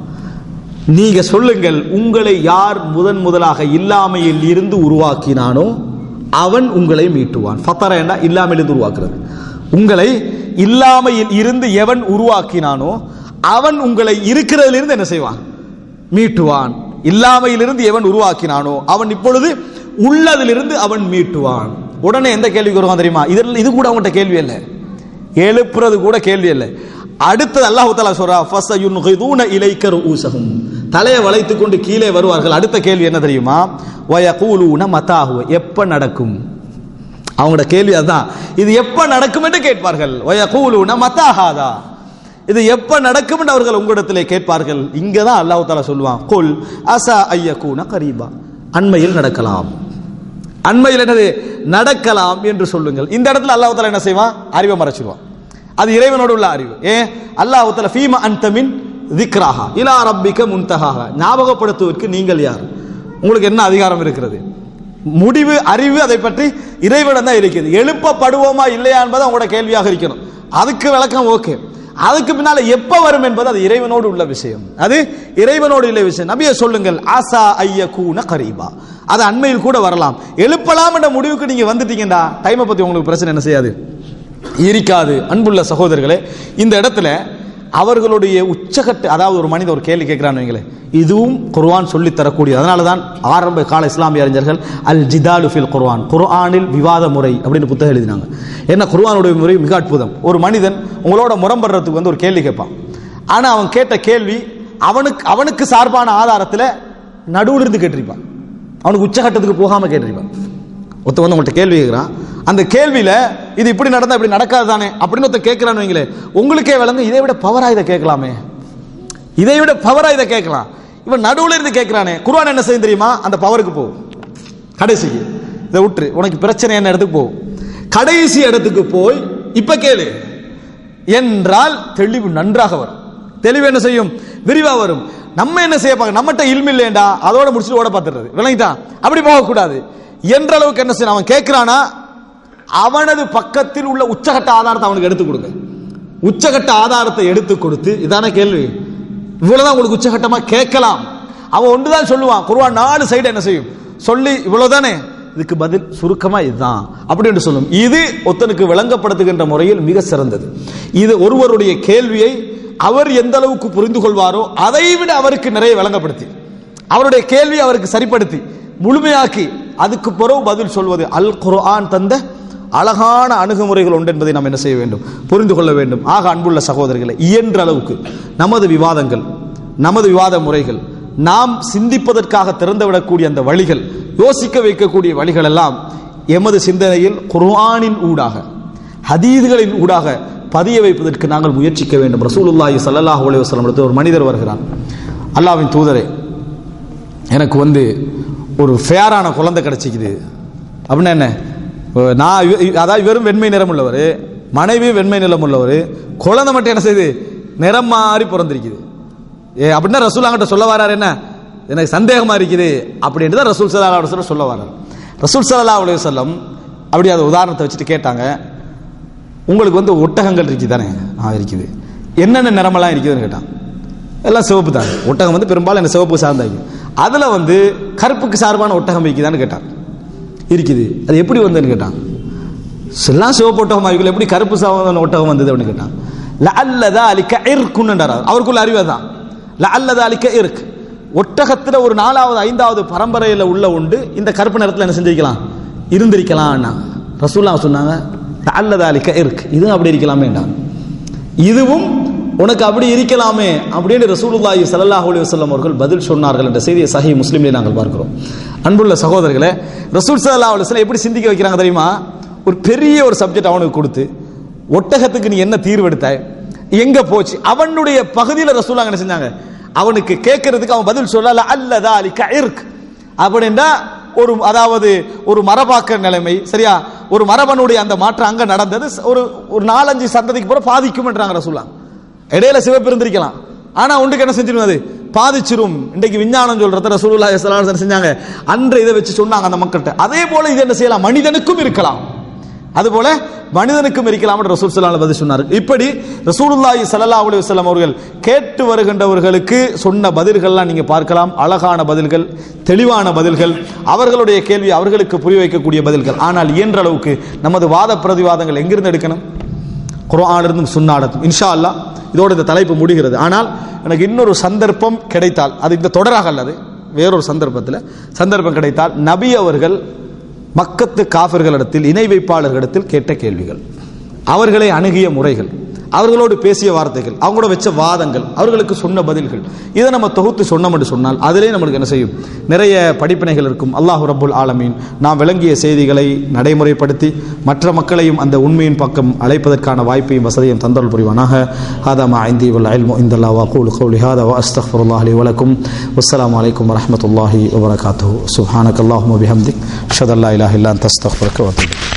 நீங்க சொல்லுங்கள் உங்களை யார் முதன் முதலாக இல்லாமையில் இருந்து உருவாக்கினானோ அவன் உங்களை மீட்டுவான் ஃபத்தர என்ன இல்லாமையில் இருந்து உருவாக்குறது உங்களை இல்லாமையில் இருந்து எவன் உருவாக்கினானோ அவன் உங்களை இருக்கிறதிலிருந்து என்ன செய்வான் மீட்டுவான் இல்லாமையிலிருந்து எவன் உருவாக்கினானோ அவன் இப்பொழுது உள்ளதிலிருந்து அவன் மீட்டுவான் உடனே எந்த கேள்விக்கு வருவான் தெரியுமா இதில் இது கூட அவன்கிட்ட கேள்வி இல்லை எழுப்புறது கூட கேள்வி இல்லை அடுத்தது அல்லாஹ் தஆலா சொல்றா ஃபஸயுன்கிதுன இலைக்க ரூஸஹும் தலையை வளைத்துக் கொண்டு கீழே வருவார்கள் அடுத்த கேள்வி என்ன தெரியுமா வயகூலுன மதாஹு எப்ப நடக்கும் அவங்களோட கேள்வி அதுதான் இது எப்ப நடக்கும் என்று கேட்பார்கள் வயகூலுன மதாஹாதா இது எப்ப நடக்கும் என்று அவர்கள் உங்களிடத்திலே கேட்பார்கள் இங்க தான் அல்லாஹ் தாலா சொல்லுவான் குல் அசா ஐயக்கூன கரீபா அண்மையில் நடக்கலாம் அண்மையில் என்னது நடக்கலாம் என்று சொல்லுங்கள் இந்த இடத்துல அல்லாஹ் தாலா என்ன செய்வான் அறிவை மறைச்சிருவான் அது இறைவனோடு உள்ள அறிவு ஏன் அல்லாஹ் தாலா ஃபீமா அன்தமின் திக்ராஹா இலா ரப்பிக்க முன்தஹாஹா ஞாபகப்படுத்துவதற்கு நீங்கள் யார் உங்களுக்கு என்ன அதிகாரம் இருக்கிறது முடிவு அறிவு அதை பற்றி இறைவனம் தான் இருக்குது எழுப்பப்படுவோமா இல்லையா என்பது அவங்களோட கேள்வியாக இருக்கணும் அதுக்கு விளக்கம் ஓகே அதுக்கு பின்னால எப்ப வரும் என்பது அது இறைவனோடு உள்ள விஷயம் அது இறைவனோடு உள்ள விஷயம் நபியை சொல்லுங்கள் ஆசா ஐய கூன கரீபா அது அண்மையில் கூட வரலாம் எழுப்பலாம் என்ற முடிவுக்கு நீங்க வந்துட்டீங்கடா டைமை பத்தி உங்களுக்கு பிரச்சனை என்ன செய்யாது இருக்காது அன்புள்ள சகோதரர்களே இந்த இடத்துல அவர்களுடைய உச்சகட்ட அதாவது ஒரு மனிதன் ஒரு கேள்வி கேட்கிறான்னு வைங்களேன் இதுவும் குர்ஆன் சொல்லி தரக்கூடிய அதனால தான் ஆரம்ப கால இஸ்லாமிய அறிஞர்கள் அல் ஜிதாலு ஃபில் குர்ஆன் குர்ஆனில் விவாத முறை அப்படின்னு புத்தகம் எழுதினாங்க என்ன குர்ஆனுடைய முறை மிக அற்புதம் ஒரு மனிதன் உங்களோட முரம்படுறதுக்கு வந்து ஒரு கேள்வி கேட்பான் ஆனா அவன் கேட்ட கேள்வி அவனுக்கு அவனுக்கு சார்பான ஆதாரத்தில் நடுவில் இருந்து கேட்டிருப்பான் அவனுக்கு உச்சகட்டத்துக்கு போகாம கேட்டிருப்பான் ஒருத்த வந்து உங்கள்கிட்ட கேள்வி கேட்கிறான் அந்த கேள்வியில இது இப்படி நடந்தா இப்படி நடக்காது தானே அப்படின்னு ஒருத்த கேட்கிறான்னு வைங்களேன் உங்களுக்கே விளங்கும் இதை விட பவரா இதை கேட்கலாமே இதை விட பவரா இதை கேட்கலாம் இவன் நடுவுல இருந்து கேட்கிறானே குர்ஆன் என்ன செய்யும் தெரியுமா அந்த பவருக்கு போ கடைசிக்கு இதை விட்டுரு உனக்கு பிரச்சனை என்ன இடத்துக்கு போ கடைசி இடத்துக்கு போய் இப்ப கேளு என்றால் தெளிவு நன்றாக வரும் தெளிவு என்ன செய்யும் விரிவா வரும் நம்ம என்ன செய்ய பார்க்க நம்மகிட்ட இல்ம இல்லையேண்டா அதோட முடிச்சுட்டு ஓட பார்த்துறது விளங்கிட்டான் அப்படி போகக்கூடாது என்ற அளவுக்கு என்ன செய்யணும் அவன் கேட்கிறானா அவனது பக்கத்தில் உள்ள உச்சகட்ட ஆதாரத்தை அவனுக்கு எடுத்து கொடுங்க உச்சகட்ட ஆதாரத்தை எடுத்து கொடுத்து இதான கேள்வி இவ்வளவுதான் உங்களுக்கு உச்சகட்டமா கேட்கலாம் அவன் ஒன்றுதான் சொல்லுவான் குருவான் நாலு சைடு என்ன செய்யும் சொல்லி இவ்வளவுதானே இதுக்கு பதில் சுருக்கமா இதுதான் அப்படி என்று சொல்லும் இது ஒத்தனுக்கு விளங்கப்படுத்துகின்ற முறையில் மிக சிறந்தது இது ஒருவருடைய கேள்வியை அவர் எந்த அளவுக்கு புரிந்து கொள்வாரோ அதை விட அவருக்கு நிறைய விளங்கப்படுத்தி அவருடைய கேள்வி அவருக்கு சரிப்படுத்தி முழுமையாக்கி அதுக்கு பிறகு பதில் சொல்வது அல் குர்ஆன் தந்த அழகான அணுகுமுறைகள் உண்டு என்பதை நாம் என்ன செய்ய வேண்டும் புரிந்து கொள்ள வேண்டும் ஆக அன்புள்ள சகோதரர்களை இயன்ற அளவுக்கு நமது விவாதங்கள் நமது விவாத முறைகள் நாம் சிந்திப்பதற்காக திறந்துவிடக்கூடிய அந்த வழிகள் யோசிக்க வைக்கக்கூடிய வழிகள் எல்லாம் எமது சிந்தனையில் குர்ஆனின் ஊடாக ஹதீதுகளின் ஊடாக பதிய வைப்பதற்கு நாங்கள் முயற்சிக்க வேண்டும் ரசூலுல்லாஹி ஸல்லல்லாஹு அலைஹி வஸல்லம் இடத்தில் ஒரு மனிதர் வருகிறான் அல்லாஹ்வின் தூதரே எனக்கு வந்து ஒரு ஃபேரான குழந்தை கிடைச்சிக்குது அப்படின்னா என்ன நான் இவ- இவ- அதாவது வெறும் வெண்மை நிறம் உள்ளவர் மனைவி வெண்மை நிறம் உள்ளவர் குழந்தை மட்டும் என்ன செய்யுது நிறம் மாறி பிறந்திருக்குது ஏ அப்படின்னா ரசூல் அங்கிட்ட சொல்ல வராரு என்ன எனக்கு சந்தேகமா இருக்குது அப்படின்ட்டு தான் ரசூல் சல்லா அலுவலம் சொல்ல சொல்ல வரார் ரசூல் சல்லா அலுவலி வல்லம் அப்படி அந்த உதாரணத்தை வச்சுட்டு கேட்டாங்க உங்களுக்கு வந்து ஒட்டகங்கள் இருக்குது தானே ஆ இருக்குது என்னென்ன நிறமெல்லாம் இருக்குதுன்னு கேட்டான் எல்லாம் சிவப்பு தான் ஒட்டகம் வந்து பெரும்பாலும் என்ன சிவப்பு சார்ந்தாங்க அதுல வந்து கருப்புக்கு சார்பான ஒட்டகம் இருக்குதான்னு கேட்டான் இருக்குது அது எப்படி வந்ததுன்னு கேட்டான் எல்லாம் சிவப்பு ஒட்டகம் இருக்குல்ல எப்படி கருப்பு சார்பான ஒட்டகம் வந்தது அப்படின்னு கேட்டான் லஅல்லதா அலிக்க இர்க்குன்னுன்றார் அவருக்குள்ள அறிவு தான் லஅல்லதா அலிக்க இருக்கு ஒட்டகத்துல ஒரு நாலாவது ஐந்தாவது பரம்பரையில உள்ள உண்டு இந்த கருப்பு நிறத்துல என்ன செஞ்சிருக்கலாம் இருந்திருக்கலாம் ரசூல்லா சொன்னாங்க லஅல்லதா அலிக்க இருக்கு இதுவும் அப்படி இருக்கலாமேண்டா இதுவும் உனக்கு அப்படி இருக்கலாமே அப்படின்னு ரசூலுல்லாஹி ஸல்லல்லாஹு அலைஹி வஸல்லம் அவர்கள் பதில் சொன்னார்கள் என்ற செய்தியை சஹி முஸ்லிமிலே நாங்கள் பார்க்கிறோம் அன்புள்ள சகோதரர்களே ரசூல் ஸல்லல்லாஹு அலைஹி வஸல்லம் எப்படி சிந்திக்க வைக்கிறாங்க தெரியுமா ஒரு பெரிய ஒரு சப்ஜெக்ட் அவனுக்கு கொடுத்து ஒட்டகத்துக்கு நீ என்ன தீர்வு எடுத்தாய் எங்க போச்சு அவனுடைய பகுதியில் ரசூல் என்ன செஞ்சாங்க அவனுக்கு கேட்கறதுக்கு அவன் பதில் சொல்லல அல்லதா அலி கயிர்க் அப்படின்னா ஒரு அதாவது ஒரு மரபாக்க நிலைமை சரியா ஒரு மரபனுடைய அந்த மாற்றம் அங்க நடந்தது ஒரு ஒரு நாலஞ்சு சந்ததிக்கு பிறகு பாதிக்கும்ன்றாங்க ரசூலா இடையில சிவப்பு இருந்திருக்கலாம் ஆனா ஒன்றுக்கு என்ன செஞ்சிடும் அது பாதிச்சிரும் இன்றைக்கு விஞ்ஞானம் சொல்றத ரசூலுல்லாஹி ஸல்லல்லாஹு அலைஹி வஸல்லம் செஞ்சாங்க அன்று இதை வச்சு சொன்னாங்க அந்த மக்கள்கிட்ட அதே போல இது என்ன செய்யலாம் மனிதனுக்கும் இருக்கலாம் அதுபோல மனிதனுக்கும் இருக்கலாம் என்று ரசூல் ஸல்லல்லாஹு அலைஹி வஸல்லம் சொன்னார் இப்படி ரசூலுல்லாஹி ஸல்லல்லாஹு அலைஹி வஸல்லம் அவர்கள் கேட்டு வருகின்றவர்களுக்கு சொன்ன பதில்கள்லாம் நீங்க பார்க்கலாம் அழகான பதில்கள் தெளிவான பதில்கள் அவர்களுடைய கேள்வி அவர்களுக்கு புரிய வைக்கக்கூடிய பதில்கள் ஆனால் இயன்ற அளவுக்கு நமது வாத பிரதிவாதங்கள் எங்கிருந்து எடுக்கணும் குர்ஆனிலிருந்தும் சுன்னாடத்தும் இன்ஷா அல்லாஹ் இதோட இந்த தலைப்பு முடிகிறது ஆனால் எனக்கு இன்னொரு சந்தர்ப்பம் கிடைத்தால் அது இந்த தொடராக அல்லது வேறொரு சந்தர்ப்பத்தில் சந்தர்ப்பம் கிடைத்தால் நபி அவர்கள் மக்கத்து காஃபிர்களிடத்தில் இணை வைப்பாளர்களிடத்தில் கேட்ட கேள்விகள் அவர்களை அணுகிய முறைகள் அவர்களோடு பேசிய வார்த்தைகள் அவங்களோட வச்ச வாதங்கள் அவர்களுக்கு சொன்ன பதில்கள் இதை நம்ம தொகுத்து சொன்னோம் என்று சொன்னால் அதிலே நம்மளுக்கு என்ன செய்யும் நிறைய படிப்பினைகள் இருக்கும் அல்லாஹு ரப்புல் ஆலமீன் நாம் விளங்கிய செய்திகளை நடைமுறைப்படுத்தி மற்ற மக்களையும் அந்த உண்மையின் பக்கம் அழைப்பதற்கான வாய்ப்பையும் வசதியும் தந்தல் புரிவானாக ஹாதா மா ஐந்தி வல் இல்மு இந்தல்லா வகூல் கௌலி ஹாதா வ அஸ்தக்ஃபிருல்லாஹ் லி வலக்கும் வஸ்ஸலாமு அலைக்கும் வரஹ்மத்துல்லாஹி வபரகாத்துஹு சுப்ஹானக்கல்லாஹும்ம பிஹம்திக் அஷ்ஹது அல்லா இலாஹ இல்லா அன்த அஸ்தக்ஃபிருக்க வ அத்தூபு இலைக்